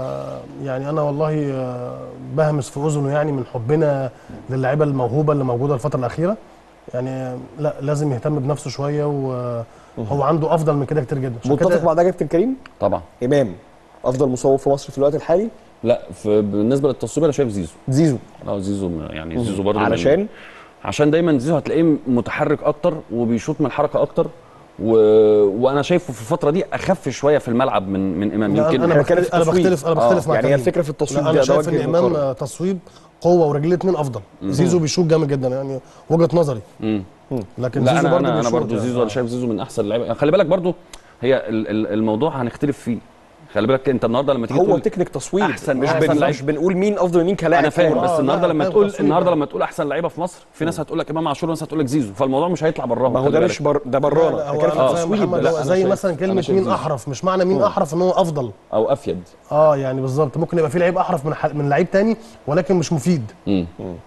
يعني انا والله آه، بهمس في اذنه يعني من حبنا للاعيبه الموهوبه اللي موجوده الفتره الاخيره يعني آه، لا لازم يهتم بنفسه شويه وهو عنده افضل من كده كتير جدا عشان متفق كده مع ده يا كابتن كريم طبعا امام افضل مصوب في مصر في الوقت الحالي لا في بالنسبه للتصوير انا شايف زيزو زيزو اه زيزو يعني زيزو برضه من- علشان عشان دايما زيزو هتلاقيه متحرك اكتر وبيشوط من الحركه اكتر و... وانا شايفه في الفتره دي اخف شويه في الملعب من من امام لا، يمكن انا إحنا بنتكلم بختلف في انا التصويب. بختلف انا بختلف آه، مع يعني هي كريم. الفكره في التصويب لا انا ده شايف وجه ان امام المقارنة. آه، تصويب قوه ورجليه اتنين افضل زيزو بيشوط جامد جدا يعني وجهه نظري مم. لكن لا زيزو انا برضه انا انا بيشوط برضه يعني. زيزو انا شايف زيزو من احسن اللعيبه يعني خلي بالك برضه هي ال- ال- الموضوع هنختلف فيه خلي بالك انت النهارده لما تيجي هو تقول تكنيك تصويب أحسن- مش, أحسن بن... لعيب. مش بنقول مين افضل مين كلاعب انا فاهم كورة. بس آه، النهارده لا، لما فاهم تقول تصوير النهارده بقى. لما تقول احسن لعيبه في مصر في ناس هتقول لك امام عاشور وناس هتقول لك زيزو فالموضوع مش هيطلع براهم ما هو خلي ده بالك. مش بر... ده لا، برانا لا، هو كان في أنا فاهم تصويب محمد لا، هو أنا زي شايف- مثلا أنا كلمه شايف مين زيزو. احرف مش معنى مين احرف ان هو افضل او افيد اه يعني بالظبط ممكن يبقى في لعيب احرف من ح... من لعيب تاني ولكن مش مفيد امم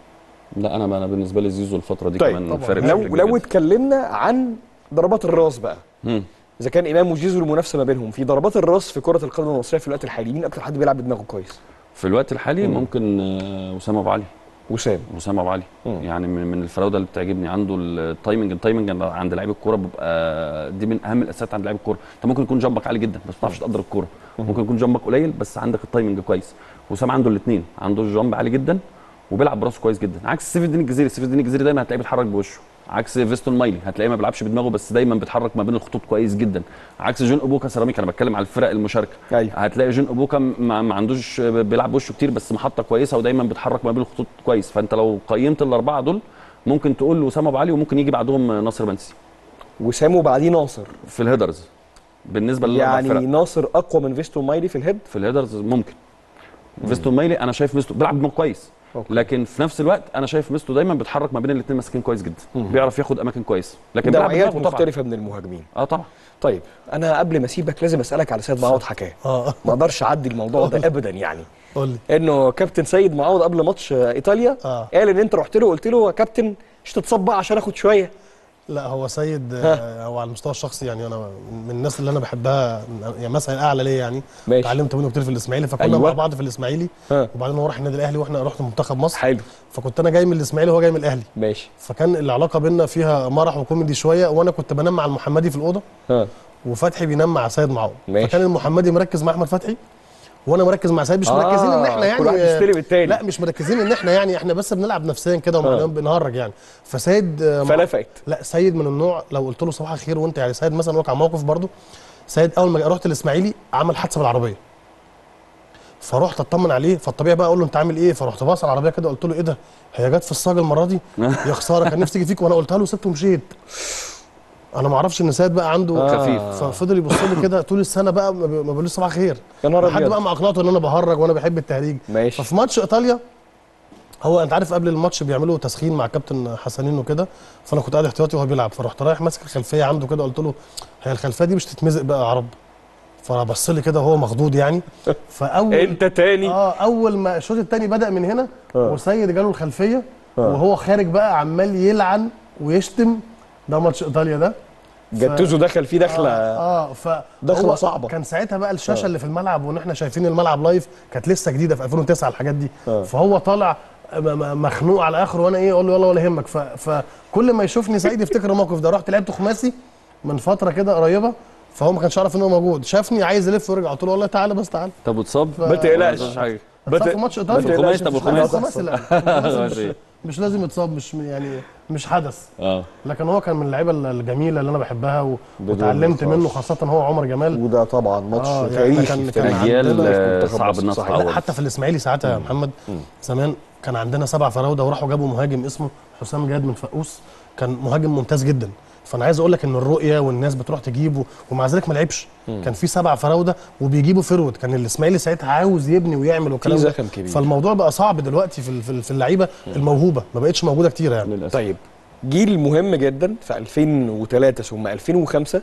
لا انا انا بالنسبه لي زيزو الفتره دي طيب، كمان طبعاً. فارق لو بشكل لو كبير. اتكلمنا عن ضربات الراس بقى مم. اذا كان امام وجيزو المنافسه ما بينهم في ضربات الراس في كره القدم المصريه في الوقت الحالي مين اكتر حد بيلعب بدماغه كويس في الوقت الحالي مم. ممكن آه، اسامه ابو علي وسام اسامه ابو علي مم. يعني من من الفراوده اللي بتعجبني عنده التايمنج التايمنج عند لعيب الكوره بيبقى دي من اهم الاساسيات عند لعيب الكوره انت ممكن يكون جنبك عالي جدا بس ما بتعرفش تقدر الكوره ممكن يكون جنبك قليل بس عندك التايمنج كويس وسام عنده الاثنين عنده الجنب عالي جدا وبيلعب براسه كويس جدا عكس سيف الدين الجزيري سيف الدين الجزيري دايما هتلاقيه بيتحرك بوشه عكس فيستون مايلي هتلاقيه ما بيلعبش بدماغه بس دايما بيتحرك ما بين الخطوط كويس جدا عكس جون اوبوكا سيراميكا انا بتكلم على الفرق المشاركه ايوه هتلاقي جون اوبوكا ما, ما عندوش بيلعب وشه كتير بس محطه كويسه ودايما بيتحرك ما بين الخطوط كويس فانت لو قيمت الاربعه دول ممكن تقول اسامه ابو علي وممكن يجي بعدهم ناصر منسي وسام وبعديه ناصر في الهيدرز بالنسبه للاربع يعني فرق ناصر اقوى من فيستو مايلي في الهيد في الهيدرز ممكن فيستون مايلي انا شايف ميستو بيلعب دماغه كويس أوكي. لكن في نفس الوقت انا شايف ميستو دايما بيتحرك ما بين الاثنين ماسكين كويس جدا بيعرف ياخد اماكن كويس لكن بيلعب نوعيات بدماغه طبعا مختلفه من المهاجمين اه طبعا طيب انا قبل ما اسيبك لازم اسالك على سيد معوض حكايه اه ما اقدرش اعدي الموضوع ده ابدا يعني قول لي انه كابتن سيد معوض قبل ماتش آه، ايطاليا اه قال ان انت رحت له قلت له يا كابتن مش تتصبع عشان اخد شويه لا هو سيد آه، هو على المستوى الشخصي يعني انا من الناس اللي انا بحبها يعني مثلا اعلى ليا يعني ماشي اتعلمت منه كتير في الاسماعيلي فكنا أيوة. مع بعض في الاسماعيلي ها. وبعدين هو راح النادي الاهلي واحنا رحت منتخب مصر حلو فكنت انا جاي من الاسماعيلي وهو جاي من الاهلي ماشي فكان العلاقه بينا فيها مرح وكوميدي شويه وانا كنت بنام مع المحمدي في الاوضه ها وفتحي بينام مع سيد معوض ماشي. فكان المحمدي مركز مع احمد فتحي وانا مركز مع سيد مش آه، مركزين ان احنا كل واحد يعني يستلم التاني لا مش مركزين ان احنا يعني احنا بس بنلعب نفسيا كده آه. ومع بنهرج يعني فسيد آه، مع- فلفقت لا سيد من النوع لو قلت له صباح الخير وانت يعني سيد مثلا وقع موقف برضو سيد اول ما رحت الاسماعيلي عمل حادثه بالعربيه فرحت اطمن عليه فالطبيعي بقى اقول له انت عامل ايه فرحت باص على العربيه كده قلت له ايه ده هي جت في الصاج المره دي يا خساره كان نفسي تيجي فيك وانا قلتها له سبته ومشيت انا ما اعرفش ان سيد بقى عنده آه. خفيف. ففضل يبص لي كده طول السنه بقى ما بي- ما بيقوليش صباح الخير يا نهار لحد ابيض بقى ما اقنعته ان انا بهرج وانا بحب التهريج ماشي ففي ماتش ايطاليا هو انت عارف قبل الماتش بيعملوا تسخين مع كابتن حسنين وكده فانا كنت قاعد احتياطي وهو بيلعب فرحت رايح ماسك الخلفيه عنده كده قلت له هي الخلفيه دي مش تتمزق بقى يا عرب فبص لي كده وهو مخضوض يعني فاول انت تاني اه اول ما الشوط الثاني بدا من هنا آه. وسيد جاله الخلفيه آه. وهو خارج بقى عمال يلعن ويشتم ده ماتش ايطاليا ده جاتوزو دخل فيه دخله اه, آه ف دخلة هو صعبة. كان ساعتها بقى الشاشه آه. اللي في الملعب وان احنا شايفين الملعب لايف كانت لسه جديده في 2009 الحاجات دي آه. فهو طالع م- م- مخنوق على اخره وانا ايه اقول له يلا ولا يهمك ف... فكل ما يشوفني سعيد يفتكر الموقف ده رحت لعبت خماسي من فتره كده قريبه فهو ما كانش عارف ان هو موجود شافني عايز الف ويرجع قلت له والله تعالى بس تعالى طب وتصاب ما تقلقش. مفيش حاجه اتصاب في ماتش ايطاليا في الخماسي، طب مش- الخماسي. لا، الخماسي لا الخماسي مش, مش لازم يتصاب مش يعني مش حدث اه لكن هو كان من اللعيبه الجميله اللي انا بحبها و... بدون وتعلمت نقاش. منه خاصه هو عمر جمال وده طبعا ماتش آه، يعني تاريخي كان- في كان تاريخ اجيال عندنا آه، منتخب صعب مصر، انها صحيح. تتعوض حتى في الاسماعيلي ساعتها يا محمد زمان كان عندنا سبع فراوده وراحوا جابوا مهاجم اسمه حسام جاد من فقوس كان مهاجم ممتاز جدا فانا عايز اقول لك ان الرؤيه والناس بتروح تجيبه ومع ذلك ما لعبش كان في سبع فراوده وبيجيبوا فرود كان الاسماعيلي ساعتها عاوز يبني ويعمل والكلام في ده زخم كبير. فالموضوع بقى صعب دلوقتي في ال- في ال- في اللعيبه الموهوبه ما بقتش موجوده كتير يعني للاسف طيب جيل مهم جدا في 2003 ثم 2005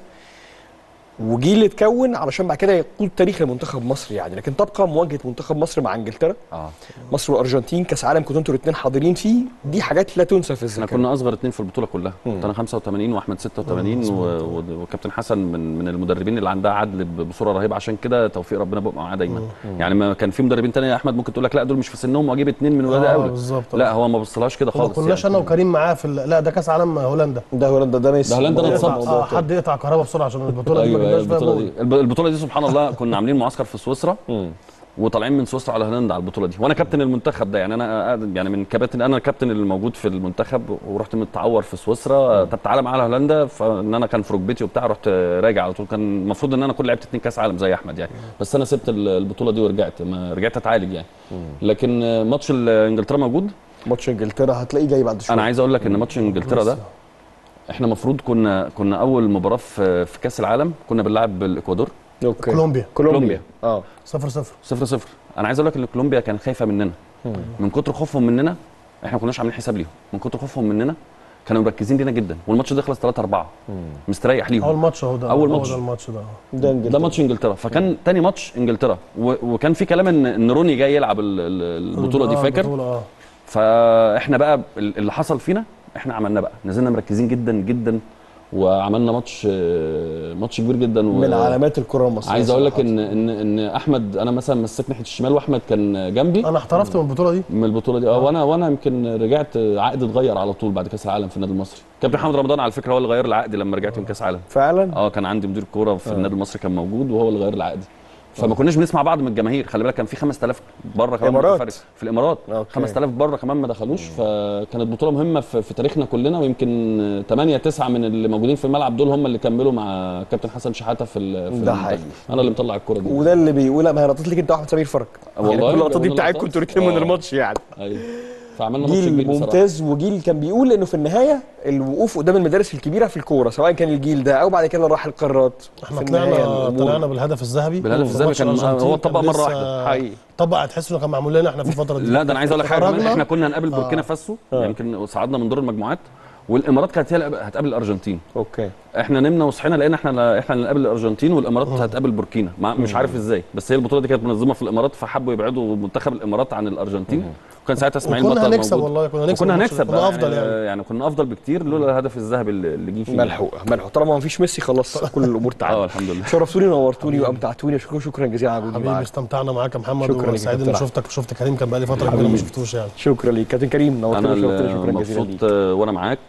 وجيل اتكون علشان بعد كده يقود تاريخ المنتخب مصر يعني لكن تبقى مواجهه منتخب مصر مع انجلترا اه مصر والارجنتين كاس عالم كنتوا انتوا الاثنين حاضرين فيه دي حاجات لا تنسى في احنا الذاكره كنا اصغر اتنين في البطوله كلها كنت انا 85 واحمد 86 و... و... وكابتن حسن من من المدربين اللي عندها عدل ب- بصوره رهيبه عشان كده توفيق ربنا بيبقى معاه دايما يعني ما كان في مدربين تاني يا احمد ممكن تقول لك لا دول مش في سنهم واجيب اتنين من ولاد آه، اولى بالظبط. لا هو ما بصلهاش كده ما خالص كناش يعني. انا وكريم معاه في ال- لا ده كاس عالم هولندا ده هولندا ده ميسي ده هولندا أنا يقطع- اتصبت. آه حد يقطع كهرباء بسرعه عشان البطوله دي ما ايوه جبناش فيها البطوله جول. دي الب- البطوله دي سبحان الله كنا عاملين معسكر في سويسرا وطالعين من سويسرا على هولندا على البطوله دي وانا كابتن المنتخب ده يعني انا يعني من كباتن انا الكابتن اللي موجود في المنتخب ورحت متعور في سويسرا طب تعالى معانا على هولندا فان انا كان في ركبتي وبتاع رحت راجع على طول كان المفروض ان انا كنت لعبت اتنين كاس عالم زي احمد يعني بس انا سبت ال- البطوله دي ورجعت ما رجعت اتعالج يعني لكن ماتش ال- انجلترا موجود ماتش انجلترا هتلاقيه جاي بعد شويه انا عايز اقول لك ان ماتش انجلترا ده احنا المفروض كنا كنا اول مباراه في في كاس العالم كنا بنلعب الاكوادور اوكي كولومبيا كولومبيا اه 0 0 0 0 انا عايز اقول لك ان كولومبيا كانت خايفه مننا من كتر خوفهم مننا احنا ما كناش عاملين حساب ليهم من كتر خوفهم مننا كانوا مركزين لينا جدا والماتش ده خلص 3 4 مستريح ليهم اول ماتش اهو ده أول هو ماتش. ده الماتش ده ده انجلترا ده ماتش انجلترا فكان تاني ماتش انجلترا و... وكان في كلام ان ان روني جاي يلعب ال- ال- البطوله دي آه، فاكر البطولة، اه فاحنا بقى ال- اللي حصل فينا احنا عملناه بقى نزلنا مركزين جدا جدا وعملنا ماتش آه، ماتش كبير جدا و... من علامات الكره المصريه عايز اقول لك صراحة. ان ان ان احمد انا مثلا مسكت ناحيه الشمال واحمد كان جنبي انا احترفت من البطوله دي من البطوله دي اه وانا وانا يمكن رجعت عقد اتغير على طول بعد كاس العالم في النادي المصري كابتن محمد رمضان على فكره هو اللي غير العقد لما رجعت من كاس العالم فعلا اه كان عندي مدير كوره في النادي المصري كان موجود وهو اللي غير العقد فما كناش بنسمع بعض من الجماهير خلي بالك كان في 5000 بره كمان إمارات. متفرج. في الامارات أوكي. 5000 بره كمان ما دخلوش فكانت بطوله مهمه في, في تاريخنا كلنا ويمكن 8 9 من اللي موجودين في الملعب دول هم اللي كملوا مع كابتن حسن شحاته في, ال- في ده المنتخب. حقيقي. انا اللي مطلع الكوره دي وده اللي بيقول ما هي لقطات ليك انت واحمد سمير فرج والله يعني كل اللقطات دي جابوا بتاعتكم لقطات. انتوا الاثنين من آه. الماتش يعني ايوه فعملنا ماتش جيل كبير بصراحه ممتاز وجيل كان بيقول انه في النهايه الوقوف قدام المدارس الكبيره في الكوره سواء كان الجيل ده او بعد كده راح القارات احنا في النهاية طلعنا الأمور. طلعنا بالهدف الذهبي بالهدف في الذهبي ماتش كان- الأرجنتين هو طبق كان مرة لسه واحدة. حقيقي طبق هتحس انه كان معمول لنا احنا في الفتره دي لا ده انا عايز اقول لك حاجه كمان خرجنا. احنا كنا هنقابل آه. بوركينا فاسو آه. يمكن صعدنا من دور المجموعات والامارات كانت هي اللي هتقابل الارجنتين اوكي احنا نمنا وصحينا لقينا احنا احنا اللي نقابل الارجنتين والامارات هتقابل بوركينا مع مش عارف ازاي بس هي البطوله دي كانت منظمه في الامارات فحبوا يبعدوا منتخب الامارات عن الارجنتين وكان ساعتها اسماعيل وكنا بطل هنكسب موجود. والله كنا هنكسب وكنا الماتش ده. هنكسب كنا بقى افضل يعني يعني كنا افضل بكتير لولا الهدف الذهبي اللي اللي جه فيه ملحوق ملحوق طالما ما فيش ميسي خلاص كل الامور اه تعالى الحمد لله شرفتوني ونورتوني وامتعتوني شكرا شكرا جزيلا على وجودي حبيبي معاك استمتعنا معاك يا محمد شكراً ليك يا وسعيد اني كابتن شفتك وشفت كريم كان بقالي فتره كبيره حبيبي. ما شفتوش يعني شكرا ليك كابتن كريم انا نورتني وشرفتني شكرا اللي جزيلا مبسوط ليك آه، وانا معاك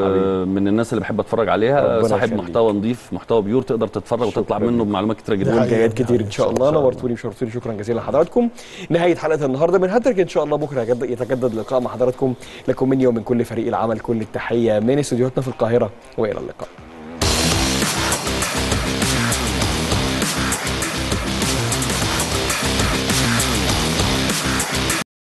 ومن الناس اللي بحب اتفرج عليها ربنا صاحب يخليك. محتوى نظيف محتوى بيور تقدر تتفرج وتطلع منه بمعلومات كتيره جدا وجايات كتير ان شاء الله نورتوني وشرفتوني شكرا جزيلا لحضراتكم نهايه حلقه النهارده من هاتريك ان شاء الله بكره يتجدد- يتجدد اللقاء مع حضراتكم لكم مني ومن كل فريق العمل كل التحيه من استديوهاتنا في القاهره والى اللقاء